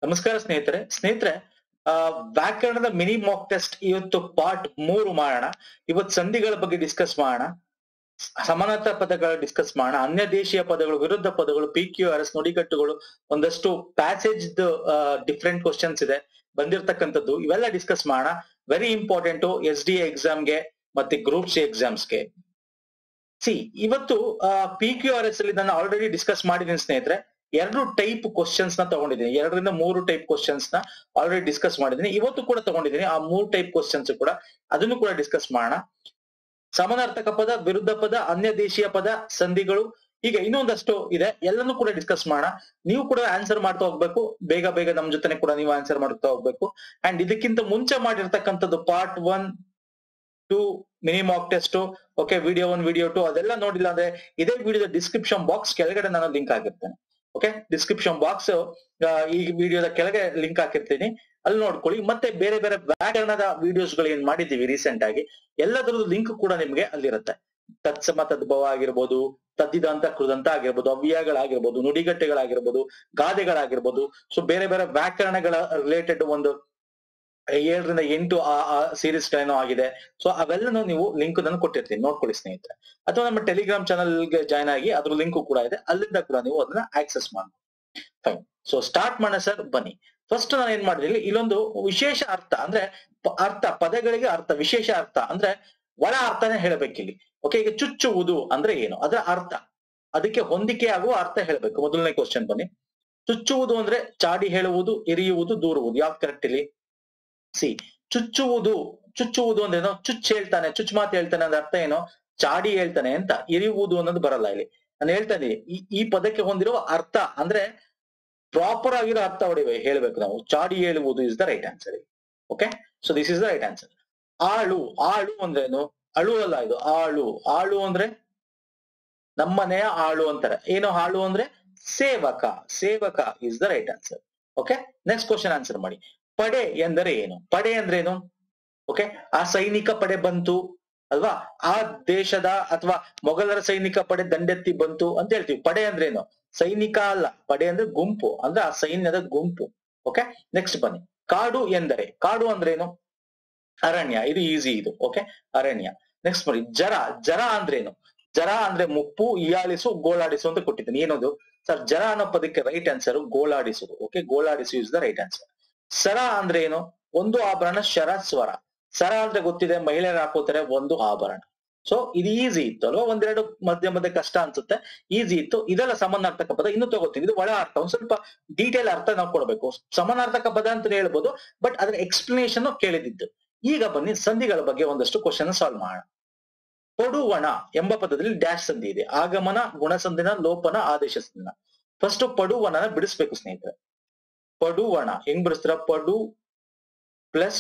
ನಮಸ್ಕಾರ ಸ್ನೇಹಿತರೆ ಸ್ನೇಹಿತರೆ ಆ ವ್ಯಾಕರಣದ ಮಿನಿ ಮಾಕ್ ಟೆಸ್ಟ್ ಇವತ್ತು ಪಾರ್ಟ್ ಮೂರು ಮಾಡೋಣ ಇವತ್ತು ಸಂಧಿಗಳ ಬಗ್ಗೆ ಡಿಸ್ಕಸ್ ಮಾಡೋಣ ಸಮಾನಾರ್ಥಕ ಪದಗಳ ಡಿಸ್ಕಸ್ ಮಾಡೋಣ ಅನ್ಯ ದೇಶೀಯ ಪದಗಳು ವಿರುದ್ಧ ಪದಗಳು ಪಿ ಕ್ಯೂ ಆರ್ ಎಸ್ ನುಡಿಗಟ್ಟುಗಳು ಒಂದಷ್ಟು ಪ್ಯಾಸೇಜ್ ಡಿಫ್ರೆಂಟ್ ಕ್ವಶನ್ಸ್ ಇದೆ ಬಂದಿರತಕ್ಕಂಥದ್ದು ಇವೆಲ್ಲ ಡಿಸ್ಕಸ್ ಮಾಡೋಣ ವೆರಿ ಇಂಪಾರ್ಟೆಂಟ್ ಎಸ್ ಡಿ ಎಕ್ಸಾಮ್ಗೆ ಮತ್ತೆ ಗ್ರೂಪ್ ಸಿ ಎಕ್ಸಾಮ್ಸ್ಗೆ ಸಿ ಇವತ್ತು ಪಿ ಕ್ಯೂ ಆರ್ ಎಸ್ ಅಲ್ಲಿ ನಾನು ಆಲ್ರೆಡಿ ಡಿಸ್ಕಸ್ ಮಾಡಿದ್ದೀನಿ ಸ್ನೇಹಿತರೆ ಎರಡು ಟೈಪ್ ಕ್ವಶನ್ಸ್ ನ ತಗೊಂಡಿದ್ದೀನಿ ಎರಡರಿಂದ ಮೂರು ಟೈಪ್ ಕ್ವಶನ್ಸ್ ನ ಆಲ್ರೆಡಿ ಡಿಸ್ಕಸ್ ಮಾಡಿದ್ದೀನಿ ಇವತ್ತು ಕೂಡ ತಗೊಂಡಿದ್ದೀನಿ ಆ ಮೂರು ಟೈಪ್ ಕ್ವಶನ್ಸ್ ಕೂಡ ಅದನ್ನು ಕೂಡ ಡಿಸ್ಕಸ್ ಮಾಡೋಣ ಸಮಾನಾರ್ಥಕ ಪದ ವಿರುದ್ಧ ಪದ ಅನ್ಯ ದೇಶೀಯ ಪದ ಸಂಧಿಗಳು ಹೀಗೆ ಇನ್ನೊಂದಷ್ಟು ಇದೆ ಎಲ್ಲನೂ ಕೂಡ ಡಿಸ್ಕಸ್ ಮಾಡೋಣ ನೀವು ಕೂಡ ಆನ್ಸರ್ ಮಾಡ್ತಾ ಹೋಗ್ಬೇಕು ಬೇಗ ಬೇಗ ನಮ್ ಜೊತೆನೆ ಕೂಡ ನೀವು ಆನ್ಸರ್ ಮಾಡ್ತಾ ಹೋಗ್ಬೇಕು ಅಂಡ್ ಇದಕ್ಕಿಂತ ಮುಂಚೆ ಮಾಡಿರ್ತಕ್ಕಂಥದ್ದು part one two mini mock test okay video one video two ಅದೆಲ್ಲ ನೋಡಿಲ್ಲ ಅಂದ್ರೆ ಇದೇ ವಿಡಿಯೋದ ಡಿಸ್ಕ್ರಿಪ್ಷನ್ ಬಾಕ್ಸ್ ಕೆಳಗಡೆ ನಾನು ಲಿಂಕ್ ಹಾಕಿರ್ತೇನೆ ಓಕೆ ಡಿಸ್ಕ್ರಿಪ್ಷನ್ ಬಾಕ್ಸ್ ಈ ವಿಡಿಯೋದ ಕೆಳಗೆ ಲಿಂಕ್ ಹಾಕಿರ್ತೀನಿ ಅಲ್ಲಿ ನೋಡ್ಕೊಳ್ಳಿ ಮತ್ತೆ ಬೇರೆ ಬೇರೆ ವ್ಯಾಕರಣದ ವಿಡಿಯೋಸ್ ಗಳು ಏನ್ ಮಾಡಿದೀವಿ ರೀಸೆಂಟ್ ಆಗಿ ಎಲ್ಲದರದ್ದು ಲಿಂಕ್ ಕೂಡ ನಿಮ್ಗೆ ಅಲ್ಲಿರುತ್ತೆ ತತ್ಸಮ ತದ್ಭವ ಆಗಿರ್ಬೋದು ತದ್ದಿದಂತ ಕೃದಂತ ಆಗಿರ್ಬೋದು ಅವ್ಯಯಗಳಾಗಿರ್ಬೋದು ನುಡಿಗಟ್ಟೆಗಳಾಗಿರ್ಬೋದು ಗಾದೆಗಳಾಗಿರ್ಬೋದು ಸೊ ಬೇರೆ ಬೇರೆ ವ್ಯಾಕರಣಗಳ ರಿಲೇಟೆಡ್ ಒಂದು ಏಳರಿಂದ ಎಂಟು ಆ ಸೀರೀಸ್ ಗಳೇನೋ ಆಗಿದೆ ಸೊ ಅವೆಲ್ಲನೂ ನೀವು ಲಿಂಕ್ ನಾನು ಕೊಟ್ಟಿರ್ತೀನಿ ನೋಡ್ಕೊಳ್ಳಿ ಸ್ನೇಹಿತರೆ ಅಥವಾ ನಮ್ಮ ಟೆಲಿಗ್ರಾಮ್ ಚಾನಲ್ಗೆ ಜಾಯ್ನ್ ಆಗಿ ಅದ್ರ ಲಿಂಕ್ ಕೂಡ ಇದೆ ಅಲ್ಲಿಂದ ಕೂಡ ನೀವು ಅದನ್ನ ಆಕ್ಸೆಸ್ ಮಾಡಿ ಫೈನ್ ಸೊ ಸ್ಟಾರ್ಟ್ ಮಾಡೋಣ ಸರ್ ಬನ್ನಿ ಫಸ್ಟ್ ನಾನು ಏನ್ ಮಾಡಿದ್ದೀನಿ ಇಲ್ಲೊಂದು ವಿಶೇಷ ಅರ್ಥ ಅಂದ್ರೆ ಅರ್ಥ ಪದಗಳಿಗೆ ಅರ್ಥ ವಿಶೇಷ ಅರ್ಥ ಅಂದ್ರೆ ಒಳ ಅರ್ಥನೇ ಹೇಳಬೇಕಿಲ್ಲಿ ಓಕೆ ಈಗ ಚುಚ್ಚುವುದು ಅಂದ್ರೆ ಏನು ಅದರ ಅರ್ಥ ಅದಕ್ಕೆ ಹೊಂದಿಕೆ ಆಗುವ ಅರ್ಥ ಹೇಳ್ಬೇಕು ಮೊದಲನೇ ಕ್ವಶನ್ ಬನ್ನಿ ಚುಚ್ಚುವುದು ಅಂದ್ರೆ ಚಾಡಿ ಹೇಳುವುದು ಎರಿಯುವುದು ದೂರುವುದು ಯಾವ್ದು ಕರೆಕ್ಟ್ ಇಲ್ಲಿ ಸಿ ಚುಚ್ಚುವುದು ಚುಚ್ಚುವುದು ಅಂದ್ರೆ ಏನೋ ಚುಚ್ಚ್ ಹೇಳ್ತಾನೆ ಚುಚ್ ಮಾತು ಹೇಳ್ತಾನೆ ಅಂದ್ರೆ ಅರ್ಥ ಏನೋ ಚಾಡಿ ಹೇಳ್ತಾನೆ ಅಂತ ಎರಿಯುವುದು ಅನ್ನೋದು ಬರಲ್ಲ ಇಲ್ಲಿ ನಾನು ಹೇಳ್ತಾ ಇದ್ದೀನಿ ಈ ಈ ಪದಕ್ಕೆ ಹೊಂದಿರುವ ಅರ್ಥ ಅಂದ್ರೆ ಪ್ರಾಪರ್ ಆಗಿರೋ ಅರ್ಥ ಹೊಡಿವೆ ಹೇಳ್ಬೇಕು ನಾವು ಚಾಡಿ ಹೇಳುವುದು is the right answer okay so this is the right answer ಆಳು ಆಳು ಅಂದ್ರೇನು ಅಳು ಅಲ್ಲ ಇದು ಆಳು ಆಳು ಅಂದ್ರೆ ನಮ್ಮನೆಯ ಆಳು ಅಂತಾರೆ ಏನು ಆಳು ಅಂದ್ರೆ ಸೇವಕ ಸೇವಕ is the right answer okay next question answer ಮಾಡಿ ಪಡೆ ಎಂದರೆ ಏನು ಪಡೆ ಅಂದ್ರೆ ಏನು ಓಕೆ ಆ ಸೈನಿಕ ಪಡೆ ಬಂತು ಅಲ್ವಾ ಆ ದೇಶದ ಅಥವಾ ಮೊಘಲರ ಸೈನಿಕ ಪಡೆ ದಂಡೆತ್ತಿ ಬಂತು ಅಂತ ಹೇಳ್ತೀವಿ ಪಡೆ ಅಂದ್ರೆ ಏನು ಸೈನಿಕ ಅಲ್ಲ ಪಡೆ ಅಂದ್ರೆ ಗುಂಪು ಅಂದ್ರೆ ಆ ಸೈನ್ಯದ ಗುಂಪು ಓಕೆ ನೆಕ್ಸ್ಟ್ ಬನ್ನಿ ಕಾಡು ಎಂದರೆ ಕಾಡು ಅಂದ್ರೆ ಏನು ಅರಣ್ಯ ಇದು ಈಸಿ ಇದು ಓಕೆ ಅರಣ್ಯ ನೆಕ್ಸ್ಟ್ ಬನ್ನಿ ಜರ ಜರ ಅಂದ್ರೇನು ಜರ ಅಂದ್ರೆ ಮುಪ್ಪು ಇಯಾಳಿಸು ಗೋಳಾಡಿಸು ಅಂತ ಕೊಟ್ಟಿದ್ದೀನಿ ಏನದು ಸರ್ ಜರ ಅನ್ನೋ ಪದಕ್ಕೆ ರೈಟ್ ಆನ್ಸರ್ ಗೋಳಾಡಿಸುದು ಓಕೆ ಗೋಳಾಡಿಸು ಇಸ್ ದ ರೈಟ್ ಆನ್ಸರ್ ಸರ ಅಂದ್ರೆ ಏನು ಒಂದು ಆಭರಣ ಶರ ಸ್ವರ ಸರ ಅಂದ್ರೆ ಗೊತ್ತಿದೆ ಮಹಿಳೆಯರು ಹಾಕೋತಾರೆ ಒಂದು ಆಭರಣ ಸೊ ಇದು ಈಸಿ ಇತ್ತು ಅಲ್ವಾ ಒಂದೆರಡು ಮಧ್ಯ ಮಧ್ಯೆ ಕಷ್ಟ ಅನ್ಸುತ್ತೆ ಈಸಿ ಇತ್ತು ಇದೆಲ್ಲ ಸಮಾನಾರ್ಥಕ ಪದ ಇನ್ನು ತಗೋತೀನಿ ಇದು ಒಳ ಅರ್ಥ ಒಂದ್ ಸ್ವಲ್ಪ ಡೀಟೇಲ್ ಅರ್ಥ ನಾವು ಕೊಡ್ಬೇಕು ಸಮಾನಾರ್ಥಕ ಪದ ಅಂತ ಹೇಳ್ಬೋದು ಬಟ್ ಅದ್ರ ಎಕ್ಸ್ಪ್ಲನೇಷನ್ ಕೇಳಿದಿದ್ದು ಈಗ ಬನ್ನಿ ಸಂಧಿಗಳ ಬಗ್ಗೆ ಒಂದಷ್ಟು ಕ್ವಶನ್ ಸಾಲ್ವ್ ಮಾಡೋಣ ಪಡುವಣ ಎಂಬ ಪದದಲ್ಲಿ ಡ್ಯಾಶ್ ಸಂಧಿ ಇದೆ ಆಗಮನ ಗುಣಸಂಧಿನ ಲೋಪನ ಆದೇಶ ಸಂಧಿನ ಫಸ್ಟ್ ಪಡುವಣನ ಬಿಡಿಸ್ಬೇಕು ಸ್ನೇಹಿತರೆ ಪಡುವಣ ಹೆಂಗ್ ಬಿಡಿಸ್ತೀರ ಪಡು ಪ್ಲಸ್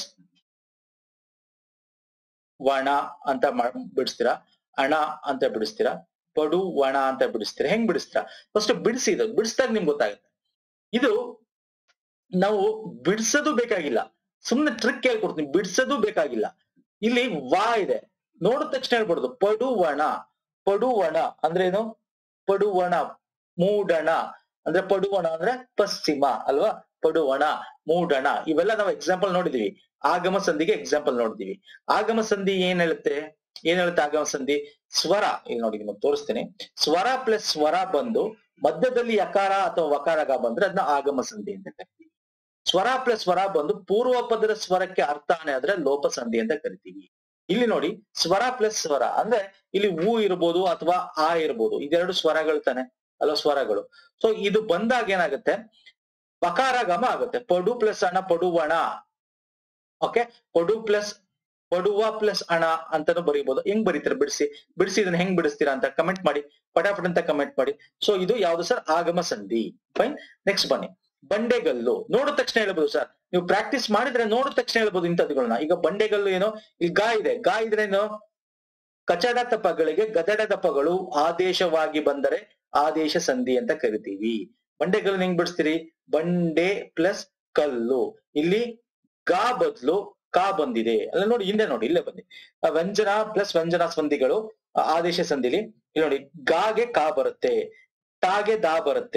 ವಣ ಅಂತ ಬಿಡಿಸ್ತೀರಾ ಅಣ ಅಂತ ಬಿಡಿಸ್ತೀರಾ ಪಡು ವಣ ಅಂತ ಬಿಡಿಸ್ತೀರಾ ಹೆಂಗ್ ಬಿಡಿಸ್ತೀರಾ ಫಸ್ಟ್ ಬಿಡಿಸಿ ಇದು ಬಿಡಿಸಿದಾಗ ನಿಮ್ಗೆ ಗೊತ್ತಾಗುತ್ತೆ ಇದು ನಾವು ಬಿಡಿಸೋದು ಬೇಕಾಗಿಲ್ಲ ಸುಮ್ನೆ ಟ್ರಿಕ್ ಹೇಳ್ಕೊಡ್ತೀನಿ ಬಿಡಿಸೋದು ಬೇಕಾಗಿಲ್ಲ ಇಲ್ಲಿ ವಾ ಇದೆ ನೋಡಿದ ತಕ್ಷಣ ಹೇಳ್ಬಾರ್ದು ಪಡುವಣ ಪಡುವಣ ಅಂದ್ರೆ ಏನು ಪಡುವಣ ಮೂಡಣ ಅಂದ್ರೆ ಪಡುವಣ ಅಂದ್ರೆ ಪಶ್ಚಿಮ ಅಲ್ವಾ ಪಡುವಣ ಮೂಡಣ ಇವೆಲ್ಲ ನಾವು ಎಕ್ಸಾಂಪಲ್ ನೋಡಿದೀವಿ ಆಗಮ ಸಂಧಿಗೆ ಎಕ್ಸಾಂಪಲ್ ನೋಡಿದೀವಿ ಆಗಮ ಸಂಧಿ ಏನ್ ಹೇಳುತ್ತೆ ಏನ್ ಹೇಳುತ್ತೆ ಆಗಮ ಸಂಧಿ ಸ್ವರ ಇಲ್ಲಿ ನೋಡಿ ನಿಮಗೆ ತೋರಿಸ್ತೇನೆ ಸ್ವರ ಪ್ಲಸ್ ಸ್ವರ ಬಂದು ಮಧ್ಯದಲ್ಲಿ ಯಕಾರ ಅಥವಾ ವಕಾರಗ ಬಂದ್ರೆ ಅದನ್ನ ಆಗಮ ಸಂಧಿ ಅಂತ ಕರಿತೀವಿ ಸ್ವರ ಪ್ಲಸ್ ಸ್ವರ ಬಂದು ಪೂರ್ವ ಪದದ ಸ್ವರಕ್ಕೆ ಅರ್ಥಾನೆ ಆದ್ರೆ ಲೋಪ ಸಂಧಿ ಅಂತ ಕರಿತೀವಿ ಇಲ್ಲಿ ನೋಡಿ ಸ್ವರ ಪ್ಲಸ್ ಸ್ವರ ಅಂದ್ರೆ ಇಲ್ಲಿ ಹೂ ಇರ್ಬೋದು ಅಥವಾ ಆ ಇರ್ಬೋದು ಇದೆರಡು ಸ್ವರಗಳು ತಾನೆ ಅಲ್ವಾ ಸ್ವರಗಳು ಸೊ ಇದು ಬಂದಾಗ ಏನಾಗುತ್ತೆ ವಕಾರಗಮ ಆಗುತ್ತೆ ಪಡು ಪ್ಲಸ್ ಅಣ ಪಡುವಣ ಓಕೆ ಪಡು ಪ್ಲಸ್ ಪಡುವ ಪ್ಲಸ್ ಅಣ ಅಂತಾನು ಬರೀಬಹುದು ಹೆಂಗ್ ಬರೀತಾರೆ ಬಿಡಿಸಿ ಬಿಡಿಸಿ ಇದನ್ನ ಹೆಂಗ್ ಬಿಡಿಸ್ತೀರಾ ಅಂತ ಕಮೆಂಟ್ ಮಾಡಿ ಪಟಾಪಟ್ ಅಂತ ಕಮೆಂಟ್ ಮಾಡಿ ಸೊ ಇದು ಯಾವ್ದು ಸರ್ ಆಗಮ ಸಂಧಿ ಫೈನ್ ನೆಕ್ಸ್ಟ್ ಬನ್ನಿ ಬಂಡೆಗಲ್ಲು ನೋಡಿದ ತಕ್ಷಣ ಹೇಳ್ಬೋದು ಸರ್ ನೀವು ಪ್ರಾಕ್ಟೀಸ್ ಮಾಡಿದ್ರೆ ನೋಡಿದ ತಕ್ಷಣ ಹೇಳ್ಬೋದು ಇಂಥದ್ದುಗಳನ್ನ ಈಗ ಬಂಡೆಗಲ್ಲು ಏನೋ ಇಲ್ಲಿ ಗಾ ಇದೆ ಗಾ ಇದ್ರೇನು ಕಚಡ ತಪಗಳಿಗೆ ಗದಡ ತಪಗಳು ಆದೇಶವಾಗಿ ಬಂದರೆ ಆದೇಶ ಸಂಧಿ ಅಂತ ಕರಿತೀವಿ ಬಂಡೆಗಲ್ಲು ಹೆಂಗ್ ಬಿಡಿಸ್ತೀರಿ ಬಂಡೆ ಪ್ಲಸ್ ಕಲ್ಲು ಇಲ್ಲಿ ಗಾ ಬದಲು ಕಾ ಬಂದಿದೆ ಅಲ್ಲ ನೋಡಿ ಹಿಂದೆ ನೋಡಿ ಇಲ್ಲೇ ಬಂದಿ ವ್ಯಂಜನ ಪ್ಲಸ್ ವ್ಯಂಜನ ಸಂಧಿಗಳು ಆದೇಶ ಸಂಧಿಲಿ ಇಲ್ಲಿ ನೋಡಿ ಗಾಗೆ ಕಾ ಬರುತ್ತೆ ಟಾಗೆ ದಾ ಬರುತ್ತೆ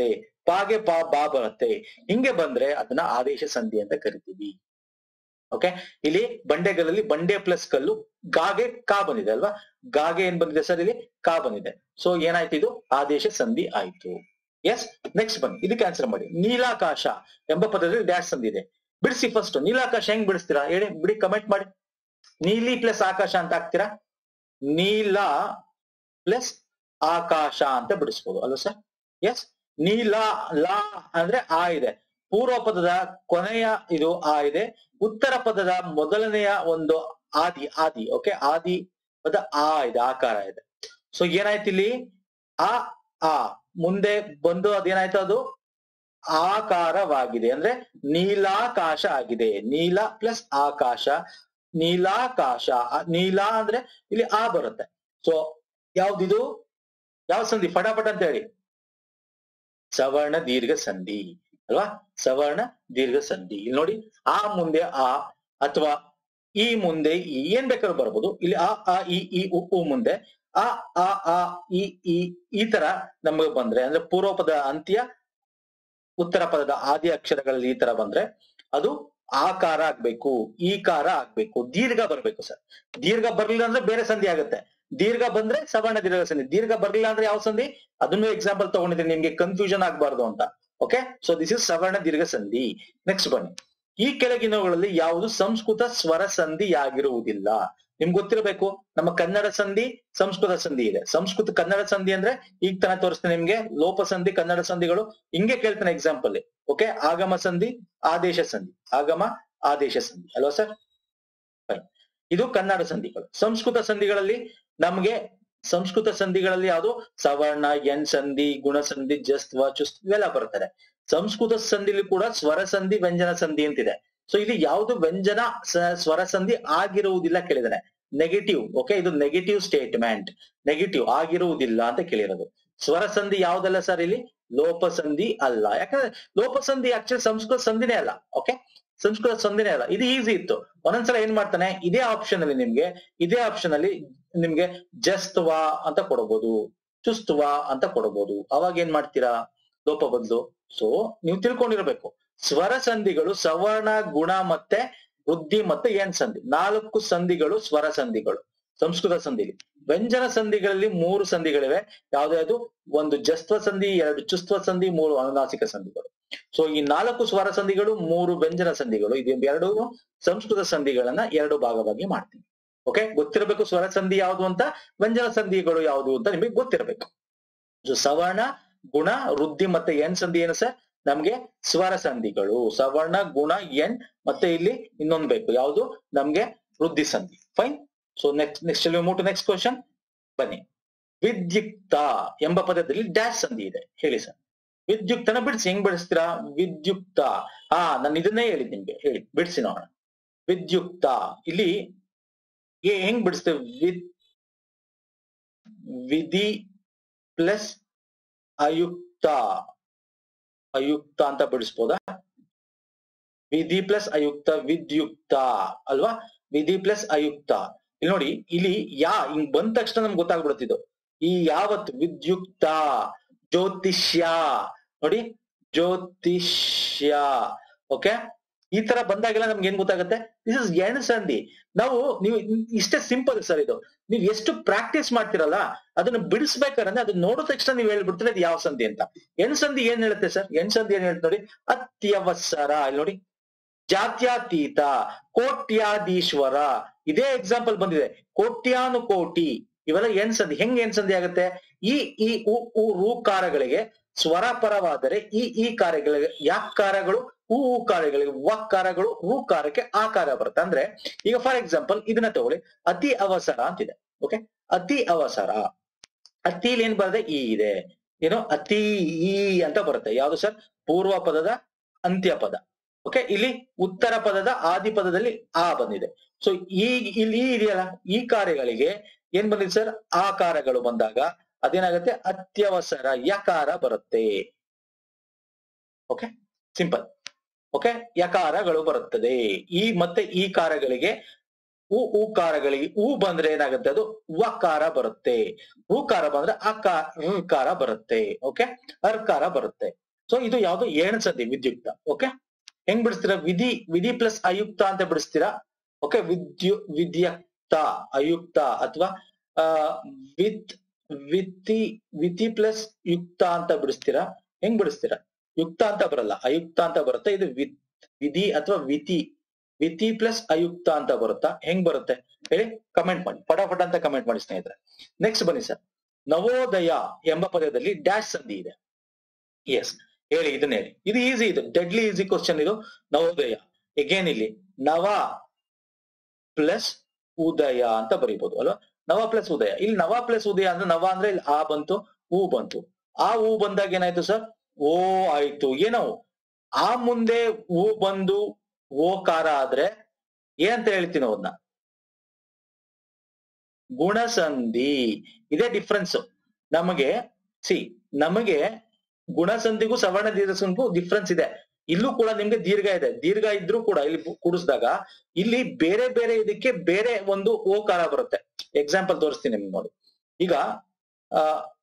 ಪಾಗೆ ಪಾ ಬಾ ಬರುತ್ತೆ ಹಿಂಗೆ ಬಂದ್ರೆ ಅದನ್ನ ಆದೇಶ ಸಂಧಿ ಅಂತ ಕರಿತೀವಿ ಓಕೆ ಇಲ್ಲಿ ಬಂಡೆಗಳಲ್ಲಿ ಬಂಡೆ ಪ್ಲಸ್ ಕಲ್ಲು ಗಾಗೆ ಕಾ ಬಂದಿದೆ ಅಲ್ವಾ ಗಾಗೆ ಏನ್ ಬಂದಿದೆ ಸರ್ ಇಲ್ಲಿ ಕಾ ಬಂದಿದೆ ಸೊ ಏನಾಯ್ತು ಇದು ಆದೇಶ ಸಂಧಿ ಆಯ್ತು ಎಸ್ ನೆಕ್ಸ್ಟ್ ಬನ್ನಿ ಇದಕ್ಕೆ ಆನ್ಸರ್ ಮಾಡಿ ನೀಲಾಕಾಶ ಎಂಬ ಪದದಲ್ಲಿ ಡ್ಯಾಶ್ ಸಂಧಿ ಇದೆ ಬಿಡಿಸಿ ಫಸ್ಟ್ ನೀಲಾಕಾಶ ಹೆಂಗ್ ಬಿಡಿಸ್ತೀರಾ ಹೇಳಿ ಬಿಡಿ ಕಮೆಂಟ್ ಮಾಡಿ ನೀಲಿ ಪ್ಲಸ್ ಆಕಾಶ ಅಂತ ಹಾಕ್ತೀರಾ ನೀಲ ಪ್ಲಸ್ ಆಕಾಶ ಅಂತ ಬಿಡಿಸ್ಬೋದು ಅಲ್ವಾ ಸರ್ ಎಸ್ ನೀಲ ಲಾ ಅಂದ್ರೆ ಆ ಇದೆ ಪೂರ್ವ ಪದದ ಕೊನೆಯ ಇದು ಆ ಇದೆ ಉತ್ತರ ಪದದ ಮೊದಲನೆಯ ಒಂದು ಆದಿ ಆದಿ ಓಕೆ ಆದಿ ಪದ ಆ ಇದೆ ಆಕಾರ ಇದೆ ಸೊ ಏನಾಯ್ತು ಇಲ್ಲಿ ಆ ಆ ಮುಂದೆ ಬಂದು ಅದೇನಾಯ್ತು ಅದು ಆಕಾರವಾಗಿದೆ ಅಂದ್ರೆ ನೀಲಾಕಾಶ ಆಗಿದೆ ನೀಲ ಪ್ಲಸ್ ಆಕಾಶ ನೀಲಾಕಾಶ ಆ- ನೀಲ ಅಂದ್ರೆ ಇಲ್ಲಿ ಆ ಬರುತ್ತೆ ಸೊ ಯಾವ್ದಿದು ಯಾವ ಸಂಧಿ ಫಟಾಫಟ್ ಅಂತ ಹೇಳಿ ಸವರ್ಣ ದೀರ್ಘ ಸಂಧಿ ಅಲ್ವಾ ಸವರ್ಣ ದೀರ್ಘ ಸಂಧಿ ಇಲ್ಲಿ ನೋಡಿ ಆ ಮುಂದೆ ಆ ಅಥವಾ ಈ ಮುಂದೆ ಈ ಏನ್ ಬೇಕಾದ್ರೂ ಬರ್ಬೋದು ಇಲ್ಲಿ ಆ ಆ ಈ ಈ ಉ ಉ ಮುಂದೆ ಆ ಆ ಆ ಈ ಈ ಈ ತರ ನಮಗೆ ಬಂದ್ರೆ ಅಂದ್ರೆ ಪೂರ್ವ ಪದ ಅಂತ್ಯ ಉತ್ತರ ಪದದ ಆದಿ ಅಕ್ಷರಗಳಲ್ಲಿ ಈ ತರ ಬಂದ್ರೆ ಅದು ಆಕಾರ ಆಗ್ಬೇಕು ಈ ಕಾರ ಆಗ್ಬೇಕು ದೀರ್ಘ ಬರ್ಬೇಕು ಸರ್ ದೀರ್ಘ ಬರ್ಲಿಲ್ಲ ಅಂದ್ರೆ ಬೇರೆ ಸಂಧಿ ಆಗುತ್ತೆ ದೀರ್ಘ ಬಂದ್ರೆ ಸವರ್ಣ ದೀರ್ಘ ಸಂಧಿ ದೀರ್ಘ ಬರ್ಲಿಲ್ಲ ಅಂದ್ರೆ ಯಾವ ಸಂಧಿ ಅದನ್ನು ಎಕ್ಸಾಂಪಲ್ ತಗೊಂಡಿದ್ದೀನಿ ನಿಮ್ಗೆ ಕನ್ಫ್ಯೂಷನ್ ಆಗ್ಬಾರ್ದು ಅಂತ ಓಕೆ ಸೊ ದಿಸ್ ಇಸ್ ಸವರ್ಣ ದೀರ್ಘ ಸಂಧಿ ನೆಕ್ಸ್ಟ್ ಬನ್ನಿ ಈ ಕೆಳಗಿನವುಗಳಲ್ಲಿ ಯಾವುದು ಸಂಸ್ಕೃತ ಸ್ವರ ಸಂಧಿಯಾಗಿರುವುದಿಲ್ಲ ನಿಮ್ಗೆ ಗೊತ್ತಿರಬೇಕು ನಮ್ಮ ಕನ್ನಡ ಸಂಧಿ ಸಂಸ್ಕೃತ ಸಂಧಿ ಇದೆ ಸಂಸ್ಕೃತ ಕನ್ನಡ ಸಂಧಿ ಅಂದ್ರೆ ಈಗ ತನ ತೋರಿಸ್ತೇನೆ ನಿಮ್ಗೆ ಲೋಪ ಸಂಧಿ ಕನ್ನಡ ಸಂಧಿಗಳು ಹಿಂಗೆ ಕೇಳ್ತಾನೆ ಎಕ್ಸಾಂಪಲ್ ಓಕೆ ಆಗಮ ಸಂಧಿ ಆದೇಶ ಸಂಧಿ ಆಗಮ ಆದೇಶ ಸಂಧಿ ಅಲ್ವಾ ಸರ್ ಇದು ಕನ್ನಡ ಸಂಧಿಗಳು ಸಂಸ್ಕೃತ ಸಂಧಿಗಳಲ್ಲಿ ನಮ್ಗೆ ಸಂಸ್ಕೃತ ಸಂಧಿಗಳಲ್ಲಿ ಯಾವುದು ಸವರ್ಣ ಎನ್ ಸಂಧಿ ಗುಣ ಸಂಧಿ ಜಸ್ತ್ವ ಚುಸ್ತ್ ಇವೆಲ್ಲ ಬರ್ತಾರೆ ಸಂಸ್ಕೃತ ಸಂಧಿಲಿ ಕೂಡ ಸ್ವರ ಸಂಧಿ ವ್ಯಂಜನ ಸಂಧಿ ಅಂತಿದೆ ಸೊ ಇಲ್ಲಿ ಯಾವುದು ವ್ಯಂಜನ ಸ- ಸ್ವರ ಸಂಧಿ ಆಗಿರುವುದಿಲ್ಲ ಕೇಳಿದಾನೆ ನೆಗೆಟಿವ್ ಓಕೆ ಇದು ನೆಗೆಟಿವ್ ಸ್ಟೇಟ್ಮೆಂಟ್ ನೆಗೆಟಿವ್ ಆಗಿರುವುದಿಲ್ಲ ಅಂತ ಕೇಳಿರೋದು ಸ್ವರ ಸಂಧಿ ಯಾವ್ದಲ್ಲ ಸರ್ ಇಲ್ಲಿ ಲೋಪ ಸಂಧಿ ಅಲ್ಲ ಯಾಕಂದ್ರೆ ಲೋಪ ಸಂಧಿ ಆಕ್ಚುಲಿ ಸಂಸ್ಕೃತ ಸಂಧಿನೇ ಅಲ್ಲ ಓಕೆ ಸಂಸ್ಕೃತ ಸಂಧಿನೇ ಅಲ್ಲ ಇದು ಈಸಿ ಇತ್ತು ಒಂದೊಂದ್ಸಲ ಏನ್ ಮಾಡ್ತಾನೆ ಇದೇ ಆಪ್ಷನ್ ಅಲ್ಲಿ ನಿಮ್ಗೆ ಇದೇ ಆಪ್ಷನ್ ಅಲ್ಲಿ ನಿಮ್ಗೆ ಜಸ್ತ್ವ ಅಂತ ಕೊಡಬಹುದು ಚುಸ್ತ್ವ ಅಂತ ಕೊಡಬಹುದು ಅವಾಗ ಏನ್ ಮಾಡ್ತೀರಾ ಲೋಪ ಬದಲು ಸೊ ನೀವು ತಿಳ್ಕೊಂಡಿರ್ಬೇಕು ಸ್ವರ ಸಂಧಿಗಳು ಸವರ್ಣ ಗುಣ ಮತ್ತೆ ವೃದ್ಧಿ ಮತ್ತೆ ಏನ್ ಸಂಧಿ ನಾಲ್ಕು ಸಂಧಿಗಳು ಸ್ವರ ಸಂಧಿಗಳು ಸಂಸ್ಕೃತ ಸಂಧಿಲಿ ವ್ಯಂಜನ ಸಂಧಿಗಳಲ್ಲಿ ಮೂರು ಸಂಧಿಗಳಿವೆ ಯಾವ್ದು ಒಂದು ಜಸ್ತ್ವ ಸಂಧಿ ಎರಡು ಚುಸ್ತ್ವ ಸಂಧಿ ಮೂರು ಅನುನಾಸಿಕ ಸಂಧಿಗಳು ಸೊ ಈ ನಾಲ್ಕು ಸ್ವರ ಸಂಧಿಗಳು ಮೂರು ವ್ಯಂಜನ ಸಂಧಿಗಳು ಇದು ಎರಡು ಸಂಸ್ಕೃತ ಸಂಧಿಗಳನ್ನ ಎರಡು ಭಾಗವಾಗಿ ಮಾಡ್ತೀವಿ ಓಕೆ ಗೊತ್ತಿರಬೇಕು ಸ್ವರ ಸಂಧಿ ಯಾವುದು ಅಂತ ವ್ಯಂಜನ ಸಂಧಿಗಳು ಯಾವುದು ಅಂತ ನಿಮಗೆ ಗೊತ್ತಿರಬೇಕು ಸೊ ಸವರ್ಣ ಗುಣ ವೃದ್ಧಿ ಮತ್ತೆ ಎನ್ ಸಂಧಿ ಏನು ಸರ್ ನಮ್ಗೆ ಸ್ವರ ಸಂಧಿಗಳು ಸವರ್ಣ ಗುಣ ಎನ್ ಮತ್ತೆ ಇಲ್ಲಿ ಇನ್ನೊಂದು ಬೇಕು ಯಾವುದು ನಮ್ಗೆ ವೃದ್ಧಿ ಸಂಧಿ ಫೈನ್ ಸೊ ನೆಕ್ಸ್ಟ್ ನೆಕ್ಸ್ಟ್ ಮೂಟು ನೆಕ್ಸ್ಟ್ ಕ್ವಶನ್ ಬನ್ನಿ ವಿದ್ಯುಕ್ತ ಎಂಬ ಪದದಲ್ಲಿ ಡ್ಯಾಶ್ ಸಂಧಿ ಇದೆ ಹೇಳಿ ಸರ್ ವಿದ್ಯುಕ್ತನ ಬಿಡಿಸಿ ಹೆಂಗ್ ಬಿಡಿಸ್ತೀರಾ ವಿದ್ಯುಕ್ತ ಹಾ ನಾನು ಇದನ್ನೇ ಹೇಳಿದ್ ನಿಮ್ಗೆ ಹೇಳಿ ಬಿಡಿಸಿ ನೋಡೋಣ ವಿದ್ಯುಕ್ತ ಇಲ್ಲಿ ಏ- ಹೆಂಗ್ ಬಿಡಿಸ್ತೇವೆ ವಿದ್ ವಿಧಿ ಪ್ಲಸ್ ಅಯುಕ್ತ ಅಯುಕ್ತ ಅಂತ ಬಿಡಿಸ್ಬೋದಾ ವಿಧಿ ಪ್ಲಸ್ ಅಯುಕ್ತ ವಿದ್ಯುಕ್ತ ಅಲ್ವಾ ವಿಧಿ ಪ್ಲಸ್ ಅಯುಕ್ತ ಇಲ್ಲಿ ನೋಡಿ ಇಲ್ಲಿ ಯಾ ಹಿಂಗ್ ಬಂದ ತಕ್ಷಣ ನಮ್ಗೆ ಗೊತ್ತಾಗ್ಬಿಡುತ್ತಿದ್ದು ಈ ಯಾವತ್ತು ವಿದ್ಯುಕ್ತ ಜ್ಯೋತಿಷ್ಯ ನೋಡಿ ಜ್ಯೋತಿಷ್ಯ ಓಕೆ ಈ ತರ ಬಂದಾಗೆಲ್ಲ ನಮ್ಗೆ ಏನ್ ಗೊತ್ತಾಗುತ್ತೆ ದಿಸ್ ಇಸ್ ಎಣ್ ಸಂಧಿ ನಾವು ನೀವು ಇಷ್ಟೇ ಸಿಂಪಲ್ ಸರ್ ಇದು ನೀವು ಎಷ್ಟು ಪ್ರಾಕ್ಟೀಸ್ ಮಾಡ್ತಿರಲ್ಲ ಅದನ್ನ ಬಿಡಿಸ್ಬೇಕಾದ್ರೆ ಅದನ್ನ ನೋಡಿದ ತಕ್ಷಣ ನೀವು ಹೇಳ್ಬಿಡ್ತೀರ ಇದು ಯಾವ ಸಂಧಿ ಅಂತ ಎಣ್ ಸಂಧಿ ಏನ್ ಹೇಳುತ್ತೆ ಸರ್ ಎಣ್ ಸಂಧಿ ಏನ್ ಹೇಳುತ್ತೆ ನೋಡಿ ಅತ್ಯವಸರ ಇಲ್ಲಿ ನೋಡಿ ಜಾತ್ಯಾತೀತ ಕೋಟ್ಯಾಧೀಶ್ವರ ಇದೇ ಎಕ್ಸಾಂಪಲ್ ಬಂದಿದೆ ಕೋಟ್ಯಾನು ಕೋಟಿ ಇವೆಲ್ಲ ಎಣ್ ಸಂಧಿ ಹೆಂಗ್ ಎಣ್ ಸಂಧಿ ಆಗುತ್ತೆ ಈ ಈ ಉ ಉ ರೂಕಾರಗಳಿಗೆ ಸ್ವರ ಪರವಾದರೆ ಈ ಈ ಕಾರ್ಯಗಳಿಗೆ ಯಾಕಾರಗಳು ಉ ಉ ಕಾರ್ಯಗಳಿಗೆ ವಕಾರಗಳು ರೂಕಾರಕ್ಕೆ ಆಕಾರ ಬರುತ್ತೆ ಅಂದ್ರೆ ಈಗ ಫಾರ್ ಎಕ್ಸಾಂಪಲ್ ಇದನ್ನ ತಗೊಳ್ಳಿ ಅತಿ ಅವಸರ ಅಂತಿದೆ ಓಕೆ ಅತಿ ಅವಸರ ಅತಿಲಿ ಏನ್ ಬರುತ್ತೆ ಈ ಇದೆ ಏನು ಅತಿ ಈ ಅಂತ ಬರುತ್ತೆ ಯಾವುದು ಸರ್ ಪೂರ್ವ ಪದದ ಅಂತ್ಯ ಪದ ಓಕೆ ಇಲ್ಲಿ ಉತ್ತರ ಪದದ ಆದಿ ಪದದಲ್ಲಿ ಆ ಬಂದಿದೆ ಸೊ ಈ ಇಲ್ಲಿ ಈ ಇದೆಯಲ್ಲ ಈ ಕಾರ್ಯಗಳಿಗೆ ಏನ್ ಬಂದಿದೆ ಸರ್ ಆಕಾರಗಳು ಬಂದಾಗ ಅದೇನಾಗುತ್ತೆ ಅತ್ಯವಸರ ಯಕಾರ ಬರುತ್ತೆ ಓಕೆ ಸಿಂಪಲ್ ಓಕೆ ಯಕಾರಗಳು ಬರುತ್ತದೆ ಈ ಮತ್ತೆ ಈ ಕಾರಗಳಿಗೆ ಉ ಉಕಾರಗಳಿಗೆ ಉ ಬಂದ್ರೆ ಏನಾಗುತ್ತೆ ಅದು ವಕಾರ ಬರುತ್ತೆ ಋಕಾರ ಬಂದ್ರೆ ಅಕಾರ ಋಕಾರ ಬರುತ್ತೆ ಓಕೆ ಅರ್ಕಾರ ಬರುತ್ತೆ ಸೊ ಇದು ಯಾವ್ದು ಏಣ ಸಂಧಿ ವಿದ್ಯುಕ್ತ ಓಕೆ ಹೆಂಗ್ ಬಿಡಿಸ್ತೀರಾ ವಿಧಿ ವಿಧಿ ಪ್ಲಸ್ ಅಯುಕ್ತ ಅಂತ ಬಿಡಿಸ್ತೀರಾ ಓಕೆ ವಿದ್ಯು ವಿದ್ಯುಕ್ತ ಅಯುಕ್ತ ಅಥವಾ ವಿತ್ ವಿತಿ ವಿತಿ ಪ್ಲಸ್ ಯುಕ್ತ ಅಂತ ಬಿಡಿಸ್ತೀರಾ ಹೆಂಗ್ ಬಿಡಿಸ್ತೀರಾ ಯುಕ್ತ ಅಂತ ಬರಲ್ಲ ಅಯುಕ್ತ ಅಂತ ಬರುತ್ತೆ ಇದು ವಿತ್ ವಿಧಿ ಅಥವಾ ವಿತಿ ವಿತಿ ಪ್ಲಸ್ ಅಯುಕ್ತ ಅಂತ ಬರುತ್ತಾ ಹೆಂಗ್ ಬರುತ್ತೆ ಹೇಳಿ ಕಮೆಂಟ್ ಮಾಡಿ ಫಟಾಫಟ ಅಂತ ಕಮೆಂಟ್ ಮಾಡಿ ಸ್ನೇಹಿತರೆ ನೆಕ್ಸ್ಟ್ ಬನ್ನಿ ಸರ್ ನವೋದಯ ಎಂಬ ಪದದಲ್ಲಿ ಡ್ಯಾಶ್ ಸಂಧಿ ಇದೆ ಎಸ್ ಹೇಳಿ ಇದನ್ನ ಹೇಳಿ ಇದು ಈಸಿ ಇದು ಡೆಡ್ಲಿ ಈಸಿ ಕ್ವಶನ್ ಇದು ನವೋದಯ ಎಗೇನ್ ಇಲ್ಲಿ ನವ ಪ್ಲಸ್ ಉದಯ ಅಂತ ಬರೀಬಹುದು ಅಲ್ವಾ ನವ ಪ್ಲಸ್ ಉದಯ ಇಲ್ಲಿ ನವ ಪ್ಲಸ್ ಉದಯ ಅಂದ್ರೆ ನವ ಅಂದ್ರೆ ಇಲ್ಲಿ ಆ ಬಂತು ಹೂ ಬಂತು ಆ ಹೂ ಬಂದಾಗ ಏನಾಯ್ತು ಸರ್ ಓ ಆಯ್ತು ಏನೋ ಆ ಮುಂದೆ ಹೂ ಬಂದು ಓಕಾರ ಆದ್ರೆ ಏನಂತ ಹೇಳ್ತೀನಿ ಅವನ್ನ ಗುಣಸಂಧಿ ಇದೇ ಡಿಫ್ರೆನ್ಸ್ ನಮಗೆ ಸಿ ನಮಗೆ ಗುಣಸಂಧಿಗೂ ಸವರ್ಣ ದೀರ್ಘಸಂಧಿಗೂ ಡಿಫ್ರೆನ್ಸ್ ಇದೆ ಇಲ್ಲೂ ಕೂಡ ನಿಮ್ಗೆ ದೀರ್ಘ ಇದೆ ದೀರ್ಘ ಇದ್ರೂ ಕೂಡ ಇಲ್ಲಿ ಕೂಡಿಸಿದಾಗ ಇಲ್ಲಿ ಬೇರೆ ಬೇರೆ ಇದಕ್ಕೆ ಬೇರೆ ಒಂದು ಓಕಾರ ಬರುತ್ತೆ ಎಕ್ಸಾಂಪಲ್ ತೋರಿಸ್ತೀನಿ ನಿಮ್ಗೆ ನೋಡಿ ಈಗ ಆ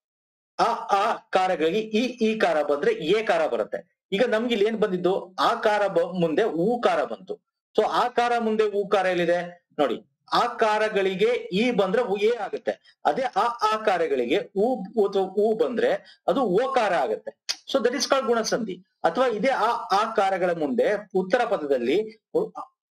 ಆ ಆ ಕಾರಗಳಿಗೆ ಈ ಈ ಕಾರ ಬಂದ್ರೆ ಎ ಕಾರ ಬರುತ್ತೆ ಈಗ ನಮ್ಗೆ ಇಲ್ಲಿ ಏನ್ ಬಂದಿದ್ದು ಆ ಕಾರ ಬ- ಮುಂದೆ ಊ ಕಾರ ಬಂತು ಸೊ ಆ ಕಾರ ಮುಂದೆ ಊ ಕಾರ ಎಲ್ಲಿದೆ ನೋಡಿ ಆ ಕಾರಗಳಿಗೆ ಈ ಬಂದ್ರೆ ಉ ಎ ಆಗುತ್ತೆ ಅದೇ ಆ ಆಕಾರಗಳಿಗೆ ಊ ಅಥವಾ ಊ ಬಂದ್ರೆ ಅದು ಓಕಾರ ಆಗುತ್ತೆ ಸೊ ದಟ್ ಇಸ್ ಕಾಲ್ಡ್ ಗುಣಸಂಧಿ ಅಥವಾ ಇದೇ ಆ ಆಕಾರಗಳ ಮುಂದೆ ಉತ್ತರ ಪದದಲ್ಲಿ ಉ-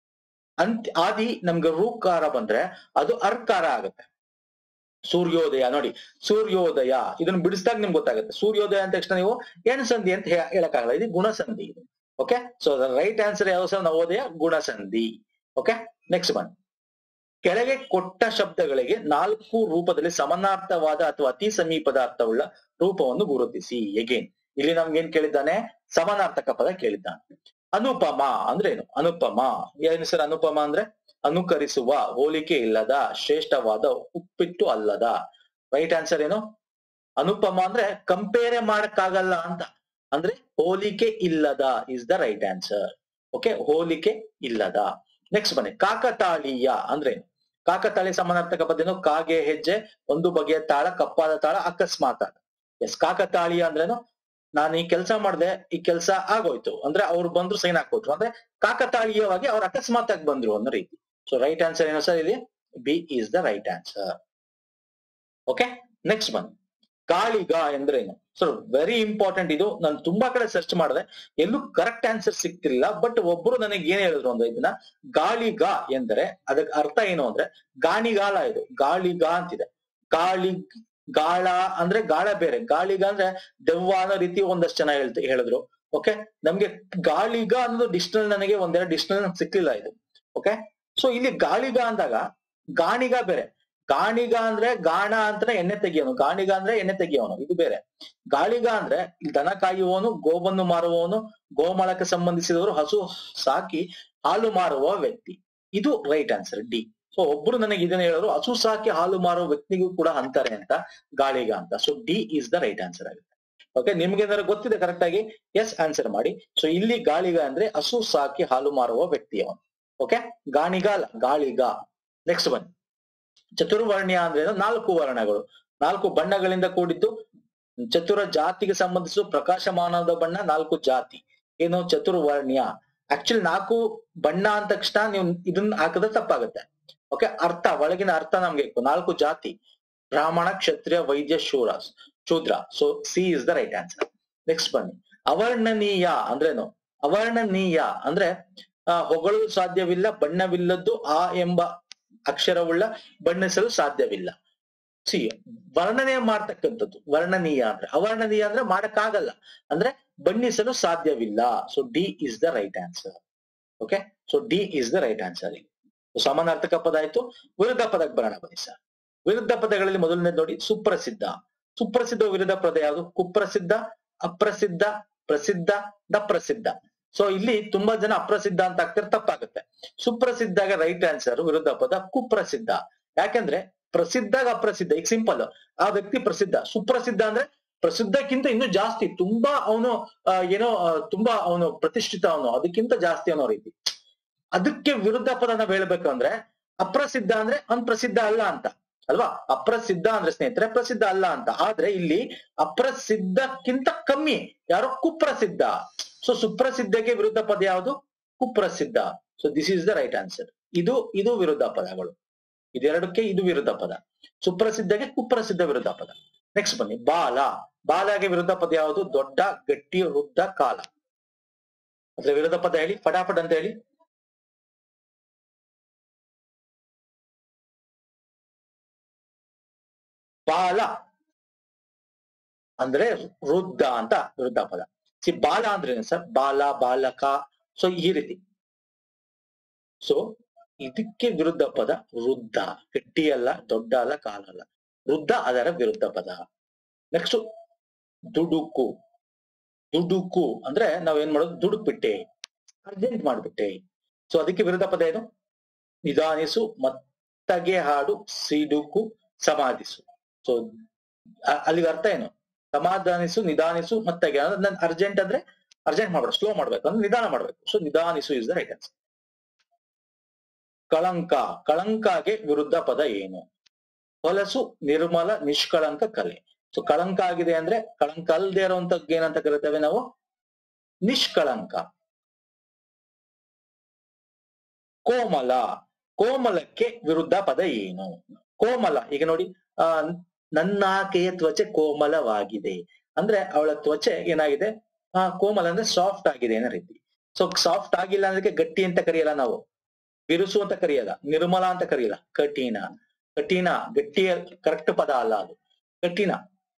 ಅಂತ್ ಆದಿ ನಮ್ಗೆ ಋಕಾರ ಬಂದ್ರೆ ಅದು ಅರ್ಕಾರ ಆಗುತ್ತೆ ಸೂರ್ಯೋದಯ ನೋಡಿ ಸೂರ್ಯೋದಯ ಇದನ್ನ ಬಿಡಿಸಿದಾಗ ನಿಮ್ಗೆ ಗೊತ್ತಾಗುತ್ತೆ ಸೂರ್ಯೋದಯ ಅಂದ ತಕ್ಷಣ ನೀವು ಏನು ಸಂಧಿ ಅಂತ ಹೇ- ಹೇಳಕ್ಕಾಗಲ್ಲ ಇದು ಗುಣಸಂಧಿ ಇದು ಓಕೆ ಸೊ ರೈಟ್ ಆನ್ಸರ್ ಯಾವ ಸರ್ ನವೋದಯ ಗುಣಸಂಧಿ ಓಕೆ ನೆಕ್ಸ್ಟ್ ಬನ್ನಿ ಕೆಳಗೆ ಕೊಟ್ಟ ಶಬ್ದಗಳಿಗೆ ನಾಲ್ಕು ರೂಪದಲ್ಲಿ ಸಮಾನಾರ್ಥವಾದ ಅಥವಾ ಅತಿ ಸಮೀಪದ ಅರ್ಥವುಳ್ಳ ರೂಪವನ್ನು ಗುರುತಿಸಿ ಎಗೇನ್ ಇಲ್ಲಿ ನಮ್ಗೆ ಏನ್ ಕೇಳಿದ್ದಾನೆ ಸಮಾನಾರ್ಥಕ ಪದ ಕೇಳಿದ್ದಾನೆ ಅನುಪಮ ಅಂದ್ರೇನು ಅನುಪಮ ಏನು ಸರ್ ಅನುಪಮ ಅಂದ್ರೆ ಅನುಕರಿಸುವ ಹೋಲಿಕೆ ಇಲ್ಲದ ಶ್ರೇಷ್ಠವಾದ ಉಪ್ಪಿಟ್ಟು ಅಲ್ಲದ ರೈಟ್ ಆನ್ಸರ್ ಏನು ಅನುಪಮ ಅಂದ್ರೆ ಕಂಪೇರ್ ಮಾಡಕ್ಕಾಗಲ್ಲ ಅಂತ ಅಂದ್ರೆ ಹೋಲಿಕೆ ಇಲ್ಲದ is the right answer okay ಹೋಲಿಕೆ ಇಲ್ಲದ ನೆಕ್ಸ್ಟ್ ಬನ್ನಿ ಕಾಕತಾಳೀಯ ಅಂದ್ರೆ ಕಾಕತಾಳಿ ಸಮಾನಾರ್ಥಕ ಪದೇನು ಕಾಗೆ ಹೆಜ್ಜೆ ಒಂದು ಬಗೆಯ ತಾಳ ಕಪ್ಪಾದ ತಾಳ ಅಕಸ್ಮಾತ್ ಎಸ್ ಕಾಕತಾಳೀಯ ಅಂದ್ರೇನು ನಾನು ಈ ಕೆಲಸ ಮಾಡ್ದೆ ಈ ಕೆಲಸ ಆಗೋಯ್ತು ಅಂದ್ರೆ ಅವ್ರು ಬಂದ್ರು ಸೈನ್ ಹಾಕೊಟ್ರು ಅಂದ್ರೆ ಕಾಕತಾಳೀಯವಾಗಿ ಅವ್ರು ಅಕಸ್ಮಾತ್ ಆಗಿ ಬಂದ್ರು ಅನ್ನೋ ರೀತಿ ಸೊ ರೈಟ್ ಆನ್ಸರ್ ಏನು ಸರ್ ಇಲ್ಲಿ B is the right answer okay next ಬನ್ನಿ ಗಾಳಿಗ ಎಂದ್ರೇನು ಸರ್ ವೆರಿ ಇಂಪಾರ್ಟೆಂಟ್ ಇದು ನಾನು ತುಂಬಾ ಕಡೆ ಸರ್ಚ್ ಮಾಡಿದೆ ಎಲ್ಲೂ ಕರೆಕ್ಟ್ ಆನ್ಸರ್ ಸಿಗ್ತಿಲ್ಲ ಬಟ್ ಒಬ್ರು ನನಗೆ ಏನ್ ಹೇಳಿದ್ರು ಅಂದ್ರೆ ಇದನ್ನ ಗಾಳಿಗ ಎಂದರೆ ಅದಕ್ಕೆ ಅರ್ಥ ಏನು ಅಂದ್ರೆ ಗಾಣಿಗಾಲ ಇದು ಗಾಳಿಗ ಅಂತಿದೆ ಗಾಳಿ ಗಾಳ ಅಂದ್ರೆ ಗಾಳ ಬೇರೆ ಗಾಳಿಗ ಅಂದ್ರೆ ದೆವ್ವ ಅನ್ನೋ ರೀತಿ ಒಂದಷ್ಟು ಜನ ಹೇಳ್ತ ಹೇಳಿದ್ರು ಓಕೆ ನಮ್ಗೆ ಗಾಳಿಗ ಅನ್ನೋದು ಡಿಕ್ಷನರಿ ನನಗೆ ಒಂದೆರಡು ಡಿಕ್ಷನರಿ ಸಿಕ್ಲಿಲ್ಲ ಇದು ಓಕೆ ಸೊ ಇಲ್ಲಿ ಗಾಳಿಗ ಅಂದಾಗ ಗಾಣಿಗ ಬೇರೆ ಗಾಣಿಗ ಅಂದ್ರೆ ಗಾಣ ಅಂತ ಎಣ್ಣೆ ತೆಗಿಯೋನು ಗಾಣಿಗ ಅಂದ್ರೆ ಎಣ್ಣೆ ತೆಗಿಯೋನು ಇದು ಬೇರೆ ಗಾಳಿಗ ಅಂದ್ರೆ ಇಲ್ಲಿ ದನ ಕಾಯುವವನು ಗೋವನ್ನು ಮಾರುವವನು ಗೋಮಾಳಕ್ಕೆ ಸಂಬಂಧಿಸಿದವರು ಹಸು ಸಾಕಿ ಹಾಲು ಮಾರುವ ವ್ಯಕ್ತಿ ಇದು ರೈಟ್ ಆನ್ಸರ್ ಡಿ ಸೊ ಒಬ್ರು ನನಗೆ ಇದನ್ನ ಹೇಳೋರು ಹಸು ಸಾಕಿ ಹಾಲು ಮಾರುವ ವ್ಯಕ್ತಿಗೂ ಕೂಡ ಅಂತಾರೆ ಅಂತ ಗಾಳಿಗ ಅಂತ so D is the right answer ಆಗುತ್ತೆ ಓಕೆ ನಿಮ್ಗೆ ಏನಾದ್ರು ಗೊತ್ತಿದೆ ಕರೆಕ್ಟ್ ಆಗಿ ಎಸ್ ಆನ್ಸರ್ ಮಾಡಿ ಸೊ ಇಲ್ಲಿ ಗಾಳಿಗ ಅಂದ್ರೆ ಹಸು ಸಾಕಿ ಹಾಲು ಮಾರುವ ವ್ಯಕ್ತಿ ಅವನು ಓಕೆ ಗಾಣಿಗ ಅಲ್ಲ ಗಾಳಿಗ ನೆಕ್ಸ್ಟ್ ಬನ್ನಿ ಚತುರ್ವರ್ಣ್ಯ ಅಂದ್ರೆ ಏನು? ನಾಲ್ಕು ವರ್ಣಗಳು ನಾಲ್ಕು ಬಣ್ಣಗಳಿಂದ ಕೂಡಿದ್ದು ಚತುರ ಜಾತಿಗೆ ಸಂಬಂಧಿಸುವ ಪ್ರಕಾಶಮಾನದ ಬಣ್ಣ ನಾಲ್ಕು ಜಾತಿ ಏನು ಚತುರ್ವರ್ಣ್ಯ ಆಕ್ಚುಲಿ ನಾಲ್ಕು ಬಣ್ಣ ಅಂದ ತಕ್ಷಣ ನೀವು ಇದನ್ನ ಹಾಕಿದ್ರೆ ತಪ್ಪಾಗುತ್ತೆ ಓಕೆ ಅರ್ಥ ಒಳಗಿನ ಅರ್ಥ ನಮ್ಗೆ ಬೇಕು. ನಾಲ್ಕು ಜಾತಿ ಬ್ರಾಹ್ಮಣ ಕ್ಷತ್ರಿಯ ವೈದ್ಯ ಶೂರ ಶೂದ್ರ so C is the right answer next ಬನ್ನಿ ಅವರ್ಣನೀಯ ಅಂದ್ರೇನು ಅವರ್ಣನೀಯ ಅಂದ್ರೆ ಆ, ಹೊಗಳಲು ಸಾಧ್ಯವಿಲ್ಲ ಬಣ್ಣವಿಲ್ಲದ್ದು ಆ ಎಂಬ ಅಕ್ಷರವುಳ್ಳ ಬಣ್ಣಿಸಲು ಸಾಧ್ಯವಿಲ್ಲ ಸಿ ವರ್ಣನೆ ಮಾಡ್ತಕ್ಕಂಥದ್ದು ವರ್ಣನೀಯ ಅಂದ್ರೆ ಅವರ್ಣನೀಯ ಅಂದ್ರೆ ಮಾಡಕ್ಕಾಗಲ್ಲ ಅಂದ್ರೆ ಬಣ್ಣಿಸಲು ಸಾಧ್ಯವಿಲ್ಲ so D is the right answer okay so D is the right answer ಸಮಾನಾರ್ಥಕ ಪದ ಆಯ್ತು ವಿರುದ್ಧ ಪದಕ್ಕೆ ಬರೋಣ ಬನ್ನಿ ಸರ್ ವಿರುದ್ಧ ಪದಗಳಲ್ಲಿ ಮೊದಲನೇ ನೋಡಿ ಸುಪ್ರಸಿದ್ಧ ಸುಪ್ರಸಿದ್ಧ ವಿರುದ್ಧ ಪದ ಯಾವುದು ಕುಪ್ರಸಿದ್ಧ ಅಪ್ರಸಿದ್ಧ ಪ್ರಸಿದ್ಧ ದಪ್ರಸಿದ್ಧ ಸೊ ಇಲ್ಲಿ ತುಂಬಾ ಜನ ಅಪ್ರಸಿದ್ಧ ಅಂತ ಆಗ್ತಾರೆ ತಪ್ಪಾಗುತ್ತೆ ಸುಪ್ರಸಿದ್ಧಾಗ ರೈಟ್ ಆನ್ಸರ್ ವಿರುದ್ಧ ಪದ ಕುಪ್ರಸಿದ್ಧ ಯಾಕಂದ್ರೆ ಪ್ರಸಿದ್ಧಾಗ ಅಪ್ರಸಿದ್ಧ ಈಗ ಸಿಂಪಲ್ ಆ ವ್ಯಕ್ತಿ ಪ್ರಸಿದ್ಧ ಸುಪ್ರಸಿದ್ಧ ಅಂದ್ರೆ ಪ್ರಸಿದ್ಧಕ್ಕಿಂತ ಇನ್ನೂ ಜಾಸ್ತಿ ತುಂಬಾ ಅವನು ಏನೋ ಆ, ತುಂಬಾ ಅವನು ಪ್ರತಿಷ್ಠಿತ ಅವನು ಅದಕ್ಕಿಂತ ಜಾಸ್ತಿ ಅನ್ನೋ ರೀತಿ ಅದಕ್ಕೆ ವಿರುದ್ಧ ಪದ ನಾವ್ ಹೇಳ್ಬೇಕು ಅಂದ್ರೆ ಅಪ್ರಸಿದ್ಧ ಅಂದ್ರೆ ಅವ್ನ್ ಪ್ರಸಿದ್ಧ ಅಲ್ಲ ಅಂತ ಅಲ್ವಾ ಅಪ್ರಸಿದ್ಧ ಅಂದ್ರೆ ಸ್ನೇಹಿತರೆ ಪ್ರಸಿದ್ಧ ಅಲ್ಲ ಅಂತ ಆದ್ರೆ ಇಲ್ಲಿ ಅಪ್ರಸಿದ್ಧಕ್ಕಿಂತ ಕಮ್ಮಿ ಯಾರೋ ಕುಪ್ರಸಿದ್ಧ ಸೊ ಸುಪ್ರಸಿದ್ಧಕ್ಕೆ ವಿರುದ್ಧ ಪದ ಯಾವುದು ಕುಪ್ರಸಿದ್ಧ so this is the right answer ಇದು ಇದು ವಿರುದ್ಧ ಪದಗಳು ಇದೆರಡಕ್ಕೆ ಇದು ವಿರುದ್ಧ ಪದ ಸುಪ್ರಸಿದ್ಧಗೆ ಕುಪ್ರಸಿದ್ಧ ವಿರುದ್ಧ ಪದ ನೆಕ್ಸ್ಟ್ ಬನ್ನಿ ಬಾಲ ಬಾಲಗೆ ವಿರುದ್ಧ ಪದ ಯಾವುದು ದೊಡ್ಡ ಗಟ್ಟಿ ವೃದ್ಧ ಕಾಲ ಅದ್ರ ವಿರುದ್ಧ ಪದ ಹೇಳಿ ಫಟಾಫಟ್ ಅಂತ ಹೇಳಿ ಬಾಲ ಅಂದ್ರೆ ವೃದ್ಧ ಅಂತ ವಿರುದ್ಧ ಪದ ಸಿ ಬಾಲ ಅಂದ್ರೆ ಸರ್ ಬಾಲ ಬಾಲಕ ಸೊ ಈ ರೀತಿ ಸೊ ಇದಕ್ಕೆ ವಿರುದ್ಧ ಪದ ವೃದ್ಧ ಗಟ್ಟಿ ಅಲ್ಲ ದೊಡ್ಡ ಅಲ್ಲ ಕಾಲ ಅಲ್ಲ ವೃದ್ಧ ಅದರ ವಿರುದ್ಧ ಪದ ನೆಕ್ಸ್ಟ್ ದುಡುಕು ದುಡುಕು ಅಂದ್ರೆ ನಾವ್ ಏನ್ ಮಾಡೋದು ದುಡುಕ್ಬಿಟ್ಟೆ ಅರ್ಜೆಂಟ್ ಮಾಡ್ಬಿಟ್ಟೆ ಸೊ ಅದಕ್ಕೆ ವಿರುದ್ಧ ಪದ ಏನು ನಿಧಾನಿಸು ಮತ್ತಗೆ ಹಾಡು ಸಿಡುಕು ಸಮಾಧಿಸು ಸೊ ಅಲ್ಲಿಗೆ ಅರ್ಥ ಏನು ಸಮಾಧಾನಿಸು ನಿಧಾನಿಸು ಮತ್ತಗೆ ನನ್ ಅರ್ಜೆಂಟ್ ಅಂದ್ರೆ ಅರ್ಜೆಂಟ್ ಮಾಡ್ಬೇಕು ಸ್ಲೋ ಮಾಡ್ಬೇಕು ಅಂದ್ರೆ ನಿಧಾನ ಮಾಡ್ಬೇಕು ಸೊ ನಿಧಾನಿಸು ಇಸ್ ದ ರೈಟ್ ಆನ್ಸರ್ ಕಳಂಕ ಕಳಂಕಾಗೆ ವಿರುದ್ಧ ಪದ ಏನು ಹೊಲಸು ನಿರ್ಮಲ ನಿಷ್ಕಳಂಕ ಕಲೆ ಸೊ ಕಳಂಕ ಆಗಿದೆ ಅಂದ್ರೆ ಕಳಂಕ ಅಲ್ದೇ ಇರುವಂತದ್ದು ಏನಂತ ಕರಿತೇವೆ ನಾವು ನಿಷ್ಕಳಂಕ ಕೋಮಲ ಕೋಮಲಕ್ಕೆ ವಿರುದ್ಧ ಪದ ಏನು ಕೋಮಲ ಈಗ ನೋಡಿ ಆ ನನ್ನಾಕೆಯ ತ್ವಚೆ ಕೋಮಲವಾಗಿದೆ ಅಂದ್ರೆ ಅವಳ ತ್ವಚೆ ಏನಾಗಿದೆ ಆ ಕೋಮಲ ಅಂದ್ರೆ ಸಾಫ್ಟ್ ಆಗಿದೆ ಅನ್ನೋ ರೀತಿ ಸೊ ಸಾಫ್ಟ್ ಆಗಿಲ್ಲ ಅಂದ್ರೆ ಗಟ್ಟಿ ಅಂತ ಕರೆಯಲ್ಲ ನಾವು ಬಿರುಸು ಅಂತ ಕರೆಯಲ್ಲ ನಿರ್ಮಲ ಅಂತ ಕರೆಯಲ್ಲ ಕಠಿಣ ಕಠಿಣ ಗಟ್ಟಿಯ ಕರೆಕ್ಟ್ ಪದ ಅಲ್ಲ ಅದು ಕಠಿಣ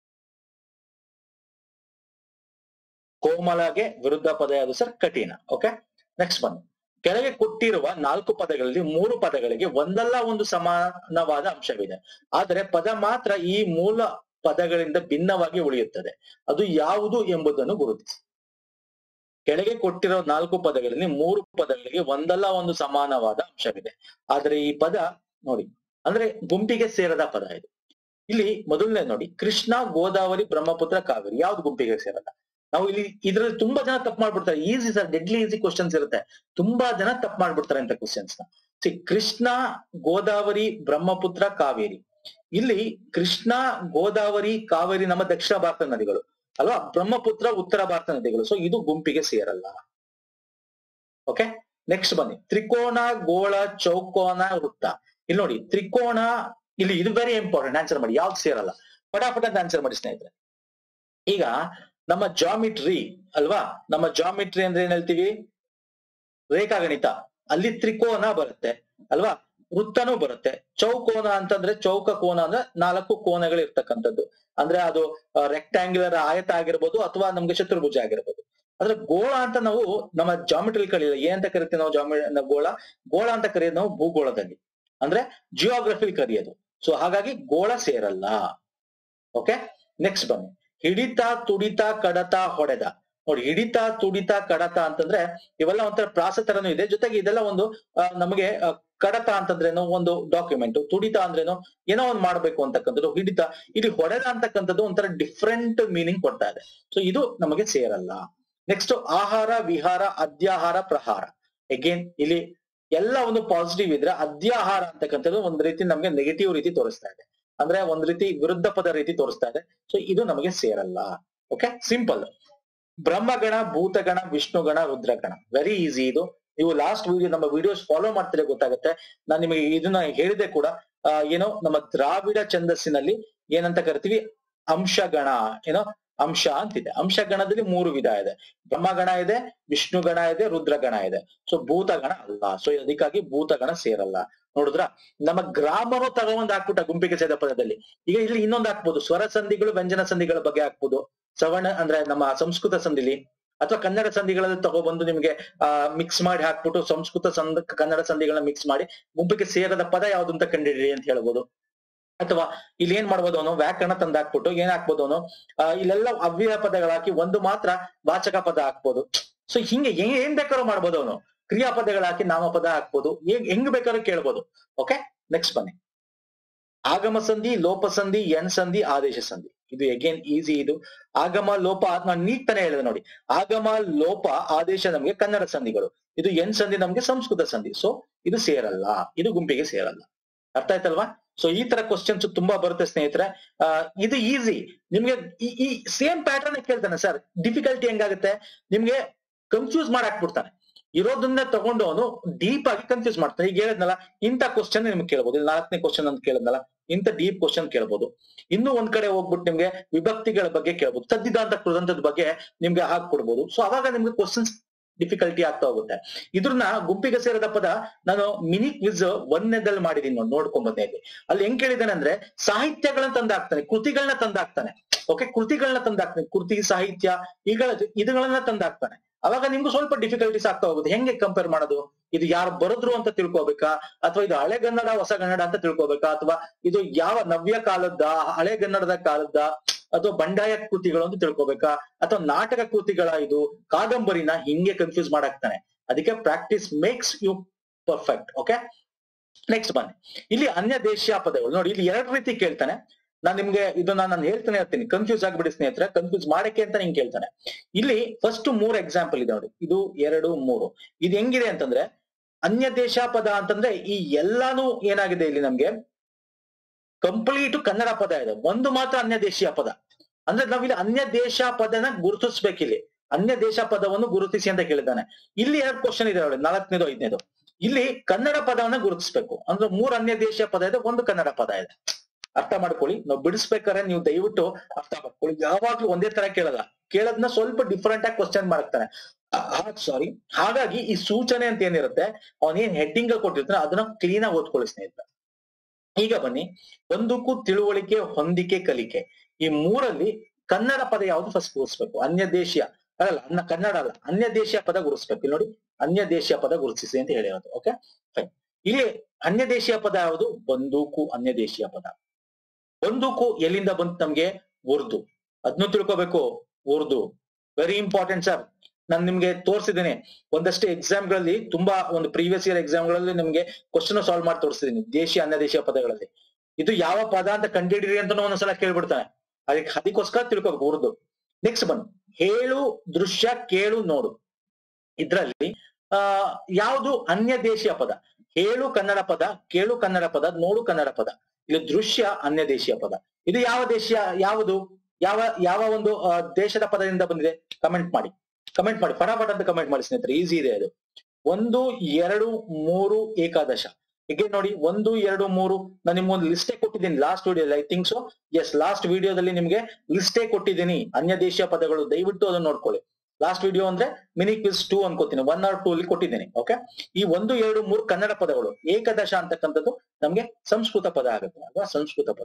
ಕೋಮಲಗೆ ವಿರುದ್ಧ ಪದ ಯಾವುದು ಸರ್ ಕಠಿಣ ಓಕೆ ನೆಕ್ಸ್ಟ್ ಬನ್ನಿ ಕೆಳಗೆ ಕೊಟ್ಟಿರುವ ನಾಲ್ಕು ಪದಗಳಲ್ಲಿ ಮೂರು ಪದಗಳಿಗೆ ಒಂದಲ್ಲ ಒಂದು ಸಮಾನವಾದ ಅಂಶವಿದೆ ಆದರೆ ಪದ ಮಾತ್ರ ಈ ಮೂಲ ಪದಗಳಿಂದ ಭಿನ್ನವಾಗಿ ಉಳಿಯುತ್ತದೆ ಅದು ಯಾವುದು ಎಂಬುದನ್ನು ಗುರುತಿಸಿ ಕೆಳಗೆ ಕೊಟ್ಟಿರೋ ನಾಲ್ಕು ಪದಗಳಲ್ಲಿ ಮೂರು ಪದಗಳಿಗೆ ಒಂದಲ್ಲ ಒಂದು ಸಮಾನವಾದ ಅಂಶವಿದೆ ಆದರೆ ಈ ಪದ ನೋಡಿ ಅಂದ್ರೆ ಗುಂಪಿಗೆ ಸೇರದ ಪದ ಇದು ಇಲ್ಲಿ ಮೊದಲನೇ ನೋಡಿ ಕೃಷ್ಣ ಗೋದಾವರಿ ಬ್ರಹ್ಮಪುತ್ರ ಕಾವೇರಿ ಯಾವ್ದು ಗುಂಪಿಗೆ ಸೇರಲ್ಲ ನಾವು ಇಲ್ಲಿ ಇದ್ರಲ್ಲಿ ತುಂಬಾ ಜನ ತಪ್ಪು ಮಾಡ್ಬಿಡ್ತಾರೆ easy sir deadly easy questions ಇರುತ್ತೆ ತುಂಬಾ ಜನ ತಪ್ಪು ಮಾಡ್ಬಿಡ್ತಾರೆ ಅಂತ ಕ್ವಶನ್ಸ್ ನ ಸಿ ಕೃಷ್ಣ ಗೋದಾವರಿ ಬ್ರಹ್ಮಪುತ್ರ ಕಾವೇರಿ ಇಲ್ಲಿ ಕೃಷ್ಣ ಗೋದಾವರಿ ಕಾವೇರಿ ನಮ್ಮ ದಕ್ಷಿಣ ಭಾರತ ನದಿಗಳು ಅಲ್ವಾ ಬ್ರಹ್ಮಪುತ್ರ ಉತ್ತರ ಭಾರತ ನದಿಗಳು ಸೊ ಇದು ಗುಂಪಿಗೆ ಸೇರಲ್ಲ ಓಕೆ ನೆಕ್ಸ್ಟ್ ಬನ್ನಿ ತ್ರಿಕೋಣ ಗೋಳ ಚೌಕೋನ ವೃತ್ತ ಇಲ್ಲಿ ನೋಡಿ ತ್ರಿಕೋಣ ಇಲ್ಲಿ ಇದು ವೆರಿ ಇಂಪಾರ್ಟೆಂಟ್ ಆನ್ಸರ್ ಮಾಡಿ ಯಾವ್ದು ಸೇರಲ್ಲ ಫಟಾಫಟ ಅಂತ ಆನ್ಸರ್ ಮಾಡಿ ಸ್ನೇಹಿತರೆ ಈಗ ನಮ್ಮ ಜಾಮಿಟ್ರಿ ಅಲ್ವಾ ನಮ್ಮ ಜಾಮಿಟ್ರಿ ಅಂದ್ರೆ ಏನ್ ಹೇಳ್ತೀವಿ ರೇಖಾಗಣಿತ ಅಲ್ಲಿ ತ್ರಿಕೋನ ಬರುತ್ತೆ ಅಲ್ವಾ ವೃತ್ತನೂ ಬರುತ್ತೆ ಚೌಕೋನ ಅಂತಂದ್ರೆ ಚೌಕ ಕೋನ ಅಂದ್ರೆ ನಾಲ್ಕು ಕೋನಗಳು ಇರ್ತಕ್ಕಂಥದ್ದು ಅಂದ್ರೆ ಅದು ರೆಕ್ಟಾಂಗ್ಯುಲರ್ ಆಯತ ಆಗಿರ್ಬೋದು ಅಥವಾ ನಮ್ಗೆ ಚತುರ್ಭುಜ ಆಗಿರ್ಬೋದು ಆದ್ರೆ ಗೋಳ ಅಂತ ನಾವು ನಮ್ಮ ಜಾಮಿಟ್ರಿ ಕಲಿಯಲ್ಲ ಏನಂತ ಕರಿತೀವಿ ನಾವು ಜಾಮಿ ಗೋಳ ಗೋಳ ಅಂತ ಕರೆಯೋದು ನಾವು ಭೂಗೋಳದಲ್ಲಿ ಅಂದ್ರೆ ಜಿಯೋಗ್ರಫಿ ಕರೆಯೋದು ಸೊ ಹಾಗಾಗಿ ಗೋಳ ಸೇರಲ್ಲ ಓಕೆ ನೆಕ್ಸ್ಟ್ ಬನ್ನಿ ಹಿಡಿತ ತುಡಿತ ಕಡತ ಹೊಡೆದ ನೋಡಿ ಹಿಡಿತ ತುಡಿತ ಕಡತ ಅಂತಂದ್ರೆ ಇವೆಲ್ಲ ಒಂಥರ ಪ್ರಾಸ ತರನು ಇದೆ ಜೊತೆಗೆ ಇದೆಲ್ಲ ಒಂದು ಆ, ನಮಗೆ ಆ, ಕಡತ ಅಂತಂದ್ರೇನು ಒಂದು ಡಾಕ್ಯುಮೆಂಟ್ ತುಡಿತ ಅಂದ್ರೇನು ಏನೋ ಒಂದು ಮಾಡ್ಬೇಕು ಅಂತಕ್ಕಂಥದ್ದು ಹಿಡಿತ ಇಲ್ಲಿ ಹೊಡೆದ ಅಂತಕ್ಕಂಥದ್ದು ಒಂಥರ ಡಿಫ್ರೆಂಟ್ ಮೀನಿಂಗ್ ಕೊಡ್ತಾ ಇದೆ ಸೊ ಇದು ನಮಗೆ ಸೇರಲ್ಲ ನೆಕ್ಸ್ಟ್ ಆಹಾರ ವಿಹಾರ ಅದ್ಯಾಹಾರ ಪ್ರಹಾರ ಅಗೇನ್ ಇಲ್ಲಿ ಎಲ್ಲ ಒಂದು ಪಾಸಿಟಿವ್ ಇದ್ರೆ ಅದ್ಯಾಹಾರ ಅಂತಕ್ಕಂಥದ್ದು ಒಂದ್ ರೀತಿ ನಮ್ಗೆ ನೆಗೆಟಿವ್ ರೀತಿ ತೋರಿಸ್ತಾ ಇದೆ ಅಂದ್ರೆ ಒಂದ್ ರೀತಿ ವಿರುದ್ಧ ಪದ ರೀತಿ ತೋರಿಸ್ತಾ ಇದೆ ಸೊ ಇದು ನಮಗೆ ಸೇರಲ್ಲ ಓಕೆ ಸಿಂಪಲ್ ಬ್ರಹ್ಮಗಣ ಭೂತಗಣ ವಿಷ್ಣುಗಣ ರುದ್ರಗಣ ವೆರಿ ಈಸಿ ಇದು ನೀವು ಲಾಸ್ಟ್ ವಿಡಿಯೋ ನಮ್ಮ ವಿಡಿಯೋಸ್ ಫಾಲೋ ಮಾಡ್ತಿದ್ರೆ ಗೊತ್ತಾಗುತ್ತೆ ನಾನು ನಿಮಗೆ ಇದನ್ನ ಹೇಳಿದೆ ಕೂಡ ಆ, ಏನೋ ನಮ್ಮ ದ್ರಾವಿಡ ಛಂದಸ್ಸಿನಲ್ಲಿ ಏನಂತ ಕರಿತೀವಿ ಅಂಶಗಣ ಏನೋ ಅಂಶ ಅಂತಿದೆ ಅಂಶಗಣದಲ್ಲಿ ಮೂರು ವಿಧ ಇದೆ ಬ್ರಹ್ಮಗಣ ಇದೆ ವಿಷ್ಣುಗಣ ಇದೆ ರುದ್ರಗಣ ಇದೆ ಸೊ ಭೂತಗಣ ಅಲ್ಲ ಸೊ ಅದಕ್ಕಾಗಿ ಭೂತಗಣ ಸೇರಲ್ಲ ನೋಡಿದ್ರ ನಮ್ಮ ಗ್ರಾಮನು ತಗೊಂಡ್ ಹಾಕ್ಬಿಟ್ಟ ಗುಂಪಿಗೆ ಸೇದ ಪದದಲ್ಲಿ ಈಗ ಇಲ್ಲಿ ಇನ್ನೊಂದು ಹಾಕ್ಬೋದು ಸ್ವರ ಸಂಧಿಗಳು ವ್ಯಂಜನ ಸಂಧಿಗಳ ಬಗ್ಗೆ ಹಾಕ್ಬೋದು ಸವರ್ಣ ಅಂದ್ರೆ ನಮ್ಮ ಸಂಸ್ಕೃತ ಸಂಧಿಲಿ ಅಥವಾ ಕನ್ನಡ ಸಂಧಿಗಳಲ್ಲಿ ತಗೊಬಂದು ನಿಮ್ಗೆ ಆ ಮಿಕ್ಸ್ ಮಾಡಿ ಹಾಕ್ಬಿಟ್ಟು ಸಂಸ್ಕೃತ ಸಂಧ ಕನ್ನಡ ಸಂಧಿಗಳನ್ನ ಮಿಕ್ಸ್ ಮಾಡಿ ಗುಂಪಿಗೆ ಸೇರದ ಪದ ಯಾವ್ದು ಅಂತ ಕಂಡಿಡಿ ಅಂತ ಹೇಳ್ಬೋದು ಅಥವಾ ಇಲ್ಲಿ ಏನ್ ಮಾಡ್ಬೋದು ಅವನು ವ್ಯಾಕರಣ ತಂದು ಹಾಕ್ಬಿಟ್ಟು ಏನ್ ಹಾಕ್ಬೋದು ಅವನು ಆ, ಇಲ್ಲೆಲ್ಲ ಅವ್ಯಯ ಪದಗಳು ಹಾಕಿ ಒಂದು ಮಾತ್ರ ವಾಚಕ ಪದ ಹಾಕ್ಬೋದು ಸೊ ಹಿಂಗೆ ಏನ್ ಏನ್ ಬೇಕಾದ್ರೂ ಮಾಡ್ಬೋದು ಅವನು ಕ್ರಿಯಾಪದಗಳು ಹಾಕಿ ನಾಮಪದ ಹಾಕ್ಬೋದು ಹೆಂಗ್ ಹೆಂಗ್ ಬೇಕಾದ್ರೂ ಕೇಳ್ಬೋದು ಓಕೆ ನೆಕ್ಸ್ಟ್ ಬನ್ನಿ ಆಗಮ ಸಂಧಿ ಲೋಪ ಸಂಧಿ ಎನ್ ಸಂಧಿ ಆದೇಶ ಸಂಧಿ ಇದು ಅಗೇನ್ ಈಸಿ ಇದು ಆಗಮ ಲೋಪ ಅದ್ ನಾನು ನೀಟ್ ತಾನೇ ಹೇಳಿದೆ ನೋಡಿ ಆಗಮ ಲೋಪ ಆದೇಶ ನಮ್ಗೆ ಕನ್ನಡ ಸಂಧಿಗಳು ಇದು ಎನ್ ಸಂಧಿ ನಮ್ಗೆ ಸಂಸ್ಕೃತ ಸಂಧಿ ಸೊ ಇದು ಸೇರಲ್ಲ ಇದು ಗುಂಪಿಗೆ ಸೇರಲ್ಲ ಅರ್ಥ ಆಯ್ತಲ್ವಾ ಸೊ ಈ ತರ ಕ್ವಶನ್ಸ್ ತುಂಬಾ ಬರುತ್ತೆ ಸ್ನೇಹಿತರೆ ಆ, ಇದು ಈಸಿ ನಿಮ್ಗೆ ಈ- ಈ ಸೇಮ್ ಪ್ಯಾಟರ್ನ್ ಕೇಳ್ತಾನೆ ಸರ್ ಡಿಫಿಕಲ್ಟಿ ಹೆಂಗಾಗುತ್ತೆ ನಿಮ್ಗೆ ಕನ್ಫ್ಯೂಸ್ ಮಾಡಾಕ್ಬಿಡ್ತಾನೆ ಇರೋದನ್ನ ತಗೊಂಡು ಅವನು ಡೀಪ್ ಆಗಿ ಕನ್ಫ್ಯೂಸ್ ಮಾಡ್ತಾನೆ ಈಗ ಹೇಳಿದ್ನಲ್ಲ ಇಂಥ ಕ್ವಶನ್ ನಿಮ್ಗೆ ಕೇಳ್ಬೋದು ಇಲ್ಲಿ ನಾಲ್ಕನೇ ಕ್ವಶನ್ ಅಂತ ಕೇಳಿದ್ನಲ್ಲ ಇಂಥ ಡೀಪ್ ಕ್ವಶನ್ ಕೇಳ್ಬೋದು ಇನ್ನು ಒಂದ್ ಕಡೆ ಹೋಗ್ಬಿಟ್ಟು ನಿಮ್ಗೆ ವಿಭಕ್ತಿಗಳ ಬಗ್ಗೆ ಕೇಳ್ಬೋದು ತದ್ದಿದಾಂತ ಕೃದಂತದ ಬಗ್ಗೆ ನಿಮ್ಗೆ ಹಾಕ್ಕೊಡ್ಬೋದು ಸೊ ಅವಾಗ ನಿಮ್ಗೆ ಕ್ವಶನ್ಸ್ ಡಿಫಿಕಲ್ಟಿ ಆಗ್ತಾ ಹೋಗುತ್ತೆ ಇದ್ರನ್ನ ಗುಂಪಿಗೆ ಸೇರಿದ ಪದ ನಾನು ಮಿನಿ ಕ್ವಿಜ್ ಒಂದನೇದಲ್ಲಿ ಮಾಡಿದೀನಿ ನೋಡಿ ನೋಡ್ಕೊಂಡ್ ಬಂದೆ ಇಲ್ಲಿ ಅಲ್ಲಿ ಹೆಂಗ್ ಕೇಳಿದಾನೆ ಅಂದ್ರೆ ಸಾಹಿತ್ಯಗಳನ್ನ ತಂದಾಕ್ತಾನೆ ಕೃತಿಗಳನ್ನ ತಂದಾಕ್ತಾನೆ ಓಕೆ ಕೃತಿಗಳನ್ನ ತಂದಾಕ್ತಾನೆ ಕೃತಿ ಸಾಹಿತ್ಯ ಈಗಳ ಇದುಗಳನ್ನ ತಂದಾಕ್ತಾನೆ ಅವಾಗ ನಿಮ್ಗೂ ಸ್ವಲ್ಪ ಡಿಫಿಕಲ್ಟೀಸ್ ಆಗ್ತಾ ಹೋಗುತ್ತೆ ಹೆಂಗೆ ಕಂಪೇರ್ ಮಾಡೋದು ಇದು ಯಾರು ಬರೆದ್ರು ಅಂತ ತಿಳ್ಕೊಬೇಕಾ ಅಥವಾ ಇದು ಹಳೆಗನ್ನಡ ಹೊಸ ಕನ್ನಡ ಅಂತ ತಿಳ್ಕೊಬೇಕಾ ಅಥವಾ ಇದು ಯಾವ ನವ್ಯ ಕಾಲದ ಹಳೆಗನ್ನಡದ ಕಾಲದ ಅಥವಾ ಬಂಡಾಯ ಕೃತಿಗಳು ಅಂತ ತಿಳ್ಕೊಬೇಕಾ ಅಥವಾ ನಾಟಕ ಕೃತಿಗಳ ಇದು ಕಾದಂಬರಿನ ಹಿಂಗೆ ಕನ್ಫ್ಯೂಸ್ ಮಾಡಾಕ್ತಾನೆ ಅದಕ್ಕೆ practice makes you perfect okay next ಬನ್ನಿ ಇಲ್ಲಿ ಅನ್ಯ ದೇಶೀಯ ಪದಗಳು ನೋಡಿ ಇಲ್ಲಿ ಎರಡು ರೀತಿ ಕೇಳ್ತಾನೆ ನಾನ್ ನಿಮ್ಗೆ ಇದನ್ನ ನಾನು ಹೇಳ್ತಾನೆ ಇರ್ತೀನಿ ಕನ್ಫ್ಯೂಸ್ ಆಗ್ಬಿಡಿ ಸ್ನೇಹಿತರೆ ಕನ್ಫ್ಯೂಸ್ ಮಾಡಕ್ಕೆ ಅಂತ ನಿಂಗೆ ಕೇಳ್ತಾನೆ ಇಲ್ಲಿ ಫಸ್ಟ್ ಮೂರ್ ಎಕ್ಸಾಂಪಲ್ ಇದೆ ನೋಡಿ ಇದು ಎರಡು ಮೂರು ಇದು ಹೆಂಗಿದೆ ಅಂತಂದ್ರೆ ಅನ್ಯ ದೇಶ ಪದ ಅಂತಂದ್ರೆ ಈ ಎಲ್ಲಾನು ಏನಾಗಿದೆ ಇಲ್ಲಿ ನಮ್ಗೆ ಕಂಪ್ಲೀಟ್ ಕನ್ನಡ ಪದ ಇದೆ ಒಂದು ಮಾತ್ರ ಅನ್ಯ ದೇಶೀಯ ಪದ ಅಂದ್ರೆ ನಾವಿಲ್ಲಿ ಅನ್ಯ ದೇಶ ಪದನ ಗುರುತಿಸ್ಬೇಕಿಲ್ಲಿ ಅನ್ಯ ದೇಶ ಪದವನ್ನು ಗುರುತಿಸಿ ಅಂತ ಕೇಳಿದ್ದಾನೆ ಇಲ್ಲಿ ಎರಡು ಕ್ವಶನ್ ಇದೆ ನೋಡಿ ನಾಲ್ಕನೇದು ಐದನೇದು ಇಲ್ಲಿ ಕನ್ನಡ ಪದವನ್ನ ಗುರುತಿಸ್ಬೇಕು ಅಂದ್ರೆ ಮೂರ್ ಅನ್ಯ ದೇಶ ಪದ ಇದೆ ಒಂದು ಕನ್ನಡ ಪದ ಇದೆ ಅರ್ಥ ಮಾಡ್ಕೊಳ್ಳಿ ನಾವು ಬಿಡಿಸ್ಬೇಕಾದ್ರೆ ನೀವು ದಯವಿಟ್ಟು ಅರ್ಥ ಮಾಡ್ಕೊಳ್ಳಿ ಯಾವಾಗ್ಲೂ ಒಂದೇ ತರ ಕೇಳಲ್ಲ ಕೇಳೋದ್ನ ಸ್ವಲ್ಪ ಡಿಫ್ರೆಂಟ್ ಆಗಿ ಕ್ವಶನ್ ಮಾಡ್ತಾನೆ ಸಾರಿ ಹಾಗಾಗಿ ಈ ಸೂಚನೆ ಅಂತ ಏನಿರುತ್ತೆ ಅವನ್ ಏನ್ ಹೆಡ್ಡಿಂಗ್ ಕೊಟ್ಟಿರ್ತಾನೆ ಅದನ್ನ ಕ್ಲೀನ್ ಆಗಿ ಓದ್ಕೊಳ್ಳಿ ಸ್ನೇಹಿತರೆ ಈಗ ಬನ್ನಿ ಒಂದಕ್ಕೂ ತಿಳುವಳಿಕೆ ಹೊಂದಿಕೆ ಕಲಿಕೆ ಈ ಮೂರಲ್ಲಿ ಕನ್ನಡ ಪದ ಯಾವ್ದು ಫಸ್ಟ್ ಗುರುತಿಸ್ಬೇಕು ಅನ್ಯ ದೇಶೀಯ ಅಲ್ಲ ಅನ್ನ ಕನ್ನಡ ಅಲ್ಲ ಅನ್ಯ ದೇಶೀಯ ಪದ ಗುರುತಿಸ್ಬೇಕು ಇಲ್ಲಿ ನೋಡಿ ಅನ್ಯ ದೇಶೀಯ ಪದ ಗುರುತಿಸಿ ಅಂತ ಹೇಳಿರೋದು ಓಕೆ ಫೈನ್ ಇಲ್ಲಿ ಅನ್ಯ ದೇಶೀಯ ಪದ ಯಾವುದು ಬಂದೂಕು ಅನ್ಯ ದೇಶೀಯ ಪದ ಬಂದೂಕು ಎಲ್ಲಿಂದ ಬಂತು ನಮ್ಗೆ ಉರ್ದು ಅದನ್ನು ತಿಳ್ಕೊಬೇಕು ಉರ್ದು ವೆರಿ ಇಂಪಾರ್ಟೆಂಟ್ ಸರ್ ನಾನು ನಿಮ್ಗೆ ತೋರಿಸಿದ್ದೀನಿ ಒಂದಷ್ಟು exam ಗಳಲ್ಲಿ ತುಂಬಾ ಒಂದು ಪ್ರೀವಿಯಸ್ ಇಯರ್ ಗಳಲ್ಲಿ ನಿಮ್ಗೆ ಕ್ವಶನ್ ಸಾಲ್ವ್ ಮಾಡಿ ತೋರಿಸಿದೀನಿ ದೇಶೀಯ ಅನ್ಯ ದೇಶೀಯ ಪದಗಳಲ್ಲಿ ಇದು ಯಾವ ಪದ ಅಂತ ಕಂಡಿಡಿರಿ ಅಂತ ಒಂದ್ಸಲ ಕೇಳ್ಬಿಡ್ತಾನೆ ಅದಕ್ಕೆ ಅದಕ್ಕೋಸ್ಕರ ತಿಳ್ಕೊಬೇಕು ಉರ್ದು ನೆಕ್ಸ್ಟ್ ಬನ್ನಿ ಹೇಳು ದೃಶ್ಯ ಕೇಳು ನೋಡು ಇದ್ರಲ್ಲಿ ಆ ಯಾವುದು ಅನ್ಯ ದೇಶೀಯ ಪದ ಹೇಳು ಕನ್ನಡ ಪದ ಕೇಳು ಕನ್ನಡ ಪದ ನೋಡು ಕನ್ನಡ ಪದ ಇದು ದೃಶ್ಯ ಅನ್ಯ ದೇಶೀಯ ಪದ ಇದು ಯಾವ ದೇಶೀಯ ಯಾವುದು ಯಾವ ಯಾವ ಒಂದು ಆ, ದೇಶದ ಪದದಿಂದ ಬಂದಿದೆ ಕಮೆಂಟ್ ಮಾಡಿ ಕಮೆಂಟ್ ಮಾಡಿ ಫಟಾಫಟ್ ಅಂತ ಕಮೆಂಟ್ ಮಾಡಿ ಸ್ನೇಹಿತರೆ ಈಸಿ ಇದೆ ಅದು ಒಂದು ಎರಡು ಮೂರು ಏಕಾದಶ ಹೀಗೆ ನೋಡಿ ಒಂದು ಎರಡು ಮೂರು ನಾನು ನಿಮ್ಗೊಂದು ಲಿಸ್ಟೇ ಕೊಟ್ಟಿದ್ದೀನಿ ಲಾಸ್ಟ್ ವಿಡಿಯೋದಲ್ಲಿ I think so S last ವಿಡಿಯೋದಲ್ಲಿ ನಿಮ್ಗೆ ಲಿಸ್ಟೇ ಕೊಟ್ಟಿದ್ದೀನಿ ಅನ್ಯ ದೇಶೀಯ ಪದಗಳು ದಯವಿಟ್ಟು ಅದನ್ನ ನೋಡ್ಕೊಳ್ಳಿ ಲಾಸ್ಟ್ ವಿಡಿಯೋ ಅಂದ್ರೆ ಮಿನಿ ಕ್ವಿಸ್ ಟೂ ಅನ್ಕೋತೀನಿ ಒನ್ ಆರ್ ಟೂ ಅಲ್ಲಿ ಕೊಟ್ಟಿದ್ದೀನಿ ಓಕೆ ಈ ಒಂದು ಎರಡು ಮೂರು ಕನ್ನಡ ಪದಗಳು ಏಕದಶ ಅಂತಕ್ಕಂಥದ್ದು ನಮ್ಗೆ ಸಂಸ್ಕೃತ ಪದ ಆಗುತ್ತೆ ಅಲ್ವಾ ಸಂಸ್ಕೃತ ಪದ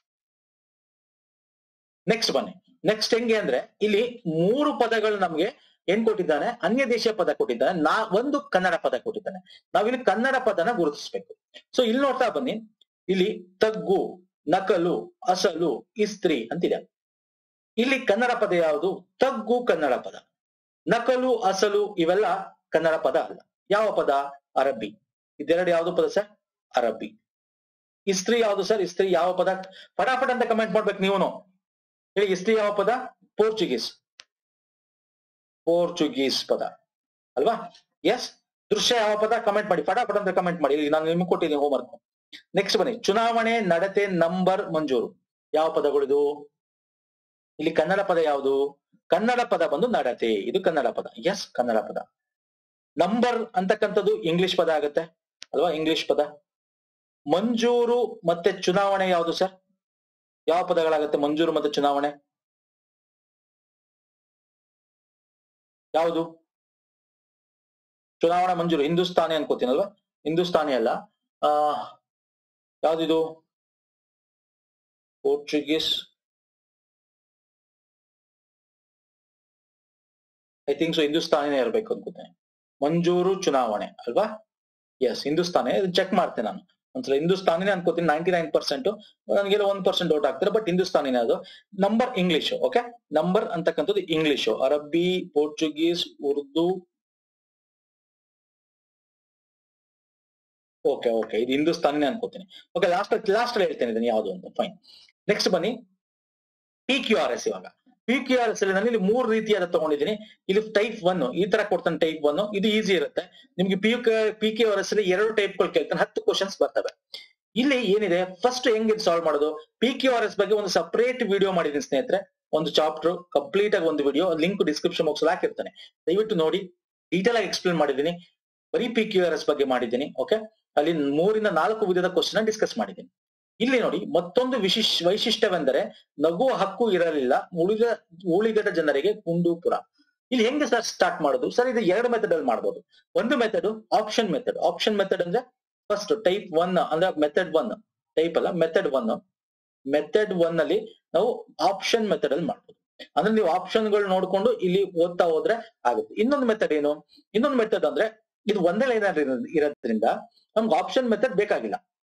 ನೆಕ್ಸ್ಟ್ ಬನ್ನಿ ನೆಕ್ಸ್ಟ್ ಹೆಂಗೆ ಅಂದ್ರೆ ಇಲ್ಲಿ ಮೂರು ಪದಗಳು ನಮ್ಗೆ ಏನ್ ಕೊಟ್ಟಿದ್ದಾನೆ ಅನ್ಯ ದೇಶೀಯ ಪದ ಕೊಟ್ಟಿದ್ದಾನೆ ನಾ ಒಂದು ಕನ್ನಡ ಪದ ಕೊಟ್ಟಿದ್ದಾನೆ ನಾವಿಲ್ಲಿ ಕನ್ನಡ ಪದನ ಗುರುತಿಸ್ಬೇಕು ಸೊ ಇಲ್ಲಿ ನೋಡ್ತಾ ಬನ್ನಿ ಇಲ್ಲಿ ತಗ್ಗು ನಕಲು ಅಸಲು ಇಸ್ತ್ರಿ ಅಂತಿದೆ ಇಲ್ಲಿ ಕನ್ನಡ ಪದ ಯಾವುದು ತಗ್ಗು ಕನ್ನಡ ಪದ ನಕಲು ಅಸಲು ಇವೆಲ್ಲ ಕನ್ನಡ ಪದ ಅಲ್ಲ ಯಾವ ಪದ ಅರಬ್ಬಿ ಇದೆರಡು ಯಾವ್ದು ಪದ ಸರ್ ಅರಬ್ಬಿ ಇಸ್ತ್ರಿ ಯಾವ್ದು ಸರ್ ಇಸ್ತ್ರಿ ಯಾವ ಪದ ಫಟಾಫಟ್ ಅಂತ ಕಮೆಂಟ್ ಮಾಡ್ಬೇಕು ನೀವು ಹೇಳಿ ಇಸ್ತ್ರಿ ಯಾವ ಪದ ಪೋರ್ಚುಗೀಸ್ ಪೋರ್ಚುಗೀಸ್ ಪದ ಅಲ್ವಾ ಎಸ್ ದೃಶ್ಯ ಯಾವ ಪದ ಕಮೆಂಟ್ ಮಾಡಿ ಫಟಾಫಟ್ ಅಂತ ಕಮೆಂಟ್ ಮಾಡಿ ಇಲ್ಲಿ ನಾನು ನಿಮ್ಗೆ ಕೊಟ್ಟಿದ್ದೀನಿ ಹೋಮ್ವರ್ಕ್ ನೆಕ್ಸ್ಟ್ ಬನ್ನಿ ಚುನಾವಣೆ ನಡತೆ ನಂಬರ್ ಮಂಜೂರು ಯಾವ ಪದಗಳಿದು ಇಲ್ಲಿ ಕನ್ನಡ ಪದ ಯಾವುದು ಕನ್ನಡ ಪದ ಬಂದು ನಡತೆ ಇದು ಕನ್ನಡ ಪದ ಎಸ್ ಕನ್ನಡ ಪದ ನಂಬರ್ ಅಂತಕ್ಕಂಥದ್ದು ಇಂಗ್ಲಿಷ್ ಪದ ಆಗುತ್ತೆ ಅಲ್ವಾ ಇಂಗ್ಲಿಷ್ ಪದ ಮಂಜೂರು ಮತ್ತೆ ಚುನಾವಣೆ ಯಾವುದು ಸರ್ ಯಾವ ಪದಗಳಾಗುತ್ತೆ ಮಂಜೂರು ಮತ್ತೆ ಚುನಾವಣೆ ಯಾವುದು ಚುನಾವಣಾ ಮಂಜೂರು ಹಿಂದೂಸ್ತಾನಿ ಅನ್ಕೋತೀನಲ್ವಾ ಹಿಂದೂಸ್ತಾನಿ ಅಲ್ಲ ಆ ಯಾವ್ದಿದು ಪೋರ್ಚುಗೀಸ್ ಐ ಥಿಂಕ್ ಸೊ ಹಿಂದೂಸ್ತಾನಿನೇ ಇರ್ಬೇಕು ಅನ್ಕೋತೇನೆ ಮಂಜೂರು ಚುನಾವಣೆ ಅಲ್ವಾ ಎಸ್ ಹಿಂದೂಸ್ತಾನಿ ಚೆಕ್ ಮಾಡ್ತೇನೆ ನಾನು ಒಂದ್ಸಲ ಹಿಂದೂಸ್ತಾನಿನೇ ಅನ್ಕೋತೀನಿ ನೈಂಟಿ ನೈನ್ ಪರ್ಸೆಂಟ್ ನನಗೆಲ್ಲ ಒಂದ್ ಪರ್ಸೆಂಟ್ ಡೌಟ್ ಆಗ್ತಾರೆ ಬಟ್ ಹಿಂದೂಸ್ತಾನಿನೇ ಅದು ನಂಬರ್ ಇಂಗ್ಲಿಷ್ ಓಕೆ ನಂಬರ್ ಅಂತಕ್ಕಂಥದ್ದು English Arabi Portuguese Urdu okay okay ಇದು ಹಿಂದೂಸ್ತಾನಿನೇ ಅನ್ಕೋತೀನಿ ಓಕೆ ಲಾಸ್ಟ್ ಲಾಸ್ಟ್ ಅಲ್ಲಿ ಹೇಳ್ತೇನೆ ಇದನ್ನ ಯಾವುದು ಅಂತ ಫೈನ್ ನೆಕ್ಸ್ಟ್ ಬನ್ನಿ ಪಿ ಕ್ಯೂ ಆರ್ ಎಸ್ ಇವಾಗ ಪಿ ಕ್ಯೂ ಆರ್ ಎಸ್ ಅಲ್ಲಿ ನಾನು ಇಲ್ಲಿ ಮೂರು ರೀತಿಯಾದ ತಗೊಂಡಿದ್ದೀನಿ ಇಲ್ಲಿ ಟೈಪ್ ಒನ್ ಈ ತರ ಕೊಡ್ತಾನೆ ಟೈಪ್ ಒನ್ ಇದು ಈಸಿ ಇರುತ್ತೆ ನಿಮ್ಗೆ P P Q R S ಅಲ್ಲಿ ಎರಡು ಟೈಪ್ ಗಳು ಕೇಳ್ತಾನೆ ಹತ್ತು ಕ್ವಶನ್ಸ್ ಬರ್ತವೆ ಇಲ್ಲಿ ಏನಿದೆ ಫಸ್ಟ್ ಹೆಂಗ್ ಸಾಲ್ವ್ ಮಾಡೋದು ಪಿ ಕ್ಯೂ ಆರ್ ಎಸ್ ಬಗ್ಗೆ ಒಂದು ಸಪರೇಟ್ ವಿಡಿಯೋ ಮಾಡಿದೀನಿ ಸ್ನೇಹಿತರೆ ಒಂದು ಚಾಪ್ಟರ್ ಕಂಪ್ಲೀಟ್ ಆಗಿ ಒಂದು ವಿಡಿಯೋ ಲಿಂಕ್ ಡಿಸ್ಕ್ರಿಪ್ಷನ್ ಬಾಕ್ಸ್ ಹಾಕಿರ್ತಾನೆ ದಯವಿಟ್ಟು ನೋಡಿ ಡೀಟೇಲ್ ಆಗಿ ಎಕ್ಸ್ಪ್ಲೇನ್ ಮಾಡಿದ್ದೀನಿ ಬರೀ ಪಿ ಕ್ಯೂ ಆರ್ ಎಸ್ ಬಗ್ಗೆ ಮಾಡಿದ್ದೀನಿ ಓಕೆ ಅಲ್ಲಿ ಮೂರಿಂದ ನಾಲ್ಕು ವಿಧದ ಕ್ವಶನ್ ಡಿಸ್ಕಸ್ ಮಾಡಿದ್ದೀನಿ ಇಲ್ಲಿ ನೋಡಿ ಮತ್ತೊಂದು ವಿಶಿಷ್ಟ ವೈಶಿಷ್ಟ್ಯವೆಂದರೆ ನಗುವ ಹಕ್ಕು ಇರಲಿಲ್ಲ ಉಳಿದ ಉಳಿಗದ ಜನರಿಗೆ ಕುಂದೂಪುರ ಇಲ್ಲಿ ಹೆಂಗೆ ಸರ್ ಸ್ಟಾರ್ಟ್ ಮಾಡೋದು ಸರ್ ಇದು ಎರಡು ಮೆಥಡ್ ಅಲ್ಲಿ ಮಾಡ್ಬೋದು ಒಂದು method option method option method ಅಂದ್ರೆ ಫಸ್ಟ್ ಟೈಪ್ ಒನ್ ಅಂದ್ರೆ ಮೆಥಡ್ ಒನ್ ಟೈಪ್ ಅಲ್ಲ ಮೆಥಡ್ ಒನ್ ಮೆಥಡ್ ಒನ್ ಅಲ್ಲಿ ನಾವು ಆಪ್ಷನ್ ಮೆಥಡ್ ಅಲ್ಲಿ ಮಾಡ್ಬೋದು ಅಂದ್ರೆ ನೀವು ಆಪ್ಷನ್ ಗಳು ನೋಡ್ಕೊಂಡು ಇಲ್ಲಿ ಓದ್ತಾ ಹೋದ್ರೆ ಆಗುತ್ತೆ ಇನ್ನೊಂದು ಮೆಥಡ್ ಏನು ಇನ್ನೊಂದು ಮೆಥಡ್ ಅಂದ್ರೆ ಇದು ಒಂದೇ ಲೈನ್ ಇರೋದ್ರಿಂದ ನಮ್ಗೆ ಆಪ್ಷನ್ ಮೆಥಡ್ ಬೇಕಾಗಿಲ್ಲ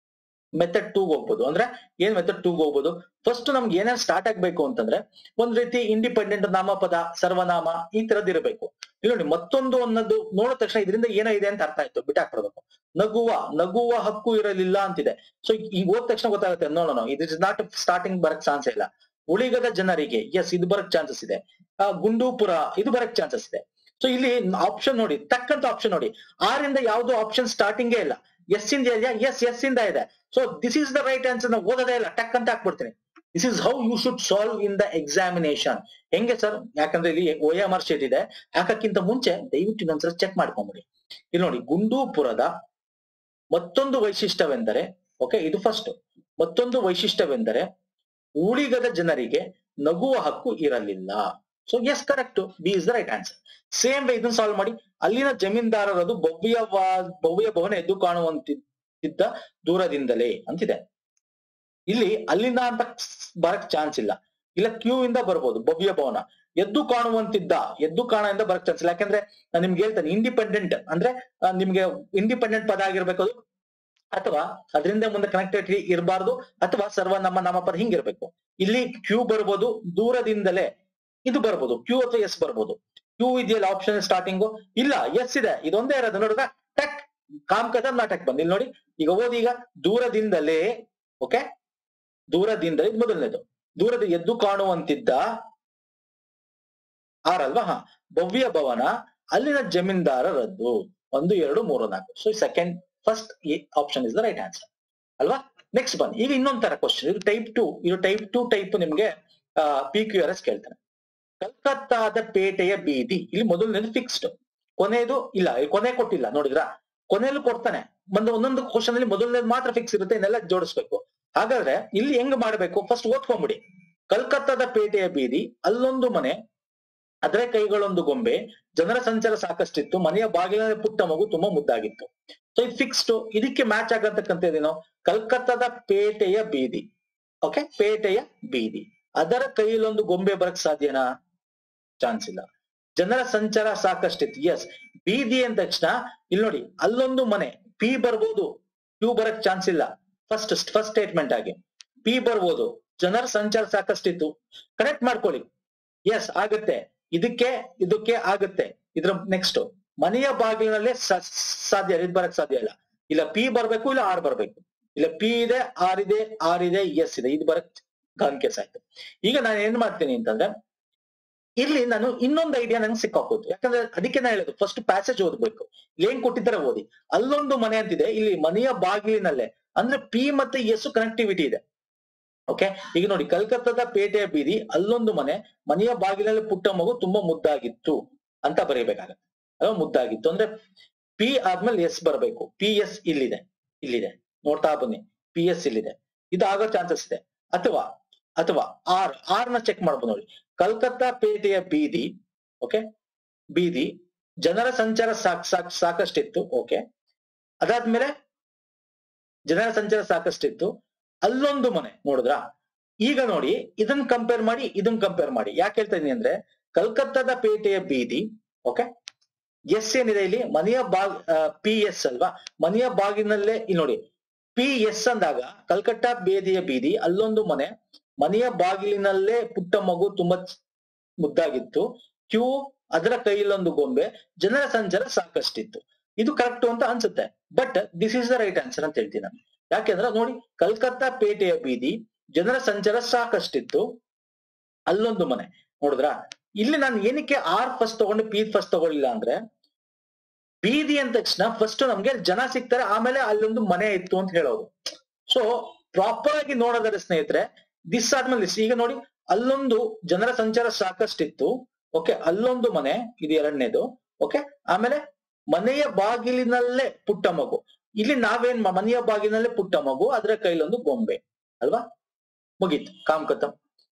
ಮೆಥಡ್ ಟೂಗ್ ಹೋಗ್ಬೋದು ಅಂದ್ರೆ ಏನ್ ಮೆಥಡ್ ಟೂಗ್ ಹೋಗ್ಬೋದು ಫಸ್ಟ್ ನಮ್ಗೆ ಏನೇನ್ ಸ್ಟಾರ್ಟ್ ಆಗ್ಬೇಕು ಅಂತಂದ್ರೆ ಒಂದ್ ರೀತಿ ಇಂಡಿಪೆಂಡೆಂಟ್ ನಾಮಪದ ಸರ್ವನಾಮ ಈ ತರದ್ ಇರಬೇಕು ಇಲ್ಲಿ ನೋಡಿ ಮತ್ತೊಂದು ಅನ್ನೋದು ನೋಡಿದ ತಕ್ಷಣ ಇದರಿಂದ ಏನೋ ಇದೆ ಅಂತ ಅರ್ಥ ಆಯ್ತು ಬಿಟ್ಟಾಕ್ಬಿಡ್ಬೇಕು ನಗುವ ನಗುವ ಹಕ್ಕು ಇರಲಿಲ್ಲ ಅಂತಿದೆ ಸೊ ಈಗ ಓದ್ ತಕ್ಷಣ ಗೊತ್ತಾಗುತ್ತೆ ನೋಡೋಣ ಇಟ್ ಇಸ್ ನಾಟ್ ಸ್ಟಾರ್ಟಿಂಗ್ ಬರಕ್ ಚಾನ್ಸ್ ಇಲ್ಲ ಉಳಿಗದ ಜನರಿಗೆ ಎಸ್ ಇದು ಬರಕ್ ಚಾನ್ಸಸ್ ಇದೆ ಆ, ಗುಂಡೂಪುರ ಇದು ಬರಕ್ ಚಾನ್ಸಸ್ ಇದೆ ಸೊ ಇಲ್ಲಿ ಆಪ್ಷನ್ ನೋಡಿ ತಕ್ಕಂತ ಆಪ್ಷನ್ ನೋಡಿ ಆರಿಂದ ಯಾವ್ದು ಆಪ್ಷನ್ ಸ್ಟಾರ್ಟಿಂಗೇ ಇಲ್ಲ ಎಸ್ ಇಂದ ಇದೆಯಾ ಎಸ್ ಎಸ್ ಇಂದ ಇದೆ so this is the right answer ನಾವು ಓದೋದೇ ಇಲ್ಲ ಟಕ್ ಅಂತ ಹಾಕ್ಬಿಡ್ತೀನಿ this is how you should solve in the examination ಹೆಂಗೆ ಸರ್ ಯಾಕಂದ್ರೆ ಇಲ್ಲಿ ಓ ಎಂ ಆರ್ ಶೀಟ್ ಇದೆ ಹಾಕಕ್ಕಿಂತ ಮುಂಚೆ ದಯವಿಟ್ಟು ಇನ್ನೊಂದ್ಸಲ ಚೆಕ್ ಮಾಡ್ಕೊಂಬಿಡಿ ಇಲ್ಲಿ ನೋಡಿ ಗುಂಡೂಪುರದ ಮತ್ತೊಂದು ವೈಶಿಷ್ಟ್ಯವೆಂದರೆ ಓಕೆ ಇದು ಫಸ್ಟ್ ಮತ್ತೊಂದು ವೈಶಿಷ್ಟ್ಯವೆಂದರೆ ಉಳಿಗದ ಜನರಿಗೆ ನಗುವ ಹಕ್ಕು ಇರಲಿಲ್ಲ so S correct B is the right answer same way ಇದನ್ನ ಸಾಲ್ವ್ ಮಾಡಿ ಅಲ್ಲಿನ ಜಮೀನ್ದಾರರದು ಭವ್ಯ ಭವ್ಯ ಭವನ ಎದ್ದು ಕಾಣುವಂತಿದ್ದ ದೂರದಿಂದಲೇ ಅಂತಿದೆ ಇಲ್ಲಿ ಅಲ್ಲಿಂದ ಅಂತ ಬರಕ್ ಚಾನ್ಸ್ ಇಲ್ಲ ಇಲ್ಲ ಕ್ಯೂ ಇಂದ ಬರ್ಬೋದು ಭವ್ಯ ಭವನ ಎದ್ದು ಕಾಣುವಂತಿದ್ದ ಎದ್ದು ಕಾಣದಿಂದ ಬರಕ್ ಚಾನ್ಸ್ ಇಲ್ಲ ಯಾಕಂದ್ರೆ ನಾನು ನಿಮ್ಗೆ ಹೇಳ್ತೇನೆ ಇಂಡಿಪೆಂಡೆಂಟ್ ಅಂದ್ರೆ ಆ, ನಿಮ್ಗೆ ಇಂಡಿಪೆಂಡೆಂಟ್ ಪದ ಆಗಿರ್ಬೇಕು ಅದು ಅಥವಾ ಅದರಿಂದ ಮುಂದೆ ಕನೆಕ್ಟಿವಿಟಿ ಇರಬಾರ್ದು ಅಥವಾ ಸರ್ವನಾಮ ನಾಮಪದ ಹಿಂಗಿರ್ಬೇಕು ಇಲ್ಲಿ ಕ್ಯೂ ಬರ್ಬೋದು ದೂರದಿಂದಲೇ ಇದು ಬರ್ಬೋದು ಕ್ಯೂ ಅಥವಾ ಎಸ್ ಬರ್ಬೋದು ಕ್ಯೂ ಇದೆಯಲ್ಲ ಆಪ್ಷನ್ ಸ್ಟಾರ್ಟಿಂಗು ಇಲ್ಲ ಎಸ್ ಇದೆ ಇದೊಂದೇ ಇರೋದು ನೋಡಿದ ಟಕ್ ಕಾಮ್ ಕದಂ ನಾಟಕ್ ಬಂದ್ ಇಲ್ಲಿ ನೋಡಿ ಈಗ ಓದಿ ಈಗ ದೂರದಿಂದಲೇ ಓಕೆ ದೂರದಿಂದಲೇ ಇದು ಮೊದಲನೇದು ದೂರದ ಎದ್ದು ಕಾಣುವಂತಿದ್ದ ಆರಲ್ವಾ ಹಾ ಭವ್ಯ ಭವನ ಅಲ್ಲಿನ ಜಮೀನ್ದಾರರದ್ದು ಒಂದು ಎರಡು ಮೂರು ನಾಲ್ಕು so second first option is the right answer ಅಲ್ವಾ ನೆಕ್ಸ್ಟ್ ಬನ್ನಿ ಈಗ ಇನ್ನೊಂದ್ ತರ ಕ್ವಶನ್ ಇದು ಟೈಪ್ ಟು ಇದು ಟೈಪ್ ಟು ಟೈಪ್ ನಿಮ್ಗೆ ಪಿ ಕ್ಯೂ ಆರ್ ಎಸ್ ಕೇಳ್ತಾನೆ ಕಲ್ಕತ್ತಾದ ಪೇಟೆಯ ಬೀದಿ ಇಲ್ಲಿ ಮೊದಲನೇದು ಫಿಕ್ಸ್ಡ್ ಕೊನೆಯದು ಇಲ್ಲ ಇಲ್ಲಿ ಕೊನೆ ಕೊಟ್ಟಿಲ್ಲ ನೋಡಿದ್ರ ಕೊನೆಯಲ್ಲೂ ಕೊಡ್ತಾನೆ ಒಂದು ಒಂದೊಂದು ಕ್ವಶನ್ ಅಲ್ಲಿ ಮೊದಲನೇದು ಮಾತ್ರ ಫಿಕ್ಸ್ ಇರುತ್ತೆ ಇನ್ನೆಲ್ಲ ಜೋಡಿಸ್ಬೇಕು ಹಾಗಾದ್ರೆ ಇಲ್ಲಿ ಹೆಂಗ್ ಮಾಡ್ಬೇಕು ಫಸ್ಟ್ ಓದ್ಕೊಂಬಿಡಿ ಕಲ್ಕತ್ತಾದ ಪೇಟೆಯ ಬೀದಿ ಅಲ್ಲೊಂದು ಮನೆ ಅದರ ಕೈಗಳೊಂದು ಗೊಂಬೆ ಜನರ ಸಂಚಾರ ಸಾಕಷ್ಟಿತ್ತು ಮನೆಯ ಬಾಗಿಲ ಪುಟ್ಟ ಮಗು ತುಂಬಾ ಮುದ್ದಾಗಿತ್ತು ಸೊ ಇದು ಫಿಕ್ಸ್ಡ್ ಇದಕ್ಕೆ ಮ್ಯಾಚ್ ಆಗತಕ್ಕಂಥದ್ದೇನು ಕಲ್ಕತ್ತಾದ ಪೇಟೆಯ ಬೀದಿ ಓಕೆ ಪೇಟೆಯ ಬೀದಿ ಅದರ ಕೈಯಲ್ಲೊಂದು ಗೊಂಬೆ ಬರಕ್ ಸಾಧ್ಯನಾ ಚಾನ್ಸ್ ಇಲ್ಲ ಜನರ ಸಂಚಾರ ಸಾಕಷ್ಟಿತ್ತು ಎಸ್ ಬೀದಿ ಅಂದ ತಕ್ಷಣ ಇಲ್ಲಿ ನೋಡಿ ಅಲ್ಲೊಂದು ಮನೆ ಪಿ ಬರ್ಬೋದು ಕ್ಯೂ ಬರಕ್ ಚಾನ್ಸ್ ಇಲ್ಲ ಫಸ್ಟ್ ಫಸ್ಟ್ ಸ್ಟೇಟ್ಮೆಂಟ್ ಆಗಿ ಪಿ ಬರ್ಬೋದು ಜನರ ಸಂಚಾರ ಸಾಕಷ್ಟಿತ್ತು ಕನೆಕ್ಟ್ ಮಾಡ್ಕೊಳ್ಳಿ ಎಸ್ ಆಗುತ್ತೆ ಇದಕ್ಕೆ ಇದಕ್ಕೆ ಆಗುತ್ತೆ ಇದ್ರ ನೆಕ್ಸ್ಟ್ ಮನೆಯ ಬಾಗಿಲಿನಲ್ಲೇ ಸ- ಸಾಧ್ಯ ಇದು ಬರಕ್ ಸಾಧ್ಯ ಇಲ್ಲ ಇಲ್ಲ ಪಿ ಬರ್ಬೇಕು ಇಲ್ಲ ಆರ್ ಬರ್ಬೇಕು ಇಲ್ಲ ಪಿ ಇದೆ ಆರ್ ಇದೆ ಆರ್ ಇದೆ ಎಸ್ ಇದೆ ಇದು ಬರಕ್ ಕಾನ್ಕೇಸ್ ಆಯ್ತು ಈಗ ನಾನು ಏನ್ ಮಾಡ್ತೀನಿ ಅಂತಂದ್ರೆ ಇಲ್ಲಿ ನಾನು ಇನ್ನೊಂದು ಐಡಿಯಾ ನಂಗೆ ಸಿಕ್ಕಾಕೋದು ಯಾಕಂದ್ರೆ ಅದಕ್ಕೆ ನಾ ಹೇಳೋದು ಫಸ್ಟ್ ಪ್ಯಾಸೇಜ್ ಓದ್ಬೇಕು ಇಲ್ಲಿ ಏನ್ ಕೊಟ್ಟಿದ್ದಾರೆ ಓದಿ ಅಲ್ಲೊಂದು ಮನೆ ಅಂತಿದೆ ಇಲ್ಲಿ ಮನೆಯ ಬಾಗಿಲಿನಲ್ಲೇ ಅಂದ್ರೆ ಪಿ ಮತ್ತೆ ಎಸ್ ಕನೆಕ್ಟಿವಿಟಿ ಇದೆ ಓಕೆ ಈಗ ನೋಡಿ ಕಲ್ಕತ್ತಾದ ಪೇಟೆಯ ಬೀದಿ ಅಲ್ಲೊಂದು ಮನೆ ಮನೆಯ ಬಾಗಿಲಲ್ಲಿ ಪುಟ್ಟ ಮಗು ತುಂಬಾ ಮುದ್ದಾಗಿತ್ತು ಅಂತ ಬರೀಬೇಕಾಗತ್ತೆ ಅದು ಮುದ್ದಾಗಿತ್ತು ಅಂದ್ರೆ ಪಿ ಆದ್ಮೇಲೆ ಎಸ್ ಬರಬೇಕು ಪಿ ಎಸ್ ಇಲ್ಲಿದೆ ಇಲ್ಲಿದೆ ನೋಡ್ತಾ ಬನ್ನಿ ಪಿ ಎಸ್ ಇಲ್ಲಿದೆ ಇದು ಆಗೋ ಚಾನ್ಸಸ್ ಇದೆ ಅಥವಾ ಅಥವಾ ಆರ್ ಆರ್ ನ ಚೆಕ್ ಮಾಡ್ಬೋದು ನೋಡಿ ಕಲ್ಕತ್ತಾ ಪೇಟೆಯ ಬೀದಿ ಓಕೆ ಬೀದಿ ಜನರ ಸಂಚಾರ ಸಾಕ್ ಸಾಕ್ ಸಾಕಷ್ಟಿತ್ತು ಓಕೆ ಅದಾದ್ಮೇಲೆ ಜನರ ಸಂಚಾರ ಸಾಕಷ್ಟಿತ್ತು ಅಲ್ಲೊಂದು ಮನೆ ನೋಡಿದ್ರಾ ಈಗ ನೋಡಿ ಇದನ್ನ ಕಂಪೇರ್ ಮಾಡಿ ಇದನ್ನ ಕಂಪೇರ್ ಮಾಡಿ ಯಾಕೆ ಹೇಳ್ತಾ ಇದೀನಿ ಅಂದ್ರೆ ಕಲ್ಕತ್ತಾದ ಪೇಟೆಯ ಬೀದಿ ಓಕೆ ಎಸ್ ಏನಿದೆ ಇಲ್ಲಿ ಮನೆಯ ಬಾಗ್ ಪಿ ಎಸ್ ಅಲ್ವಾ ಮನೆಯ ಬಾಗಿನಲ್ಲೇ ಇಲ್ಲಿ ನೋಡಿ ಪಿ ಎಸ್ ಅಂದಾಗ ಕಲ್ಕಟ್ಟಾ ಬೇದಿಯ ಬೀದಿ ಅಲ್ಲೊಂದು ಮನೆ ಮನೆಯ ಬಾಗಿಲಿನಲ್ಲೇ ಪುಟ್ಟ ಮಗು ತುಂಬಾ ಚ್- ಮುದ್ದಾಗಿತ್ತು ಕ್ಯೂ ಅದರ ಕೈಯಲ್ಲೊಂದು ಗೊಂಬೆ ಜನರ ಸಂಚಾರ ಸಾಕಷ್ಟಿತ್ತು ಇದು ಕರೆಕ್ಟ್ ಅಂತ ಅನ್ಸುತ್ತೆ but this is the right answer ಅಂತ ಹೇಳ್ತೀನಿ ನಾನು ಯಾಕೆಂದ್ರೆ ನೋಡಿ ಕಲ್ಕತ್ತಾ ಪೇಟೆಯ ಬೀದಿ ಜನರ ಸಂಚಾರ ಸಾಕಷ್ಟಿತ್ತು ಅಲ್ಲೊಂದು ಮನೆ ನೋಡಿದ್ರಾ ಇಲ್ಲಿ ನಾನು ಏನಕ್ಕೆ ಆರ್ ಫಸ್ಟ್ ತಗೊಂಡು ಪಿ ಫಸ್ಟ್ ತಗೊಳ್ಳಿಲ್ಲ ಅಂದ್ರೆ ಬೀದಿ ಅಂದ ತಕ್ಷಣ ಫಸ್ಟ್ ನಮ್ಗೆ ಜನ ಸಿಗ್ತಾರೆ ಆಮೇಲೆ ಅಲ್ಲೊಂದು ಮನೆ ಇತ್ತು ಅಂತ ಹೇಳೋದು ಸೊ ಪ್ರಾಪರ್ ಆಗಿ ನೋಡೋದಾದ್ರೆ ಸ್ನೇಹಿತರೆ ದಿಸ್ ಆದ್ಮೇಲೆ this. ಈಗ ನೋಡಿ ಅಲ್ಲೊಂದು ಜನರ ಸಂಚಾರ ಸಾಕಷ್ಟಿತ್ತು ಓಕೆ ಅಲ್ಲೊಂದು ಮನೆ ಇದು ಎರಡನೇದು ಓಕೆ ಆಮೇಲೆ ಮನೆಯ ಬಾಗಿಲಿನಲ್ಲೇ ಪುಟ್ಟ ಮಗು ಇಲ್ಲಿ ನಾವೇನ್ ಮ- ಮನೆಯ ಬಾಗಿಲಿನಲ್ಲೇ ಪುಟ್ಟ ಮಗು ಅದರ ಕೈಲೊಂದು ಗೊಂಬೆ ಅಲ್ವಾ ಮುಗೀತು ಕಾಮ್ಕತ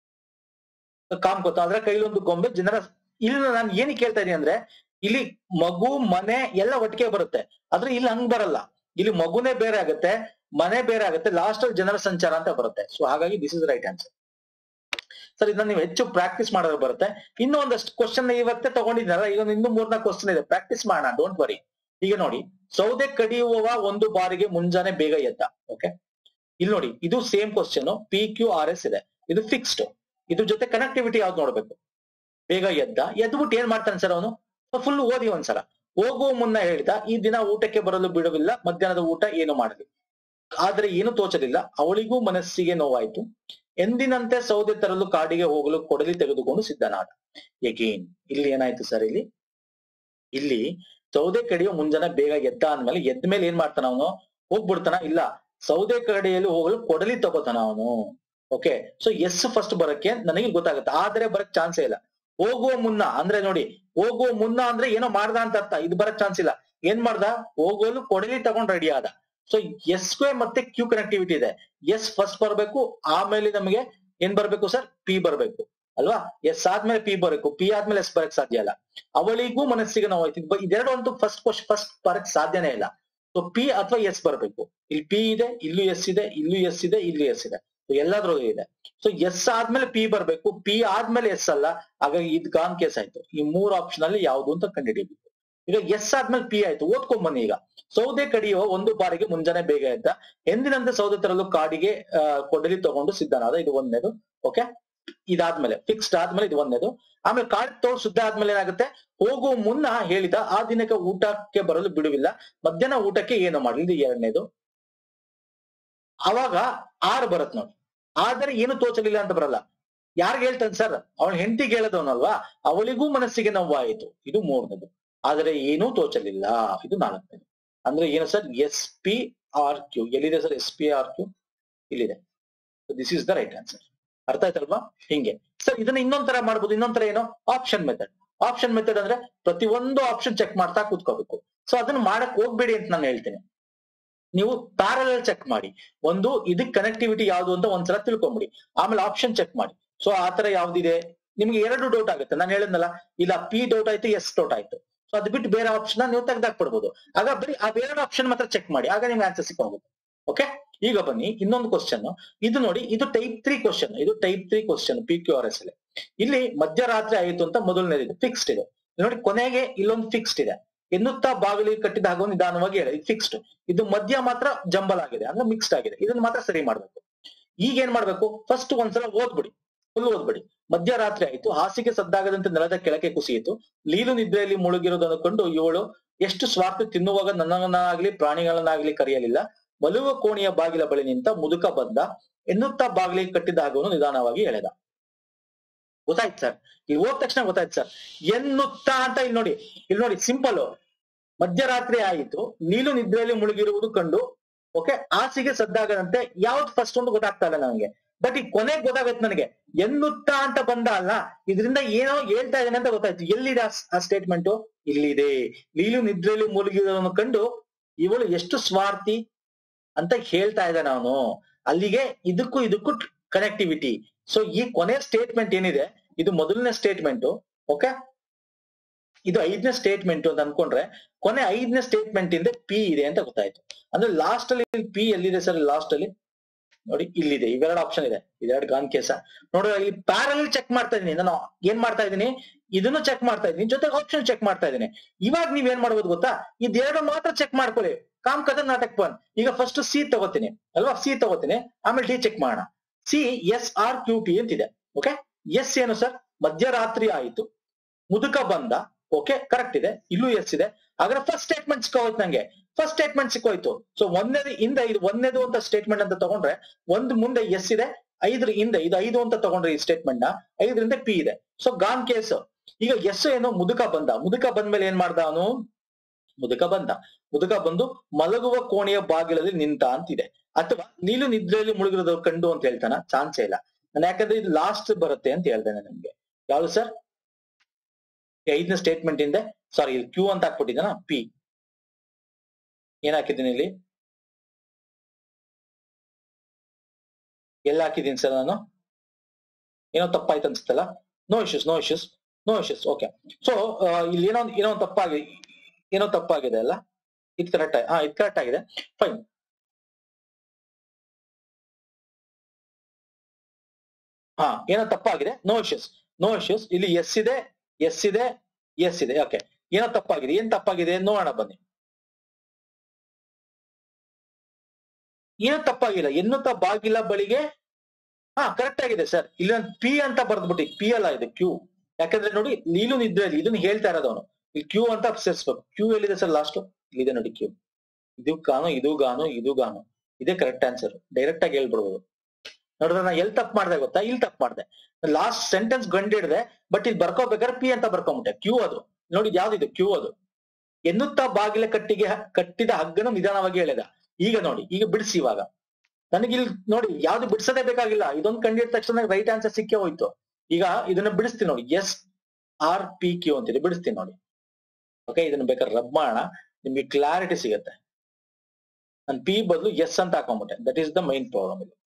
ಕಾಮ್ಕತ ಅದರ ಕೈಲೊಂದು ಗೊಂಬೆ ಜನರ ಇಲ್ಲಿ ನಾನು ಏನ್ ಕೇಳ್ತಾ ಇದೀನಿ ಅಂದ್ರೆ ಇಲ್ಲಿ ಮಗು ಮನೆ ಎಲ್ಲ ಒಟ್ಟಿಗೆ ಬರುತ್ತೆ ಆದ್ರೆ ಇಲ್ಲಿ ಹಂಗ್ ಬರಲ್ಲ ಇಲ್ಲಿ ಮಗುನೇ ಬೇರೆ ಆಗುತ್ತೆ ಮನೆ ಬೇರೆ ಆಗುತ್ತೆ ಲಾಸ್ಟ್ ಅಲ್ಲಿ ಜನರ ಸಂಚಾರ ಅಂತ ಬರುತ್ತೆ ಸೊ ಹಾಗಾಗಿ this is right answer sir ಇದನ್ನ ನೀವು ಹೆಚ್ಚು ಪ್ರಾಕ್ಟೀಸ್ ಮಾಡೋದು ಬರುತ್ತೆ ಇನ್ನೂ ಒಂದಷ್ಟು ಕ್ವಶನ್ ಇವತ್ತೇ ತಗೊಂಡಿದ್ದೀನಲ್ಲ ಈಗ ಒಂದು ಇನ್ನೂ ಮೂರ್ನಾಲ್ಕು ಕ್ವಶನ್ ಇದೆ ಪ್ರಾಕ್ಟೀಸ್ ಮಾಡೋಣ ಡೋಂಟ್ ವರಿ ಈಗ ನೋಡಿ ಸೌದೆ ಕಡಿಯುವವ ಒಂದು ಬಾರಿಗೆ ಮುಂಜಾನೆ ಬೇಗ ಎದ್ದ ಓಕೆ ಇಲ್ಲಿ ನೋಡಿ ಇದು same question P Q R S ಇದೆ ಇದು ಫಿಕ್ಸ್ಡ್ ಇದ್ರ ಜೊತೆ ಕನೆಕ್ಟಿವಿಟಿ ಯಾವ್ದು ನೋಡ್ಬೇಕು ಬೇಗ ಎದ್ದ ಎದ್ಬಿಟ್ಟು ಏನ್ ಮಾಡ್ತಾನೆ ಸರ್ ಅವನು ಫುಲ್ ಓದಿ ಒಂದ್ಸಲ ಹೋಗುವ ಮುನ್ನ ಹೇಳಿದ ಈ ದಿನ ಊಟಕ್ಕೆ ಬರಲು ಬಿಡುವಿಲ್ಲ ಮಧ್ಯಾಹ್ನದ ಊಟ ಏನು ಮಾಡಲಿ ಆದ್ರೆ ಏನು ತೋಚಲಿಲ್ಲ ಅವಳಿಗೂ ಮನಸ್ಸಿಗೆ ನೋವಾಯ್ತು ಎಂದಿನಂತೆ ಸೌದೆ ತರಲು ಕಾಡಿಗೆ ಹೋಗಲು ಕೊಡಲಿ ತೆಗೆದುಕೊಂಡು ಸಿದ್ಧನಾದ ಎಗೇನ್ ಇಲ್ಲಿ ಏನಾಯ್ತು ಸರ್ ಇಲ್ಲಿ ಇಲ್ಲಿ ಸೌದೆ ಕಡಿಯೋ ಮುಂಜಾನೆ ಬೇಗ ಎದ್ದ ಅಂದ್ಮೇಲೆ ಎದ್ದ ಮೇಲೆ ಏನ್ ಮಾಡ್ತಾನ ಅವನು ಹೋಗ್ಬಿಡ್ತಾನ ಇಲ್ಲ ಸೌದೆ ಕಡಿಯಲ್ಲಿ ಹೋಗಲು ಕೊಡಲಿ ತಗೋತಾನ ಅವನು ಓಕೆ ಸೊ ಎಸ್ ಫಸ್ಟ್ ಬರಕ್ಕೆ ನನಗೆ ಗೊತ್ತಾಗುತ್ತೆ ಆದ್ರೆ ಬರಕ್ ಚಾನ್ಸೇ ಇಲ್ಲ ಹೋಗುವ ಮುನ್ನ ಅಂದ್ರೆ ನೋಡಿ ಹೋಗುವ ಮುನ್ನ ಅಂದ್ರೆ ಏನೋ ಮಾಡ್ದ ಅಂತ ಅರ್ಥ ಇದು ಬರಕ್ ಚಾನ್ಸ್ ಇಲ್ಲ ಏನ್ ಮಾಡ್ದ ಹೋಗಲು ಕೊಡಲಿ ತಗೊಂಡ್ ರೆಡಿ ಆದ ಸೊ ಎಸ್ ಮತ್ತೆ ಕ್ಯೂ ಕನೆಕ್ಟಿವಿಟಿ ಇದೆ ಎಸ್ ಫಸ್ಟ್ ಬರ್ಬೇಕು ಆಮೇಲೆ ನಮಗೆ ಏನ್ ಬರ್ಬೇಕು ಸರ್ ಪಿ ಬರ್ಬೇಕು ಅಲ್ವಾ ಎಸ್ ಆದ್ಮೇಲೆ ಪಿ ಬರಬೇಕು ಪಿ ಆದ್ಮೇಲೆ ಎಸ್ ಬರಕ್ ಸಾಧ್ಯ ಇಲ್ಲ ಅವಳಿಗೂ ಮನಸ್ಸಿಗೆ ನೋವಾಯ್ತು ಇದ್- ಇದೆರಡು ಅಂತೂ ಫಸ್ಟ್ ಫಸ್ಟ್ ಬರಕ್ ಸಾಧ್ಯನೇ ಇಲ್ಲ ಸೊ ಪಿ ಅಥವಾ ಎಸ್ ಬರ್ಬೇಕು ಇಲ್ಲಿ ಪಿ ಇದೆ ಇಲ್ಲೂ ಎಸ್ ಇದೆ ಇಲ್ಲೂ ಎಸ್ ಇದೆ ಇಲ್ಲೂ ಎಸ್ ಇದೆ So ಎಲ್ಲದ್ರಲ್ಲೂ ಇದೆ ಸೊ ಎಸ್ ಆದ್ಮೇಲೆ ಪಿ ಬರ್ಬೇಕು ಪಿ ಆದ್ಮೇಲೆ ಎಸ್ ಅಲ್ಲ ಹಾಗಾಗಿ ಇದ್ ಗಾನ್ ಕೇಸ್ ಆಯ್ತು ಈ ಮೂರ್ ಆಪ್ಷನ್ ಅಲ್ಲಿ ಯಾವ್ದು ಅಂತ ಕಂಡುಹಿಡಿಯಬೇಕು ಈಗ ಎಸ್ ಆದ್ಮೇಲೆ ಪಿ ಆಯ್ತು ಓದ್ಕೊಂಡ್ ಬನ್ನಿ ಈಗ ಸೌದೆ ಕಡಿಯುವ ಒಂದು ಬಾರಿಗೆ ಮುಂಜಾನೆ ಬೇಗ ಎದ್ದ ಎಂದಿನಂತೆ ಸೌದೆ ತರಲು ಕಾಡಿಗೆ ಆ, ಕೊಡಲಿ ತಗೊಂಡು ಸಿದ್ಧನಾದ ಇದು ಒಂದನೇದು ಓಕೆ ಇದಾದ್ಮೇಲೆ ಫಿಕ್ಸ್ಡ್ ಆದ್ಮೇಲೆ ಇದು ಒಂದನೇದು ಆಮೇಲೆ ಕಾಡ್ ತೋಡ್ ಶುದ್ಧ ಆದ್ಮೇಲೆ ಏನಾಗುತ್ತೆ ಹೋಗುವ ಮುನ್ನ ಹೇಳಿದ ಆ ದಿನಕ್ಕೆ ಊಟಕ್ಕೆ ಬರಲು ಬಿಡುವಿಲ್ಲ ಮಧ್ಯಾಹ್ನ ಊಟಕ್ಕೆ ಏನು ಮಾಡಲಿ ಇದು ಎರಡನೇದು ಅವಾಗ ಆರ್ ಬರತ್ ನೋಡಿ ಆದರೆ ಏನು ತೋಚಲಿಲ್ಲ ಅಂತ ಬರಲ್ಲ ಯಾರ್ಗ್ ಹೇಳ್ತಾನೆ ಸರ್ ಅವಳ ಹೆಂಡತಿಗೆ ಹೇಳದವನಲ್ವಾ ಅವಳಿಗೂ ಮನಸ್ಸಿಗೆ ನೋವಾಯಿತು ಇದು ಮೂರನೇದು ಆದರೆ ಏನೂ ತೋಚಲಿಲ್ಲ ಇದು ನಾಲ್ಕನೇದು ಅಂದ್ರೆ ಏನು sir S P R Q ಎಲ್ಲಿದೆ sir S P R Q ಇಲ್ಲಿದೆ this is the right answer ಅರ್ಥ ಆಯ್ತಲ್ವಾ ಹಿಂಗೆ ಸರ್ ಇದನ್ನ ಇನ್ನೊಂದ್ ತರ ಮಾಡ್ಬೋದು ಇನ್ನೊಂದ್ ತರ ಏನು ಆಪ್ಷನ್ ಮೆಥಡ್ ಆಪ್ಷನ್ ಮೆಥಡ್ ಅಂದ್ರೆ ಪ್ರತಿ ಒಂದು ಆಪ್ಷನ್ ಚೆಕ್ ಮಾಡ್ತಾ ಕೂತ್ಕೋಬೇಕು ಸೊ ಅದನ್ನ ಮಾಡಕ್ ಹೋಗ್ಬೇಡಿ ಅಂತ ನಾನು ಹೇಳ್ತೀನಿ ನೀವು ಪ್ಯಾರಲಲ್ ಚೆಕ್ ಮಾಡಿ ಒಂದು ಇದಕ್ ಕನೆಕ್ಟಿವಿಟಿ ಯಾವ್ದು ಅಂತ ಒಂದ್ಸಲ ತಿಳ್ಕೊಂಬಿಡಿ ಆಮೇಲೆ ಆಪ್ಷನ್ ಚೆಕ್ ಮಾಡಿ ಸೊ ಆ ತರ ಯಾವ್ದಿದೆ ನಿಮ್ಗೆ ಎರಡು ಡೌಟ್ ಆಗುತ್ತೆ ನಾನು ಹೇಳಿದ್ನಲ್ಲ ಇಲ್ಲ ಪಿ ಡೌಟ್ ಆಯ್ತು ಎಸ್ ಡೌಟ್ ಆಯ್ತು ಸೊ ಅದು ಬಿಟ್ಟು ಬೇರೆ ಆಪ್ಷನ್ ನೀವು ತೆಗ್ದಾಕ್ಬಿಡ್ಬೋದು ಆಗ ಬರೀ ಆ ಬೇರೆ ಆಪ್ಷನ್ ಮಾತ್ರ ಚೆಕ್ ಮಾಡಿ ಆಗ ನಿಮ್ಗೆ ಆನ್ಸರ್ ಸಿಕ್ಕೋಗುತ್ತೆ ಓಕೆ ಈಗ ಬನ್ನಿ ಇನ್ನೊಂದು ಕ್ವಶನ್ ಇದು ನೋಡಿ ಇದು ಟೈಪ್ ತ್ರೀ ಕ್ವಶನ್ ಇದು type three question P Q R S ಅಲ್ಲಿ ಇಲ್ಲಿ ಮಧ್ಯರಾತ್ರಿ ಆಯಿತು ಅಂತ ಮೊದಲನೇದು ಫಿಕ್ಸ್ಡ್ ಇದೆ ನೋಡಿ ಕೊನೆಗೆ ಇಲ್ಲೊಂದು ಫಿಕ್ಸ್ಡ್ ಇದೆ ಎನ್ನುತ್ತಾ ಬಾಗಿಲಿಗೆ ಕಟ್ಟಿದ ಹಾಗೂ ನಿಧಾನವಾಗಿ ಹೇಳಿ ಇದು ಫಿಕ್ಸ್ಡ್ ಇದು ಮಧ್ಯ ಮಾತ್ರ ಜಂಬಲ್ ಆಗಿದೆ ಅಂದ್ರೆ ಮಿಕ್ಸ್ಡ್ ಆಗಿದೆ ಇದನ್ನ ಮಾತ್ರ ಸರಿ ಮಾಡ್ಬೇಕು ಈಗ ಏನ್ ಮಾಡ್ಬೇಕು ಫಸ್ಟ್ ಒಂದ್ಸಲ ಓದ್ಬಿಡಿ ಫುಲ್ ಓದ್ಬಿಡಿ ಮಧ್ಯರಾತ್ರಿ ಆಯ್ತು ಹಾಸಿಗೆ ಸದ್ದಾಗದಂತೆ ನೆಲದ ಕೆಳಗೆ ಕುಸಿಯಿತು ಲೀಲು ನಿದ್ರೆಯಲ್ಲಿ ಮುಳುಗಿರುವುದನ್ನು ಕಂಡು ಇವಳು ಎಷ್ಟು ಸ್ವಾರ್ಥ ತಿನ್ನುವಾಗ ನನ್ನನ್ನಾಗ್ಲಿ ಪ್ರಾಣಿಗಳನ್ನಾಗ್ಲಿ ಕರೆಯಲಿಲ್ಲ ಮಲುವ ಕೋಣೆಯ ಬಾಗಿಲ ಬಳಿ ನಿಂತ ಮುದುಕ ಬಂದ ಎನ್ನುತ್ತಾ ಬಾಗಿಲಿಗೆ ಕಟ್ಟಿದ ಹಾಗವನ್ನು ನಿಧಾನವಾಗಿ ಎಳೆದ ಗೊತ್ತಾಯ್ತು ಸರ್ ಇಲ್ಲಿ ಹೋದ ತಕ್ಷಣ ಗೊತ್ತಾಯ್ತು ಸರ್ ಎನ್ನುತ್ತಾ ಅಂತ ಇಲ್ಲಿ ನೋಡಿ ಇಲ್ಲಿ ನೋಡಿ ಸಿಂಪಲ್ ಮಧ್ಯರಾತ್ರಿ ಆಯಿತು ನೀಲು ನಿದ್ರೆಯಲ್ಲಿ ಮುಳುಗಿರುವುದು ಕಂಡು ಓಕೆ ಹಾಸಿಗೆ ಸದ್ದಾಗದಂತೆ ಯಾವ್ದು ಫಸ್ಟ್ ಒಂದು ಗೊತ್ತಾಗ್ತಾ ಇಲ್ಲ ನನಗೆ ಬಟ್ ಈ ಕೊನೆಗೆ ಗೊತ್ತಾಗತ್ತೆ ನನಗೆ ಎನ್ನುತ್ತಾ ಅಂತ ಬಂದ ಅಲ್ಲ ಇದರಿಂದ ಏನೋ ಹೇಳ್ತಾ ಇದ್ದೇನೆ ಅಂತ ಗೊತ್ತಾಯ್ತು ಎಲ್ಲಿದೆ ಆ- ಆ ಸ್ಟೇಟ್ಮೆಂಟ್ ಇಲ್ಲಿದೆ ನೀಲು ನಿದ್ರೆಯಲ್ಲಿ ಮುಳುಗಿರೋದನ್ನು ಕಂಡು ಇವಳು ಎಷ್ಟು ಸ್ವಾರ್ಥಿ ಅಂತ ಹೇಳ್ತಾ ಇದ್ದ ನಾನು ಅಲ್ಲಿಗೆ ಇದಕ್ಕೂ ಇದಕ್ಕೂ ಕನೆಕ್ಟಿವಿಟಿ ಸೊ ಈ ಕೊನೆ ಸ್ಟೇಟ್ಮೆಂಟ್ ಏನಿದೆ ಇದು ಮೊದಲನೇ ಸ್ಟೇಟ್ಮೆಂಟ್ ಓಕೆ ಇದು ಐದನೇ ಸ್ಟೇಟ್ಮೆಂಟ್ ಅಂತ ಅನ್ಕೊಂಡ್ರೆ ಕೊನೆ ಐದನೇ ಸ್ಟೇಟ್ಮೆಂಟ್ ಇಂದ ಪಿ ಇದೆ ಅಂತ ಗೊತ್ತಾಯ್ತು ಅಂದ್ರೆ ಲಾಸ್ಟ್ ಅಲ್ಲಿ ಪಿ ಎಲ್ಲಿದೆ ಸರ್ ಲಾಸ್ಟ್ ಅಲ್ಲಿ ನೋಡಿ ಇಲ್ಲಿದೆ ಇವೆರಡು ಆಪ್ಷನ್ ಇದೆ ಇದೆರಡು ಗಾನ್ ಕೇಸ ನೋಡ್ರಿ ಇಲ್ಲಿ ಪ್ಯಾರಲ್ ಚೆಕ್ ಮಾಡ್ತಾ ಇದೀನಿ ನಾನು ಏನ್ ಮಾಡ್ತಾ ಇದೀನಿ ಇದನ್ನು ಚೆಕ್ ಮಾಡ್ತಾ ಇದೀನಿ ಜೊತೆಗೆ ಆಪ್ಷನ್ ಚೆಕ್ ಮಾಡ್ತಾ ಇದೀನಿ ಇವಾಗ ನೀವ್ ಏನ್ ಮಾಡ್ಬೋದು ಗೊತ್ತಾ ಇದೆರಡು ಮಾತ್ರ ಚೆಕ್ ಮಾಡ್ಕೊಳ್ಳಿ ಕಾಮ್ ಕದ ನಾಟಕ್ ಬನ್ ಈಗ ಫಸ್ಟ್ ಸಿ ತಗೋತೀನಿ ಅಲ್ವಾ ಸಿ ತಗೋತೀನಿ ಆಮೇಲೆ ಡಿ ಚೆಕ್ ಮಾಡೋಣ C S R Q T ಅಂತಿದೆ ಓಕೆ ಎಸ್ ಏನು ಸರ್ ಮಧ್ಯರಾತ್ರಿ ಆಯಿತು ಮುದುಕ ಬಂದ ಓಕೆ ಕರೆಕ್ಟ್ ಇದೆ ಇಲ್ಲೂ ಎಸ್ ಇದೆ ಹಾಗಾದ್ರೆ ಫಸ್ಟ್ ಸ್ಟೇಟ್ಮೆಂಟ್ ಸಿಕ್ಕೋಯ್ತು ನಂಗೆ ಫಸ್ಟ್ ಸ್ಟೇಟ್ಮೆಂಟ್ ಸಿಕ್ಕೋಯ್ತು ಸೊ ಒಂದನೇ ಇಂದ ಇದು ಒಂದನೇದು ಅಂತ ಸ್ಟೇಟ್ಮೆಂಟ್ ಅಂತ ತಗೊಂಡ್ರೆ ಒಂದು ಮುಂದೆ ಎಸ್ ಇದೆ ಐದ್ರ ಹಿಂದೆ ಇದು ಐದು ಅಂತ ತಗೊಂಡ್ರೆ ಈ ಸ್ಟೇಟ್ಮೆಂಟ್ ನ ಐದರಿಂದ ಪಿ ಇದೆ ಸೊ ಗಾನ್ ಕೇಸ್ ಈಗ ಎಸ್ ಏನು ಮುದುಕ ಬಂದ ಮುದುಕ ಬಂದ್ಮೇಲೆ ಏನ್ ಮಾಡ್ದ ಅವನು ಮುದುಕ ಬಂದ ಮುದುಕ ಬಂದು ಮಲಗುವ ಕೋಣೆಯ ಬಾಗಿಲಲ್ಲಿ ನಿಂತ ಅಂತಿದೆ ಅಥವಾ ನೀನು ನಿದ್ರೆಯಲ್ಲಿ ಮುಳುಗಿರೋದವ್ರು ಕಂಡು ಅಂತ ಹೇಳ್ತಾನ ಚಾನ್ಸೇ ಇಲ್ಲ ನಾನು ಯಾಕಂದ್ರೆ ಇದು ಲಾಸ್ಟ್ ಬರುತ್ತೆ ಅಂತ ಹೇಳ್ತೇನೆ ನಿಮ್ಗೆ ಯಾವ್ದು ಸರ್ ಐದನೇ ಸ್ಟೇಟ್ಮೆಂಟ್ ಇಂದ ಸಾರಿ ಕ್ಯೂ ಅಂತ ಹಾಕ್ಬಿಟ್ಟಿದ್ದಾನ ಪಿ ಏನ್ ಹಾಕಿದ್ದೀನಿ ಇಲ್ಲಿ ಎಲ್ಲ ಹಾಕಿದ್ದೀನಿ ಸರ್ ನಾನು ಏನೋ ತಪ್ಪಾಯ್ತು ಅನ್ಸುತ್ತಲ್ಲ no issues no issues no issues okay so ಇಲ್ಲಿ ಏನೋ ಒಂದ್- ಏನೋ ಒಂದ್ ತಪ್ಪಾಗಿ ಏನೋ ತಪ್ಪಾಗಿದೆ ಅಲ್ಲ ಇದು ಕರೆಕ್ಟ್ ಹಾ ಇದು ಕರೆಕ್ಟ್ ಆಗಿದೆ ಫೈನ್ ಹಾ ಏನೋ ತಪ್ಪಾಗಿದೆ ನೋ ಇಶ್ಯೂಸ್ ನೋ ಇಶ್ಯೂಸ್ ಇಲ್ಲಿ ಎಸ್ ಇದೆ ಎಸ್ ಇದೆ ಎಸ್ ಇದೆ ಓಕೆ ಏನೋ ತಪ್ಪಾಗಿದೆ ಏನ್ ತಪ್ಪಾಗಿದೆ ನೋಡೋಣ ಬನ್ನಿ ಏನೋ ತಪ್ಪಾಗಿಲ್ಲ ಎನ್ನುತ್ತಾ ಬಾಗಿಲ ಬಳಿಗೆ ಹಾ ಕರೆಕ್ಟ್ ಆಗಿದೆ ಸರ್ ಇಲ್ಲಿ ನಾನು ಪಿ ಅಂತ ಬರ್ದ್ಬಿಟ್ಟಿ ಪಿ ಅಲ್ಲ ಇದು ಕ್ಯೂ ಯಾಕಂದ್ರೆ ನೋಡಿ ನೀನು ನಿದ್ರೆಯಲ್ಲಿ ಇದನ್ನ ಹೇಳ್ತಾ ಇರೋದವನು ಇಲ್ಲಿ ಕ್ಯೂ ಅಂತ ಸೇರಿಸ್ಬೇಕು ಕ್ಯೂ ಎಲ್ಲಿದೆ ಸರ್ ಲಾಸ್ಟ್ ಇಲ್ಲಿದೆ ನೋಡಿ ಕ್ಯೂ ಇದು ಗಾನು ಇದು ಗಾನು ಇದು ಗಾನು ಇದೇ ಕರೆಕ್ಟ್ ಆನ್ಸರ್ ಡೈರೆಕ್ಟ್ ಆಗಿ ಹೇಳ್ಬಿಡ್ಬೋದು ನೋಡಿದ್ರೆ ನಾ ಎಲ್ಲಿ ತಪ್ಪು ಮಾಡ್ದೆ ಗೊತ್ತಾ ಇಲ್ಲಿ ತಪ್ಪು ಮಾಡ್ದೆ ಲಾಸ್ಟ್ ಸೆಂಟೆನ್ಸ್ ಗಂಡಿಡ್ದೆ ಬಟ್ ಇಲ್ಲಿ ಬರ್ಕೋಬೇಕಾದ್ರೆ ಪಿ ಅಂತ ಬರ್ಕೊಂಬಿಟ್ಟೆ ಕ್ಯೂ ಅದು ನೋಡಿ ಇದ್ ಯಾವ್ದಿದೆ ಕ್ಯೂ ಅದು ಎನ್ನುತ್ತಾ ಬಾಗಿಲ ಕಟ್ಟಿಗೆ ಕಟ್ಟಿದ ಹಗ್ಗನ ನಿಧಾನವಾಗಿ ಎಳೆದ ಈಗ ನೋಡಿ ಈಗ ಬಿಡಿಸಿ ಇವಾಗ ನನಗೆ ಇಲ್ಲಿ ನೋಡಿ ಯಾವ್ದು ಬಿಡಿಸೋದೇ ಬೇಕಾಗಿಲ್ಲ ಇದೊಂದು ಕಂಡಿದ ತಕ್ಷಣ ರೈಟ್ ಆನ್ಸರ್ ಸಿಕ್ಕೇ ಹೋಯ್ತು ಈಗ ಇದನ್ನ ಬಿಡಿಸ್ತೀನಿ ನೋಡಿ ಎಸ್ ಆರ್ ಪಿ ಕ್ಯೂ ಅಂತಿದೆ ಬಿಡಿಸ್ತೀನಿ ನೋಡಿ ಓಕೆ ಇದನ್ನ ಬೇಕಾದ್ರೆ ರಬ್ ಮಾಡೋಣ ನಿಮ್ಗೆ ಕ್ಲಾರಿಟಿ ಸಿಗುತ್ತೆ ನಾನು ಪಿ ಬದಲು ಎಸ್ ಅಂತ ಹಾಕೊಂಡ್ಬಿಟ್ಟೆ that is the main problem ಇದು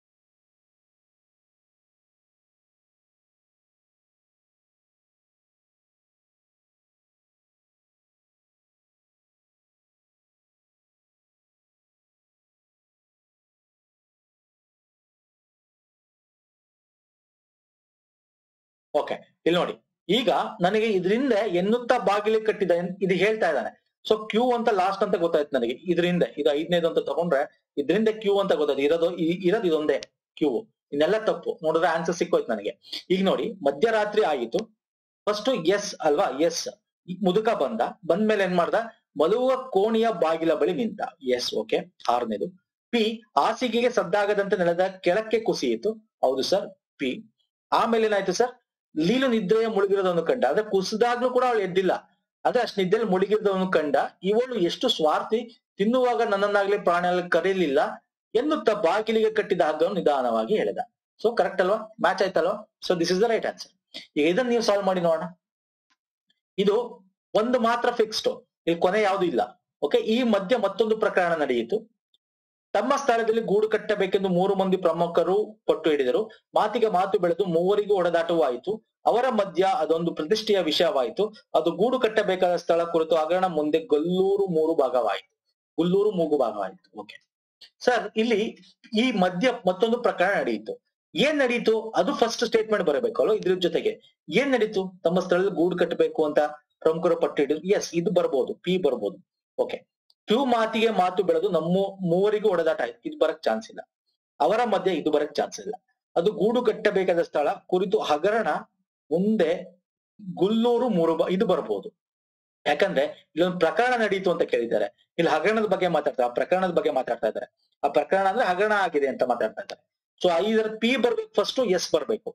ಓಕೆ ಇಲ್ಲಿ ನೋಡಿ ಈಗ ನನಗೆ ಇದರಿಂದ ಎನ್ನುತ್ತಾ ಬಾಗಿಲು ಕಟ್ಟಿದ ಎನ್- ಇದು ಹೇಳ್ತಾ ಇದ್ದಾನೆ ಸೊ ಕ್ಯೂ ಅಂತ ಲಾಸ್ಟ್ ಅಂತ ಗೊತ್ತಾಯ್ತು ನನಗೆ ಇದರಿಂದ ಇದು ಐದನೇದು ಅಂತ ತಗೊಂಡ್ರೆ ಇದರಿಂದ ಕ್ಯೂ ಅಂತ ಗೊತ್ತಾಯ್ತು ಇರೋದು ಇ- ಇರೋದು ಇದೊಂದೇ ಕ್ಯೂ ಇನ್ನೆಲ್ಲ ತಪ್ಪು ನೋಡಿದ್ರೆ ಆನ್ಸರ್ ಸಿಕ್ಕೋಯ್ತು ನನಗೆ ಈಗ ನೋಡಿ ಮಧ್ಯರಾತ್ರಿ ಆಯಿತು ಫಸ್ಟ್ ಎಸ್ ಅಲ್ವಾ ಎಸ್ ಮುದುಕ ಬಂದ ಬಂದ್ಮೇಲೆ ಏನ್ ಮಾಡ್ದ ಮಲಗುವ ಕೋಣೆಯ ಬಾಗಿಲ ಬಳಿ ನಿಂತ ಎಸ್ ಓಕೆ ಆರನೇದು ಪಿ ಹಾಸಿಗೆಗೆ ಸದ್ದಾಗದಂತೆ ನೆಲದ ಕೆಳಕ್ಕೆ ಕುಸಿಯಿತು ಹೌದು ಸರ್ ಪಿ ಆಮೇಲೆ ಏನಾಯ್ತು ಸರ್ ಲೀಲು ನಿದ್ರೆಯ ಮುಳುಗಿರೋದನ್ನು ಕಂಡ ಆದ್ರೆ ಕುಸಿದಾಗ್ಲೂ ಕೂಡ ಅವಳು ಎದ್ದಿಲ್ಲ ಆದ್ರೆ ಅಷ್ಟು ನಿದ್ದೆಯಲ್ಲಿ ಮುಳುಗಿರೋದನ್ನು ಕಂಡ ಇವಳು ಎಷ್ಟು ಸ್ವಾರ್ಥಿ ತಿನ್ನುವಾಗ ನನ್ನನ್ನಾಗ್ಲಿ ಪ್ರಾಣಿಯಲ್ಲಿ ಕರೀಲಿಲ್ಲ ಎನ್ನುತ್ತಾ ಬಾಗಿಲಿಗೆ ಕಟ್ಟಿದ ಹಗ್ಗವನ್ನು ನಿಧಾನವಾಗಿ ಎಳೆದ ಸೊ ಕರೆಕ್ಟ್ ಅಲ್ವಾ ಮ್ಯಾಚ್ ಆಯ್ತಲ್ವಾ so this is the right answer ಈಗ ಇದನ್ನ ನೀವು ಸಾಲ್ವ್ ಮಾಡಿ ನೋಡೋಣ ಇದು ಒಂದು ಮಾತ್ರ ಫಿಕ್ಸ್ಡ್ ಇಲ್ಲಿ ಕೊನೆ ಯಾವುದು ಇಲ್ಲ ಓಕೆ ಈ ಮಧ್ಯೆ ಮತ್ತೊಂದು ಪ್ರಕರಣ ನಡೆಯಿತು ತಮ್ಮ ಸ್ಥಳದಲ್ಲಿ ಗೂಡು ಕಟ್ಟಬೇಕೆಂದು ಮೂರು ಮಂದಿ ಪ್ರಮುಖರು ಪಟ್ಟು ಹಿಡಿದರು ಮಾತಿಗೆ ಮಾತು ಬೆಳೆದು ಮೂವರಿಗೂ ಒಡೆದಾಟವೂ ಆಯಿತು ಅವರ ಮಧ್ಯ ಅದೊಂದು ಪ್ರತಿಷ್ಠೆಯ ವಿಷಯವಾಯಿತು ಅದು ಗೂಡು ಕಟ್ಟಬೇಕಾದ ಸ್ಥಳ ಕುರಿತು ಹಗರಣ ಮುಂದೆ ಗಲ್ಲೂರು ಮೂರು ಭಾಗವಾಯಿತು ಗುಲ್ಲೂರು ಮೂಗು ಭಾಗವಾಯಿತು ಓಕೆ ಸರ್ ಇಲ್ಲಿ ಈ ಮಧ್ಯ ಮತ್ತೊಂದು ಪ್ರಕರಣ ನಡೆಯಿತು ಏನ್ ನಡೀತು ಅದು ಫಸ್ಟ್ ಸ್ಟೇಟ್ಮೆಂಟ್ ಬರಬೇಕು ಅಲ್ವಾ ಇದ್ರ ಜೊತೆಗೆ ಏನ್ ನಡೀತು ತಮ್ಮ ಸ್ಥಳದಲ್ಲಿ ಗೂಡು ಕಟ್ಟಬೇಕು ಅಂತ ಪ್ರಮುಖರು ಪಟ್ಟು ಹಿಡಿದ್ರು ಎಸ್ ಇದು ಬರ್ಬೋದು ಪಿ ಬರ್ಬೋದು ಓಕೆ ಕ್ಯೂ ಮಾತಿಗೆ ಮಾತು ಬೆಳೆದು ನಮ್ಮ ಮೂವರಿಗೂ ಒಡೆದಾಟ ಆಯ್ತು ಇದು ಬರಕ್ ಚಾನ್ಸ್ ಇಲ್ಲ ಅವರ ಮಧ್ಯೆ ಇದು ಬರಕ್ ಚಾನ್ಸ್ ಇಲ್ಲ ಅದು ಗೂಡು ಕಟ್ಟಬೇಕಾದ ಸ್ಥಳ ಕುರಿತು ಹಗರಣ ಮುಂದೆ ಗುಲ್ಲೂರು ಮೂರು ಬ- ಇದು ಬರ್ಬೋದು ಯಾಕಂದ್ರೆ ಇಲ್ಲೊಂದು ಪ್ರಕರಣ ನಡೀತು ಅಂತ ಕೇಳಿದ್ದಾರೆ ಇಲ್ಲಿ ಹಗರಣದ ಬಗ್ಗೆ ಮಾತಾಡ್ತಾರೆ ಆ ಪ್ರಕರಣದ ಬಗ್ಗೆ ಮಾತಾಡ್ತಾ ಇದ್ದಾರೆ ಆ ಪ್ರಕರಣ ಅಂದ್ರೆ ಹಗರಣ ಆಗಿದೆ ಅಂತ ಮಾತಾಡ್ತಾ ಇದ್ದಾರೆ ಸೊ ಐದರ ಪಿ ಬರ್ಬೇಕು ಫಸ್ಟ್ ಎಸ್ ಬರ್ಬೇಕು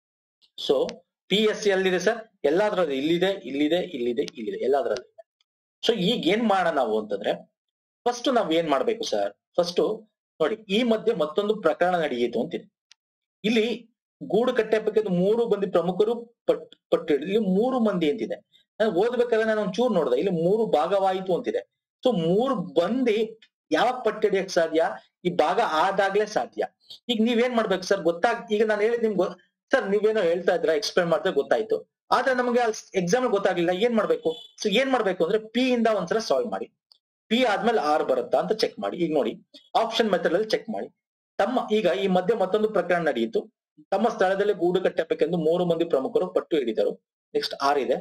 ಸೊ ಪಿ ಎಸ್ ಎಲ್ಲಿದೆ ಸರ್ ಎಲ್ಲಾದ್ರಲ್ಲಿ ಇಲ್ಲಿದೆ ಇಲ್ಲಿದೆ ಇಲ್ಲಿದೆ ಇಲ್ಲಿದೆ ಎಲ್ಲಾದ್ರಲ್ಲಿ ಸೊ ಈಗ ಏನ್ ಮಾಡೋಣ ನಾವು ಅಂತಂದ್ರೆ ಫಸ್ಟ್ ನಾವ್ ಏನ್ ಮಾಡ್ಬೇಕು ಸರ್ ಫಸ್ಟ್ ನೋಡಿ ಈ ಮಧ್ಯೆ ಮತ್ತೊಂದು ಪ್ರಕರಣ ನಡೆಯಿತು ಅಂತಿದೆ ಇಲ್ಲಿ ಗೂಡು ಕಟ್ಟಬೇಕಂದ್ರೆ ಮೂರು ಮಂದಿ ಪ್ರಮುಖರು ಪಟ್ ಪಟ್ಟು ಹಿಡಿದ್ರು. ಇಲ್ಲಿ ಮೂರು ಮಂದಿ ಅಂತಿದೆ ನಾನು ಓದ್ಬೇಕಾದ್ರೆ ನಾನು ಒಂಚೂರು ನೋಡ್ದೆ ಇಲ್ಲಿ ಮೂರು ಭಾಗವಾಯಿತು ಅಂತಿದೆ ಸೊ ಮೂರು ಬಂದಿ ಯಾವಾಗ ಪಟ್ಟು ಹಿಡಿಯಕ್ ಸಾಧ್ಯ ಈ ಭಾಗ ಆದಾಗ್ಲೇ ಸಾಧ್ಯ ಈಗ ನೀವೇನ್ ಮಾಡ್ಬೇಕು ಸರ್ ಗೊತ್ತಾಗ್ ಈಗ ನಾನು ಹೇಳಿದ್ ನಿಮ್ಗೆ ಸರ್ ನೀವೇನೋ ಹೇಳ್ತಾ ಇದ್ರ ಎಕ್ಸ್ಪ್ಲೇನ್ ಮಾಡಿದ್ರೆ ಗೊತ್ತಾಯ್ತು ಆದ್ರೆ ನಮಗೆ ಎಕ್ಸಾಮ್ ಗೊತ್ತಾಗ್ಲಿಲ್ಲ ಏನ್ ಮಾಡ್ಬೇಕು ಸೊ ಏನ್ ಮಾಡ್ಬೇಕು ಅಂದ್ರೆ ಪಿ ಇಂದ ಒಂದ್ಸಲ ಸಾಲ್ವ್ ಮಾಡಿ ಪಿ ಆದ್ಮೇಲೆ ಆರ್ ಬರುತ್ತಾ ಅಂತ ಚೆಕ್ ಮಾಡಿ ಈಗ ನೋಡಿ ಆಪ್ಷನ್ ಮೆಥಡ್ ಅಲ್ಲಿ ಚೆಕ್ ಮಾಡಿ ತಮ್ಮ ಈಗ ಈ ಮಧ್ಯೆ ಮತ್ತೊಂದು ಪ್ರಕರಣ ನಡೆಯಿತು ತಮ್ಮ ಸ್ಥಳದಲ್ಲಿ ಗೂಡು ಕಟ್ಟಬೇಕೆಂದು ಮೂರು ಮಂದಿ ಪ್ರಮುಖರು ಪಟ್ಟು ಹಿಡಿದರು ನೆಕ್ಸ್ಟ್ ಆರ್ ಇದೆ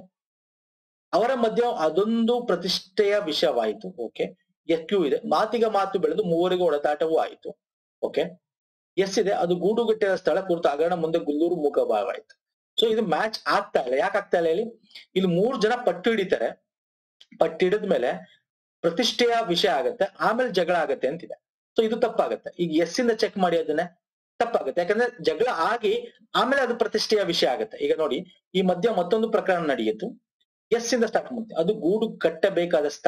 ಅವರ ಮಧ್ಯೆ ಅದೊಂದು ಪ್ರತಿಷ್ಠೆಯ ವಿಷಯವಾಯಿತು ಓಕೆ ಎಸ್ ಕ್ಯೂ ಇದೆ ಮಾತಿಗೆ ಮಾತು ಬೆಳೆದು ಮೂವರಿಗೂ ಒಡೆದಾಟವೂ ಆಯಿತು ಓಕೆ ಎಸ್ ಇದೆ ಅದು ಗೂಡುಗಟ್ಟೆಯ ಸ್ಥಳ ಕುರಿತು ಹಗರಣ ಮುಂದೆ ಗುಲ್ಲೂರು ಮುಖ ಭಾಗವಾಯಿತು ಸೊ ಇದು ಮ್ಯಾಚ್ ಆಗ್ತಾ ಇಲ್ಲ ಯಾಕೆ ಆಗ್ತಾ ಇಲ್ಲ ಇಲ್ಲಿ ಇಲ್ಲಿ ಮೂರು ಜನ ಪಟ್ಟು ಹಿಡಿತಾರೆ ಪಟ್ಟು ಹಿಡಿದ್ಮೇಲೆ ಪ್ರತಿಷ್ಠೆಯ ವಿಷಯ ಆಗತ್ತೆ ಆಮೇಲೆ ಜಗಳ ಆಗತ್ತೆ ಅಂತಿದೆ ಸೊ ಇದು ತಪ್ಪಾಗತ್ತೆ ಈಗ ಎಸ್ ಇಂದ ಚೆಕ್ ಮಾಡಿ ಅದನ್ನೇ ತಪ್ಪಾಗುತ್ತೆ ಯಾಕಂದ್ರೆ ಜಗಳ ಆಗಿ ಆಮೇಲೆ ಅದು ಪ್ರತಿಷ್ಠೆಯ ವಿಷಯ ಆಗುತ್ತೆ ಈಗ ನೋಡಿ ಈ ಮಧ್ಯ ಮತ್ತೊಂದು ಪ್ರಕರಣ ನಡೆಯಿತು ಎಸ್ ಇಂದ ಸ್ಟಾರ್ಟ್ ಮಾಡುತ್ತೆ ಅದು ಗೂಡು ಕಟ್ಟಬೇಕಾದ ಸ್ಥಳ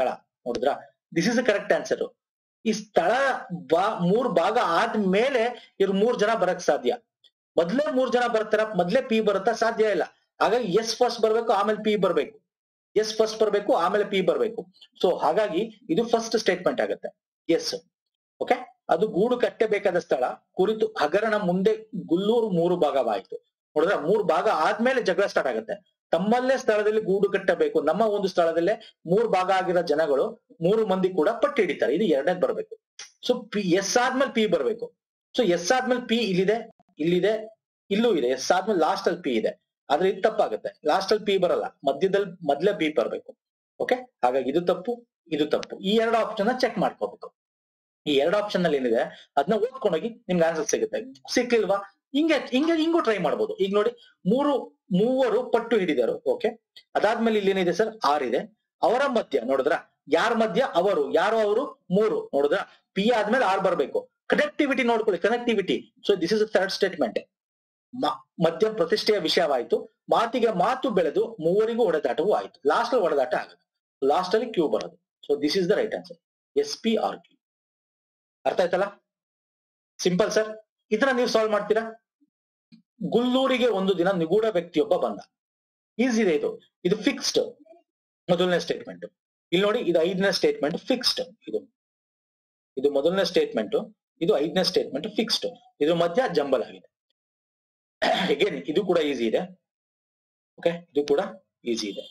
ನೋಡಿದ್ರ ದಿಸ್ ಇಸ್ ಕರೆಕ್ಟ್ ಆನ್ಸರ್ ಈ ಸ್ಥಳ ಬಾ ಮೂರ್ ಭಾಗ ಆದ್ಮೇಲೆ ಇವ್ರು ಮೂರ್ ಜನ ಬರಕ್ ಸಾಧ್ಯ ಮೊದ್ಲೇ ಮೂರ್ ಜನ ಬರ್ತಾರ ಮೊದ್ಲೇ ಪಿ ಬರುತ್ತಾ ಸಾಧ್ಯ ಇಲ್ಲ ಹಾಗಾಗಿ ಎಸ್ ಫಸ್ಟ್ ಬರ್ಬೇಕು ಆಮೇಲೆ ಪಿ ಬರ್ಬೇಕು ಎಸ್ ಫಸ್ಟ್ ಬರ್ಬೇಕು ಆಮೇಲೆ ಪಿ ಬರ್ಬೇಕು ಸೊ ಹಾಗಾಗಿ ಇದು ಫಸ್ಟ್ ಸ್ಟೇಟ್ಮೆಂಟ್ ಆಗುತ್ತೆ ಎಸ್ ಓಕೆ ಅದು ಗೂಡು ಕಟ್ಟಬೇಕಾದ ಸ್ಥಳ ಕುರಿತು ಹಗರಣ ಮುಂದೆ ಗುಲ್ಲೂರು ಮೂರು ಭಾಗವಾಯಿತು ನೋಡಿದ್ರೆ ಮೂರು ಭಾಗ ಆದ್ಮೇಲೆ ಜಗಳ ಸ್ಟಾರ್ಟ್ ಆಗುತ್ತೆ ತಮ್ಮಲ್ಲೇ ಸ್ಥಳದಲ್ಲಿ ಗೂಡು ಕಟ್ಟಬೇಕು ನಮ್ಮ ಒಂದು ಸ್ಥಳದಲ್ಲೇ ಮೂರು ಭಾಗ ಆಗಿರೋ ಜನಗಳು ಮೂರು ಮಂದಿ ಕೂಡ ಪಟ್ಟಿ ಹಿಡಿತಾರೆ ಇದು ಎರಡನೇದು ಬರ್ಬೇಕು ಸೊ ಪಿ ಎಸ್ ಆದ್ಮೇಲೆ ಪಿ ಬರ್ಬೇಕು ಸೊ ಎಸ್ ಆದ್ಮೇಲೆ ಪಿ ಇಲ್ಲಿದೆ ಇಲ್ಲಿದೆ ಇಲ್ಲೂ ಇದೆ ಎಸ್ ಆದ್ಮೇಲೆ ಲಾಸ್ಟ್ ಅಲ್ಲಿ ಪಿ ಇದೆ ಆದ್ರೆ ಇದು ತಪ್ಪಾಗುತ್ತೆ ಲಾಸ್ಟ್ ಅಲ್ಲಿ ಪಿ ಬರಲ್ಲ ಮಧ್ಯದಲ್ಲಿ ಮೊದ್ಲೇ ಪಿ ಬರ್ಬೇಕು ಓಕೆ ಹಾಗಾಗಿ ಇದು ತಪ್ಪು ಇದು ತಪ್ಪು ಈ ಎರಡು ಆಪ್ಷನ್ ಚೆಕ್ ಮಾಡ್ಕೋಬೇಕು ಈ ಎರಡು ಆಪ್ಷನ್ ಅಲ್ಲಿ ಏನಿದೆ ಅದನ್ನ ಓದ್ಕೊಂಡೋಗಿ ನಿಮ್ಗೆ ಆನ್ಸರ್ ಸಿಗುತ್ತೆ ಸಿಕ್ಲಿಲ್ವಾ ಹಿಂಗೆ ಹಿಂಗೆ ಹಿಂಗೂ ಟ್ರೈ ಮಾಡ್ಬೋದು ಈಗ ನೋಡಿ ಮೂರು ಮೂವರು ಪಟ್ಟು ಹಿಡಿದರು ಓಕೆ ಅದಾದ್ಮೇಲೆ ಇಲ್ಲಿ ಏನಿದೆ ಸರ್ ಆರ್ ಇದೆ ಅವರ ಮಧ್ಯ ನೋಡಿದ್ರ ಯಾರ ಮಧ್ಯ ಅವರು ಯಾರು ಅವರು ಮೂರು ನೋಡಿದ್ರ ಪಿ ಆದ್ಮೇಲೆ ಆರ್ ಬರ್ಬೇಕು ಕನೆಕ್ಟಿವಿಟಿ ನೋಡ್ಕೊಳ್ಳಿ connectivity so this is third statement ಮಧ್ಯ ಪ್ರತಿಷ್ಠೆಯ ವಿಷಯವಾಯಿತು ಮಾತಿಗೆ ಮಾತು ಬೆಳೆದು ಮೂವರಿಗೂ ಹೊಡೆದಾಟವೂ ಆಯ್ತು ಲಾಸ್ಟ್ ಅಲ್ಲಿ ಹೊಡೆದಾಟ ಆಗುತ್ತೆ ಲಾಸ್ಟ್ ಅಲ್ಲಿ ಕ್ಯೂ ಬರೋದು so this is the right answer S P R Q ಅರ್ಥ ಆಯ್ತಲ್ಲ ಸಿಂಪಲ್ ಸರ್ ಇದನ್ನ ನೀವು ಸಾಲ್ವ್ ಮಾಡ್ತೀರಾ ಗುಲ್ಲೂರಿಗೆ ಒಂದು ದಿನ ನಿಗೂಢ ವ್ಯಕ್ತಿಯೊಬ್ಬ ಬಂದ ಈಸಿ ಇದೆ ಇದು ಇದು ಫಿಕ್ಸ್ಡ್ ಮೊದಲನೇ ಸ್ಟೇಟ್ಮೆಂಟ್ ಇಲ್ಲಿ ನೋಡಿ ಇದು ಐದನೇ ಸ್ಟೇಟ್ಮೆಂಟ್ ಫಿಕ್ಸ್ಡ್ ಇದು ಇದು ಮೊದಲನೇ ಸ್ಟೇಟ್ಮೆಂಟ್ ಇದು ಐದನೇ ಸ್ಟೇಟ್ಮೆಂಟ್ ಫಿಕ್ಸ್ಡ್ ಇದ್ರ ಮಧ್ಯ ಜಂಬಲ್ ಆಗಿದೆ ಅಗೇನ್ ಇದು ಕೂಡ ಈಸಿ ಇದೆ ಓಕೆ ಇದು ಕೂಡ ಈಸಿ ಇದೆ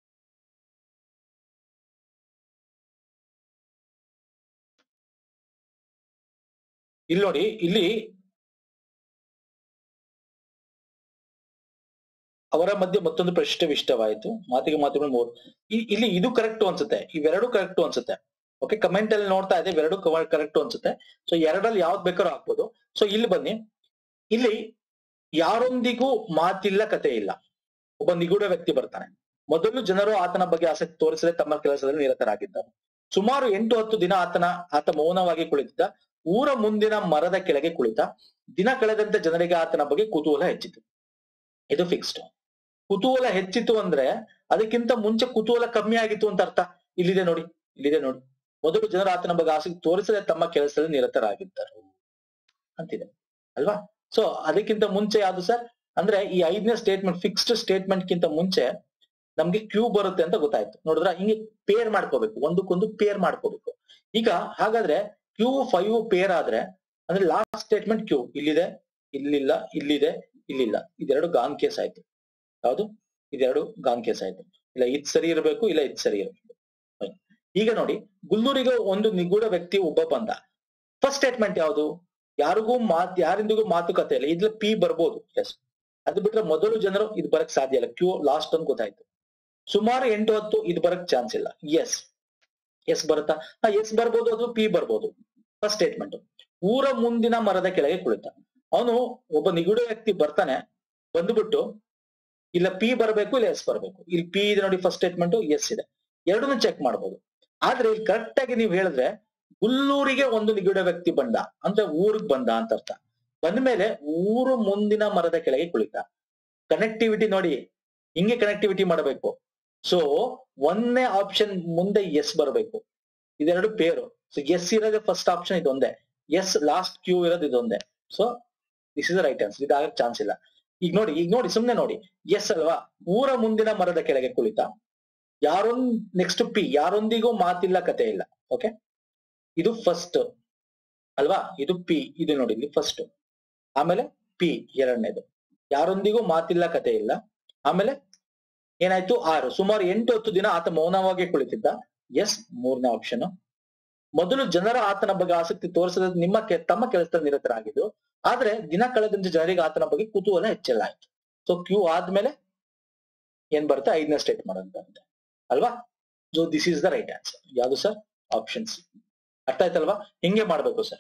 ಇಲ್ಲಿ ನೋಡಿ ಇಲ್ಲಿ ಅವರ ಮಧ್ಯೆ ಮತ್ತೊಂದು ಪ್ರಶ್ನೆವಿಷ್ಟವಾಯಿತು ಮಾತಿಗೆ ಮಾತುಗಳು ಮೂರು ಇ- ಇಲ್ಲಿ ಇದು ಕರೆಕ್ಟ್ ಅನ್ಸುತ್ತೆ ಇವೆರಡು ಕರೆಕ್ಟ್ ಅನ್ಸುತ್ತೆ ಓಕೆ ಕಮೆಂಟ್ ಅಲ್ಲಿ ನೋಡ್ತಾ ಇದೆ ಇವೆರಡು ಕರೆಕ್ಟ್ ಅನ್ಸುತ್ತೆ ಸೊ ಎರಡಲ್ಲಿ ಯಾವ್ದು ಬೇಕಾದ್ರೂ ಹಾಕ್ಬೋದು ಸೊ ಇಲ್ಲಿ ಬನ್ನಿ ಇಲ್ಲಿ ಯಾರೊಂದಿಗೂ ಮಾತಿಲ್ಲ ಕತೆ ಇಲ್ಲ ಒಬ್ಬ ನಿಗೂಢ ವ್ಯಕ್ತಿ ಬರ್ತಾನೆ ಮೊದಲು ಜನರು ಆತನ ಬಗ್ಗೆ ಆಸಕ್ತಿ ತೋರಿಸದೆ ತಮ್ಮ ಕೆಲಸದಲ್ಲಿ ನಿರತರಾಗಿದ್ದರು ಸುಮಾರು ಎಂಟು ಹತ್ತು ದಿನ ಆತನ ಆತ ಮೌನವಾಗಿ ಕುಳಿತಿದ್ದ ಊರ ಮುಂದಿನ ಮರದ ಕೆಳಗೆ ಕುಳಿತ ದಿನ ಕಳೆದಂತೆ ಜನರಿಗೆ ಆತನ ಬಗ್ಗೆ ಕುತೂಹಲ ಹೆಚ್ಚಿತು ಇದು ಫಿಕ್ಸ್ಡ್ ಕುತೂಹಲ ಹೆಚ್ಚಿತು ಅಂದ್ರೆ ಅದಕ್ಕಿಂತ ಮುಂಚೆ ಕುತೂಹಲ ಕಮ್ಮಿ ಆಗಿತ್ತು ಅಂತ ಅರ್ಥ ಇಲ್ಲಿದೆ ನೋಡಿ ಇಲ್ಲಿದೆ ನೋಡಿ ಮೊದಲು ಜನರು ಆತನ ಬಗ್ಗೆ ಆಸಕ್ತಿ ತೋರಿಸದೆ ತಮ್ಮ ಕೆಲಸದಲ್ಲಿ ನಿರತರಾಗಿದ್ದರು ಅಂತಿದೆ ಅಲ್ವಾ ಸೊ ಅದಕ್ಕಿಂತ ಮುಂಚೆ ಯಾವ್ದು ಸರ್ ಅಂದ್ರೆ ಈ ಐದನೇ ಸ್ಟೇಟ್ಮೆಂಟ್ ಫಿಕ್ಸ್ಡ್ ಸ್ಟೇಟ್ಮೆಂಟ್ ಕಿಂತ ಮುಂಚೆ ನಮ್ಗೆ ಕ್ಯೂ ಬರುತ್ತೆ ಅಂತ ಗೊತ್ತಾಯ್ತು ನೋಡಿದ್ರ ಹಿಂಗೆ ಪೇರ್ ಮಾಡ್ಕೋಬೇಕು ಒಂದಕ್ಕೊಂದು ಪೇರ್ ಮಾಡ್ಕೋಬೇಕು ಈಗ ಹಾಗಾದ್ರೆ ಕ್ಯೂ ಫೈವ್ ಪೇರ್ ಆದ್ರೆ ಅಂದ್ರೆ ಲಾಸ್ಟ್ ಸ್ಟೇಟ್ಮೆಂಟ್ ಕ್ಯೂ ಇಲ್ಲಿದೆ ಇಲ್ಲಿಲ್ಲ ಇಲ್ಲಿದೆ ಇಲ್ಲಿಲ್ಲ ಇದೆರಡು ಗಾನ್ ಕೇಸ್ ಆಯ್ತು ಯಾವುದು ಇದೆರಡು ಗಾನ್ ಕೇಸ್ ಆಯ್ತು ಇಲ್ಲ ಇದ್ ಸರಿ ಇರಬೇಕು ಇಲ್ಲ ಇದ್ ಸರಿ ಇರಬೇಕು ಈಗ ನೋಡಿ ಗುಲ್ಲೂರಿಗೆ ಒಂದು ನಿಗೂಢ ವ್ಯಕ್ತಿ ಒಬ್ಬ ಬಂದ ಫಸ್ಟ್ ಸ್ಟೇಟ್ಮೆಂಟ್ ಯಾವುದು ಯಾರಿಗೂ ಮಾತ್ ಯಾರಿಂದಿಗೂ ಮಾತುಕತೆ ಇಲ್ಲ ಇದ್ರಲ್ಲಿ ಪಿ ಬರ್ಬೋದು ಎಸ್ ಅದು ಬಿಟ್ರೆ ಮೊದಲು ಜನರು ಇದು ಬರಕ್ ಸಾಧ್ಯ ಇಲ್ಲ ಕ್ಯೂ ಲಾಸ್ಟ್ ಅಂತ ಗೊತ್ತಾಯ್ತು ಸುಮಾರು ಎಂಟು ಹತ್ತು ಇದು ಬರಕ್ ಚಾನ್ಸ್ ಇಲ್ಲ ಎಸ್ ಎಸ್ ಬರುತ್ತಾ ಹಾ ಎಸ್ ಬರ್ಬೋದು ಅದು ಪಿ ಬರ್ಬೋದು ಫಸ್ಟ್ ಸ್ಟೇಟ್ಮೆಂಟ್ ಊರ ಮುಂದಿನ ಮರದ ಕೆಳಗೆ ಕುಳಿತ ಅವನು ಒಬ್ಬ ನಿಗೂಢ ವ್ಯಕ್ತಿ ಬರ್ತಾನೆ ಬಂದ್ಬಿಟ್ಟು ಇಲ್ಲ ಪಿ ಬರಬೇಕು ಇಲ್ಲ ಎಸ್ ಬರಬೇಕು ಇಲ್ಲಿ ಪಿ ಇದೆ ನೋಡಿ ಫಸ್ಟ್ ಸ್ಟೇಟ್ಮೆಂಟ್ ಎಸ್ ಇದೆ ಎರಡನ್ನೂ ಚೆಕ್ ಮಾಡ್ಬೋದು ಆದ್ರೆ ಇಲ್ಲಿ ಕರೆಕ್ಟ್ ಆಗಿ ನೀವು ಹೇಳಿದ್ರೆ ಗುಲ್ಲೂರಿಗೆ ಒಂದು ನಿಗೂಢ ವ್ಯಕ್ತಿ ಬಂದ ಅಂದ್ರೆ ಊರಿಗೆ ಬಂದ ಅಂತ ಅರ್ಥ ಬಂದ್ಮೇಲೆ ಊರು ಮುಂದಿನ ಮರದ ಕೆಳಗೆ ಕುಳಿತ ಕನೆಕ್ಟಿವಿಟಿ ನೋಡಿ ಹಿಂಗೆ ಕನೆಕ್ಟಿವಿಟಿ ಮಾಡಬೇಕು ಸೊ ಒಂದನೇ ಆಪ್ಷನ್ ಮುಂದೆ ಎಸ್ ಬರಬೇಕು ಇದೆರಡು ಪೇರು ಸೊ ಎಸ್ ಇರೋದೇ ಫಸ್ಟ್ ಆಪ್ಷನ್ ಇದೊಂದೇ ಎಸ್ ಲಾಸ್ಟ್ ಕ್ಯೂ ಇರೋದು ಇದೊಂದೇ so this is right answer ಇದಾಗಕ್ ಚಾನ್ಸ್ ಇಲ್ಲ ಈಗ ನೋಡಿ ಈಗ ನೋಡಿ ಸುಮ್ನೆ ನೋಡಿ ಎಸ್ ಅಲ್ವಾ ಊರ ಮುಂದಿನ ಮರದ ಕೆಳಗೆ ಕುಳಿತ ಯಾರೊಂದ್ ನೆಕ್ಸ್ಟ್ ಪಿ ಯಾರೊಂದಿಗೂ ಮಾತಿಲ್ಲ ಕತೆ ಇಲ್ಲ ಓಕೆ ಇದು ಫಸ್ಟ್ ಅಲ್ವಾ ಇದು ಪಿ ಇದು ನೋಡಿ ಇಲ್ಲಿ ಫಸ್ಟ್ ಆಮೇಲೆ ಪಿ ಎರಡನೇದು ಯಾರೊಂದಿಗೂ ಮಾತಿಲ್ಲ ಕತೆ ಇಲ್ಲ ಆಮೇಲೆ ಏನಾಯ್ತು ಆರು ಸುಮಾರು ಎಂಟು ಹತ್ತು ದಿನ ಆತ ಮೌನವಾಗಿ ಕುಳಿತಿದ್ದ ಎಸ್ ಮೂರನೇ ಆಪ್ಷನ್ ಮೊದಲು ಜನರ ಆತನ ಬಗ್ಗೆ ಆಸಕ್ತಿ ತೋರಿಸದ ನಿಮ್ಮ ಕೆ- ತಮ್ಮ ಕೆಲಸದ ನಿರತರಾಗಿದ್ದು ಆದ್ರೆ ದಿನ ಕಳೆದಂತೆ ಜನರಿಗೆ ಆತನ ಬಗ್ಗೆ ಕುತೂಹಲ ಹೆಚ್ಚಲಾಯ್ತು ಸೊ ಕ್ಯೂ ಆದ್ಮೇಲೆ ಏನ್ ಬರುತ್ತೆ ಐದನೇ ಸ್ಟೇಟ್ ಮಾಡೋದಂತೆ ಅಲ್ವಾ so this is the right answer ಯಾವುದು ಸರ್ ಆಪ್ಷನ್ ಸಿ ಅರ್ಥ ಆಯ್ತಲ್ವಾ ಹಿಂಗೆ ಮಾಡ್ಬೇಕು ಸರ್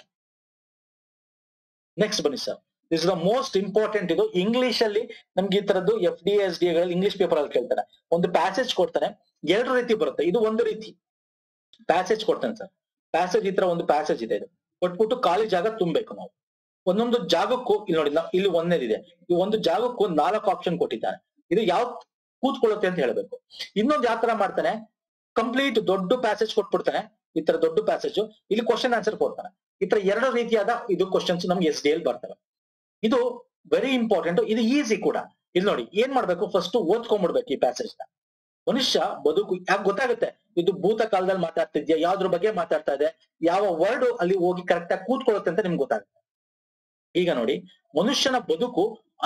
ನೆಕ್ಸ್ಟ್ ಬನ್ನಿ sir this the most important ಇದು ಇಂಗ್ಲಿಷ್ ಅಲ್ಲಿ ನಮ್ಗೆ ಈ ತರದ್ದು ಎಫ್ ಡಿ ಎಸ್ ಡಿ ಗಳಲ್ಲಿ ಇಂಗ್ಲಿಷ್ ಪೇಪರ್ ಅಲ್ಲಿ ಕೇಳ್ತಾರೆ ಒಂದು ಪ್ಯಾಸೇಜ್ ಕೊಡ್ತಾನೆ ಎರಡು ರೀತಿ ಬರುತ್ತೆ ಇದು ಒಂದು ರೀತಿ ಪ್ಯಾಸೇಜ್ ಕೊಡ್ತಾನೆ ಸರ್ ಪ್ಯಾಸೇಜ್ ಈ ತರ ಒಂದು ಪ್ಯಾಸೇಜ್ ಇದೆ ಇದು ಕೊಟ್ಬಿಟ್ಟು ಖಾಲಿ ಜಾಗ ತುಂಬಬೇಕು ನಾವು ಒಂದೊಂದು ಜಾಗಕ್ಕೂ ಇಲ್ಲಿ ನೋಡಿ ನಾವು ಇಲ್ಲಿ ಒಂದೇದಿದೆ ಈ ಒಂದು ಜಾಗಕ್ಕೂ ನಾಲ್ಕು ಆಪ್ಷನ್ ಕೊಟ್ಟಿದ್ದಾನೆ ಇದು ಯಾವ ಕೂತ್ಕೊಳ್ಳುತ್ತೆ ಅಂತ ಹೇಳ್ಬೇಕು ಇನ್ನೊಂದು ಯಾವ ತರ ಮಾಡ್ತಾನೆ ಕಂಪ್ಲೀಟ್ ದೊಡ್ಡ ಪ್ಯಾಸೇಜ್ ಕೊಟ್ಬಿಡ್ತಾನೆ ಈ ತರ ದೊಡ್ಡ ಪ್ಯಾಸೇಜ್ ಇಲ್ಲಿ ಕ್ವಶನ್ ಆನ್ಸರ್ ಕೊಡ್ತಾನೆ ಈ ತರ ಎರಡು ರೀತಿಯಾದ ಇದು ಕ್ವಶನ್ಸ್ ನಮ್ಗೆ ಎಸ್ ಡಿ ಎಲ್ ಬರ್ತವೆ ಇದು ವೆರಿ ಇಂಪಾರ್ಟೆಂಟ್ ಇದು ಈಸಿ ಕೂಡ ಇಲ್ಲಿ ನೋಡಿ ಏನ್ ಮಾಡ್ಬೇಕು ಫಸ್ಟ್ ಓದ್ಕೊಂಡ್ಬಿಡ್ಬೇಕು ಈ ಪ್ಯಾಸೇಜ್ ನ ಮನುಷ್ಯ ಬದುಕು ಯಾಕೆ ಗೊತ್ತಾಗುತ್ತೆ ಇದು ಭೂತ ಕಾಲದಲ್ಲಿ ಮಾತಾಡ್ತಿದ್ಯಾ ಯಾವ್ದ್ರ ಬಗ್ಗೆ ಮಾತಾಡ್ತಾ ಇದೆ ಯಾವ ವರ್ಡ್ ಅಲ್ಲಿ ಹೋಗಿ ಕರೆಕ್ಟ್ ಆಗಿ ಕೂತ್ಕೊಳ್ಳುತ್ತೆ ಅಂತ ನಿಮ್ಗೆ ಗೊತ್ತಾಗುತ್ತೆ ಈಗ ನೋಡಿ ಮನುಷ್ಯನ ಬದುಕು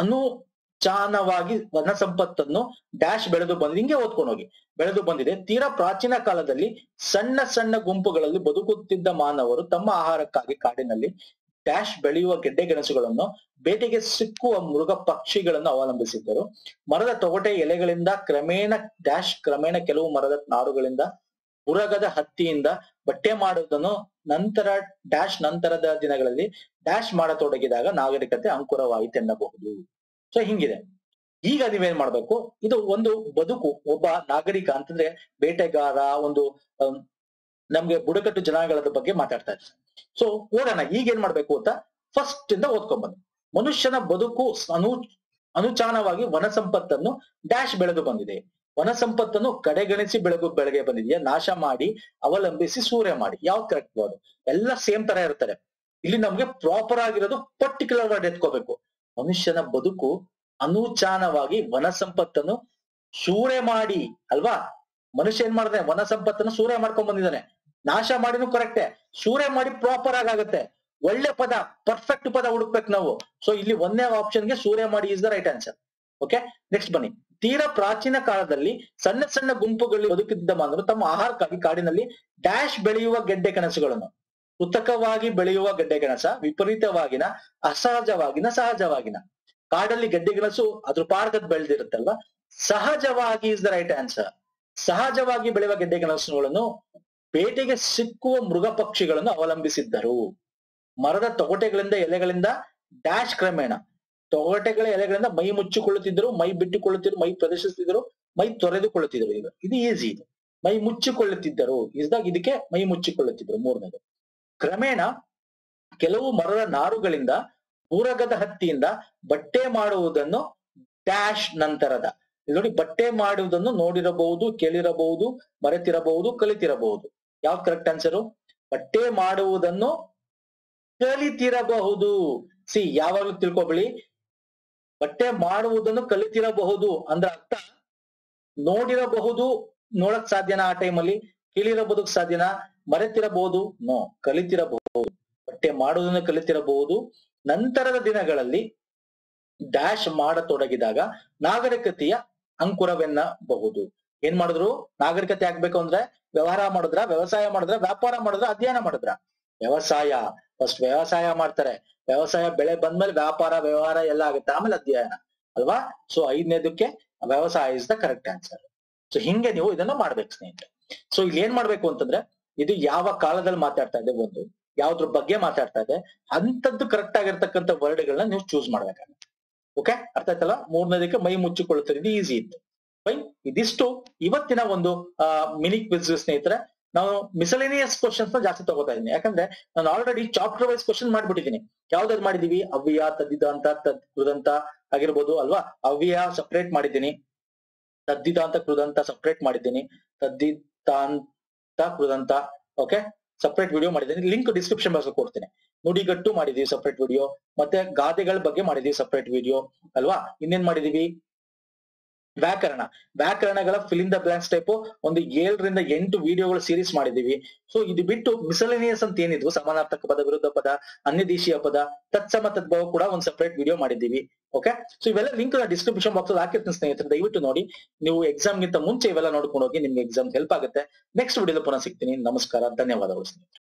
ಅನುಚಾನವಾಗಿ ವನ ಸಂಪತ್ತನ್ನು ಡ್ಯಾಶ್ ಬೆಳೆದು ಬಂದಿದೆ ಹಿಂಗೆ ಓದ್ಕೊಂಡು ಹೋಗಿ ಬೆಳೆದು ಬಂದಿದೆ ತೀರಾ ಪ್ರಾಚೀನ ಕಾಲದಲ್ಲಿ ಸಣ್ಣ ಸಣ್ಣ ಗುಂಪುಗಳಲ್ಲಿ ಬದುಕುತ್ತಿದ್ದ ಮಾನವರು ತಮ್ಮ ಆಹಾರಕ್ಕಾಗಿ ಕಾಡಿನಲ್ಲಿ ಡ್ಯಾಶ್ ಬೆಳೆಯುವ ಗೆಡ್ಡೆ ಗೆಣಸುಗಳನ್ನು ಬೇಟೆಗೆ ಸಿಕ್ಕುವ ಮೃಗ ಪಕ್ಷಿಗಳನ್ನು ಅವಲಂಬಿಸಿದ್ದರು ಮರದ ತೊಗಟೆ ಎಲೆಗಳಿಂದ ಕ್ರಮೇಣ ಡ್ಯಾಶ್ ಕ್ರಮೇಣ ಕೆಲವು ಮರದ ನಾರುಗಳಿಂದ ಉರಗದ ಹತ್ತಿಯಿಂದ ಬಟ್ಟೆ ಮಾಡುವುದನ್ನು ನಂತರ ಡ್ಯಾಶ್ ನಂತರದ ದಿನಗಳಲ್ಲಿ ಡ್ಯಾಶ್ ಮಾಡತೊಡಗಿದಾಗ ನಾಗರಿಕತೆ ಅಂಕುರವಾಯಿತೆನ್ನಬಹುದು ಸೊ ಹಿಂಗಿದೆ ಈಗ ನೀವೇನ್ ಮಾಡ್ಬೇಕು ಇದು ಒಂದು ಬದುಕು ಒಬ್ಬ ನಾಗರಿಕ ಅಂತಂದ್ರೆ ಬೇಟೆಗಾರ ಒಂದು ಅಮ್, ನಮ್ಗೆ ಬುಡಕಟ್ಟು ಜನಾಂಗದ ಬಗ್ಗೆ ಮಾತಾಡ್ತಾ ಇದ್ದಾರೆ ಸೊ ಓಡೋಣ ಈಗ ಏನ್ ಮಾಡ್ಬೇಕು ಅಂತ ಫಸ್ಟ್ ಇಂದ ಓದ್ಕೊಂಡ್ಬಂದು ಮನುಷ್ಯನ ಬದುಕು ಅನು ಅನುಚಾನವಾಗಿ ವನ ಸಂಪತ್ತನ್ನು ಡ್ಯಾಶ್ ಬೆಳೆದು ಬಂದಿದೆ ವನ ಸಂಪತ್ತನ್ನು ಕಡೆಗಣಿಸಿ ಬೆಳಗು ಬೆಳಗ್ಗೆ ಬಂದಿದೆಯಾ ನಾಶ ಮಾಡಿ ಅವಲಂಬಿಸಿ ಸೂರ್ಯ ಮಾಡಿ ಯಾವ್ದು ಕರೆಕ್ಟ್ ವರ್ಡ್ ಎಲ್ಲ ಸೇಮ್ ತರ ಇರ್ತಾರೆ ಇಲ್ಲಿ ನಮ್ಗೆ ಪ್ರಾಪರ್ ಆಗಿರೋದು ಪರ್ಟಿಕ್ಯುಲರ್ ವರ್ಡ್ ಎತ್ಕೋಬೇಕು ಮನುಷ್ಯನ ಬದುಕು ಅನುಚಾನವಾಗಿ ವನ ಸಂಪತ್ತನ್ನು ಸೂರೆ ಮಾಡಿ ಅಲ್ವಾ ಮನುಷ್ಯ ಏನ್ ಮಾಡಿದಾನೆ ವನ ಸಂಪತ್ತನ್ನು ಸೂರೆ ಮಾಡ್ಕೊಂಡ್ ಬಂದಿದ್ದಾನೆ ನಾಶ ಮಾಡಿನೂ ಕರೆಕ್ಟೇ ಸೂರೆ ಮಾಡಿ ಪ್ರಾಪರ್ ಆಗುತ್ತೆ ಒಳ್ಳೆ ಪದ ಪರ್ಫೆಕ್ಟ್ ಪದ ಹುಡುಕ್ಬೇಕು ನಾವು ಸೊ ಇಲ್ಲಿ ಒಂದೇ ಆಪ್ಷನ್ಗೆ ಸೂರ್ಯ ಮಾಡಿ is the right answer okay next ಬನ್ನಿ ತೀರಾ ಪ್ರಾಚೀನ ಕಾಲದಲ್ಲಿ ಸಣ್ಣ ಸಣ್ಣ ಗುಂಪುಗಳಲ್ಲಿ ಬದುಕಿದ್ದ ಮಾನವರು ತಮ್ಮ ಆಹಾರಕ್ಕಾಗಿ ಕಾಡಿನಲ್ಲಿ ಡ್ಯಾಶ್ ಬೆಳೆಯುವ ಗೆಡ್ಡೆ ಕನಸುಗಳನ್ನು ಕೃತಕವಾಗಿ ಬೆಳೆಯುವ ಗೆಡ್ಡೆ ಗೆಣಸ ವಿಪರೀತವಾಗಿನ ಅಸಹಜವಾಗಿನ ಸಹಜವಾಗಿನ ಕಾಡಲ್ಲಿ ಗೆಡ್ಡೆ ಗೆಣಸು ಅದ್ರ ಪಾರ್ಗದ್ ಬೆಳೆದಿರುತ್ತಲ್ವಾ ಸಹಜವಾಗಿ ಇಸ್ ದ ರೈಟ್ ಆನ್ಸರ್ ಸಹಜವಾಗಿ ಬೆಳೆಯುವ ಗೆಡ್ಡೆ ಗೆಣಸುಗಳನ್ನು ಬೇಟೆಗೆ ಸಿಕ್ಕುವ ಮೃಗ ಪಕ್ಷಿಗಳನ್ನು ಅವಲಂಬಿಸಿದ್ದರು ಮರದ ತೊಗಟೆಗಳಿಂದ ಎಲೆಗಳಿಂದ ಡ್ಯಾಶ್ ಕ್ರಮೇಣ ತೊಗಟೆಗಳ ಎಲೆಗಳಿಂದ ಮೈ ಮುಚ್ಚಿಕೊಳ್ಳುತ್ತಿದ್ದರು ಮೈ ಬಿಟ್ಟುಕೊಳ್ಳುತ್ತಿದ್ರು ಮೈ ಪ್ರದರ್ಶಿಸುತ್ತಿದ್ದರು ಮೈ ತೊರೆದುಕೊಳ್ಳುತ್ತಿದ್ದರು ಇದು ಇದು ಈಸಿ ಇದು ಮೈ ಮುಚ್ಚಿಕೊಳ್ಳುತ್ತಿದ್ದರು ಇಸ್ದಾಗ ಇದಕ್ಕೆ ಮೈ ಮುಚ್ಚಿಕೊಳ್ಳುತ್ತಿದ್ದರು ಮೂರನೇದು ಕ್ರಮೇಣ ಕೆಲವು ಮರದ ನಾರುಗಳಿಂದ ಊರಗದ ಹತ್ತಿಯಿಂದ ಬಟ್ಟೆ ಮಾಡುವುದನ್ನು ಡ್ಯಾಶ್ ನಂತರದ ಇಲ್ಲಿ ನೋಡಿ ಬಟ್ಟೆ ಮಾಡುವುದನ್ನು ನೋಡಿರಬಹುದು ಕೇಳಿರಬಹುದು ಮರೆತಿರಬಹುದು ಕಲಿತಿರಬಹುದು ಯಾವ್ದು ಕರೆಕ್ಟ್ ಆನ್ಸರು ಬಟ್ಟೆ ಮಾಡುವುದನ್ನು ಕಲಿತಿರಬಹುದು ಸಿ ಯಾವಾಗ್ಲೂ ತಿಳ್ಕೊಬಿಳಿ ಬಟ್ಟೆ ಮಾಡುವುದನ್ನು ಕಲಿತಿರಬಹುದು ಅಂದ್ರ ಅರ್ಥ ನೋಡಿರಬಹುದು ನೋಡಕ್ ಸಾಧ್ಯನಾ ಆ ಟೈಮಲ್ಲಿ ಕೇಳಿರಬಹುದಕ್ ಸಾಧ್ಯನಾ ಮರೆತಿರಬಹುದು ನೋ ಕಲಿತಿರಬಹುದು ಬಟ್ಟೆ ಮಾಡುವುದನ್ನು ಕಲಿತಿರಬಹುದು ನಂತರದ ದಿನಗಳಲ್ಲಿ ಡ್ಯಾಶ್ ಮಾಡತೊಡಗಿದಾಗ ನಾಗರಿಕತೆಯ ಅಂಕುರವೆನ್ನಬಹುದು ಏನ್ ಮಾಡಿದ್ರು ನಾಗರಿಕತೆ ಆಗ್ಬೇಕು ಅಂದ್ರೆ ವ್ಯವಹಾರ ಮಾಡಿದ್ರ ವ್ಯವಸಾಯ ಮಾಡಿದ್ರ ವ್ಯಾಪಾರ ಮಾಡಿದ್ರ ಅಧ್ಯಯನ ಮಾಡಿದ್ರ ವ್ಯವಸಾಯ ಫಸ್ಟ್ ವ್ಯವಸಾಯ ಮಾಡ್ತಾರೆ ವ್ಯವಸಾಯ ಬೆಳೆ ಬಂದ್ಮೇಲೆ ವ್ಯಾಪಾರ ವ್ಯವಹಾರ ಎಲ್ಲ ಆಗುತ್ತೆ ಆಮೇಲೆ ಅಧ್ಯಯನ ಅಲ್ವಾ ಸೊ ಐದನೇದಕ್ಕೆ ವ್ಯವಸಾಯ is the correct answer so ಹಿಂಗೆ ನೀವು ಇದನ್ನ ಮಾಡ್ಬೇಕು ಸ್ನೇಹಿತರೆ ಸೊ ಇಲ್ಲಿ ಏನ್ ಮಾಡ್ಬೇಕು ಅಂತಂದ್ರೆ ಇದು ಯಾವ ಕಾಲದಲ್ಲಿ ಮಾತಾಡ್ತಾ ಇದೆ ಒಂದು ಯಾವ್ದ್ರ ಬಗ್ಗೆ ಮಾತಾಡ್ತಾ ಇದೆ ಅಂತದ್ದು ಕರೆಕ್ಟ್ ಆಗಿರ್ತಕ್ಕಂಥ ವರ್ಡ್ಗಳನ್ನ ನೀವು ಚೂಸ್ ಮಾಡ್ಬೇಕಾಗುತ್ತೆ ಓಕೆ ಅರ್ಥ ಆಯ್ತಲ್ಲ ಮೂರನೇದಕ್ಕೆ ಮೈ ಮುಚ್ಚಿಕೊಳ್ಳುತ್ತದೆ ಇದು ಈಸಿ ಇತ್ತು ಫೈನ್ ಇದಿಷ್ಟು ಇವತ್ತಿನ ಒಂದು ಮಿನಿ ಕ್ವಿಜ್ ಸ್ನೇಹಿತರೆ ನಾವು ಮಿಸಲೇನಿಯಸ್ ಕ್ವಶನ್ಸ್ ನ ಜಾಸ್ತಿ ತಗೋತಾ ಇದ್ದೀನಿ ಯಾಕಂದ್ರೆ ನಾನು ಆಲ್ರೆಡಿ ಚಾಪ್ಟರ್ ವೈಸ್ ಕ್ವಶನ್ ಮಾಡ್ಬಿಟ್ಟಿದ್ದೀನಿ ಯಾವ್ದಾದ್ರು ಮಾಡಿದೀವಿ ಅವ್ಯ ತದ್ದಿದಾಂತ ತದ್ ಕೃದಂತ ಆಗಿರ್ಬೋದು ಅಲ್ವಾ ಅವ್ಯ ಸಪರೇಟ್ ಮಾಡಿದ್ದೀನಿ ತದ್ದಿದಾಂತ ಕೃದಂತ ಸಪರೇಟ್ ಮಾಡಿದ್ದೀನಿ ತದ್ದಿತಾಂತ ಕೃದಂತ ಓಕೆ ಸಪರೇಟ್ ವಿಡಿಯೋ ಮಾಡಿದ್ದೀನಿ ಲಿಂಕ್ ಡಿಸ್ಕ್ರಿಪ್ಷನ್ ಬಾಕ್ಸ್ ಕೊಡ್ತೀನಿ ನುಡಿಗಟ್ಟು ಮಾಡಿದೀವಿ ಸಪರೇಟ್ ವಿಡಿಯೋ ಮತ್ತೆ ಗಾದೆಗಳ ಬಗ್ಗೆ ಮಾಡಿದೀವಿ ಸಪರೇಟ್ ವಿಡಿಯೋ ಅಲ್ವಾ ಇನ್ನೇನ್ ಮಾಡಿದೀವಿ ವ್ಯಾಕರಣ ವ್ಯಾಕರಣಗಳ ಫಿಲಿಂದ ಬ್ಲಾಂಕ್ಸ್ ಟೈಪ್ ಒಂದು ಏಳರಿಂದ ಎಂಟು ವಿಡಿಯೋಗಳು ಸೀರೀಸ್ ಮಾಡಿದೀವಿ ಸೊ ಇದು ಬಿಟ್ಟು ಮಿಸಲೇನಿಯಸ್ ಅಂತ ಏನಿದ್ವು ಸಮಾನಾರ್ಥಕ ಪದ ವಿರುದ್ಧ ಪದ ಅನ್ಯದೇಶೀಯ ಪದ ತತ್ಸಮ ತದ್ಭವ ಕೂಡ ಒಂದು ಸಪರೇಟ್ ವಿಡಿಯೋ ಮಾಡಿದೀವಿ ಓಕೆ ಸೊ ಇವೆಲ್ಲ ಲಿಂಕ್ ಡಿಸ್ಕ್ರಿಪ್ಷನ್ ಬಾಕ್ಸ್ ಅಲ್ಲಿ ಹಾಕಿರ್ತೀನಿ ಸ್ನೇಹಿತರೆ ದಯವಿಟ್ಟು ನೋಡಿ ನೀವು ಎಕ್ಸಾಮ್ ಗಿಂತ ಮುಂಚೆ ಇವೆಲ್ಲ ನೋಡ್ಕೊಂಡು ಹೋಗಿ ನಿಮ್ಗೆ ಎಕ್ಸಾಮ್ ಹೆಲ್ಪ್ ಆಗುತ್ತೆ ನೆಕ್ಸ್ಟ್ ವಿಡಿಯೋದಲ್ಲಿ ಪುನಃ ಸಿಗ್ತೀನಿ ನಮಸ್ಕಾರ ಧನ್ಯವಾದಗಳು ಸ್ನೇಹಿತರೆ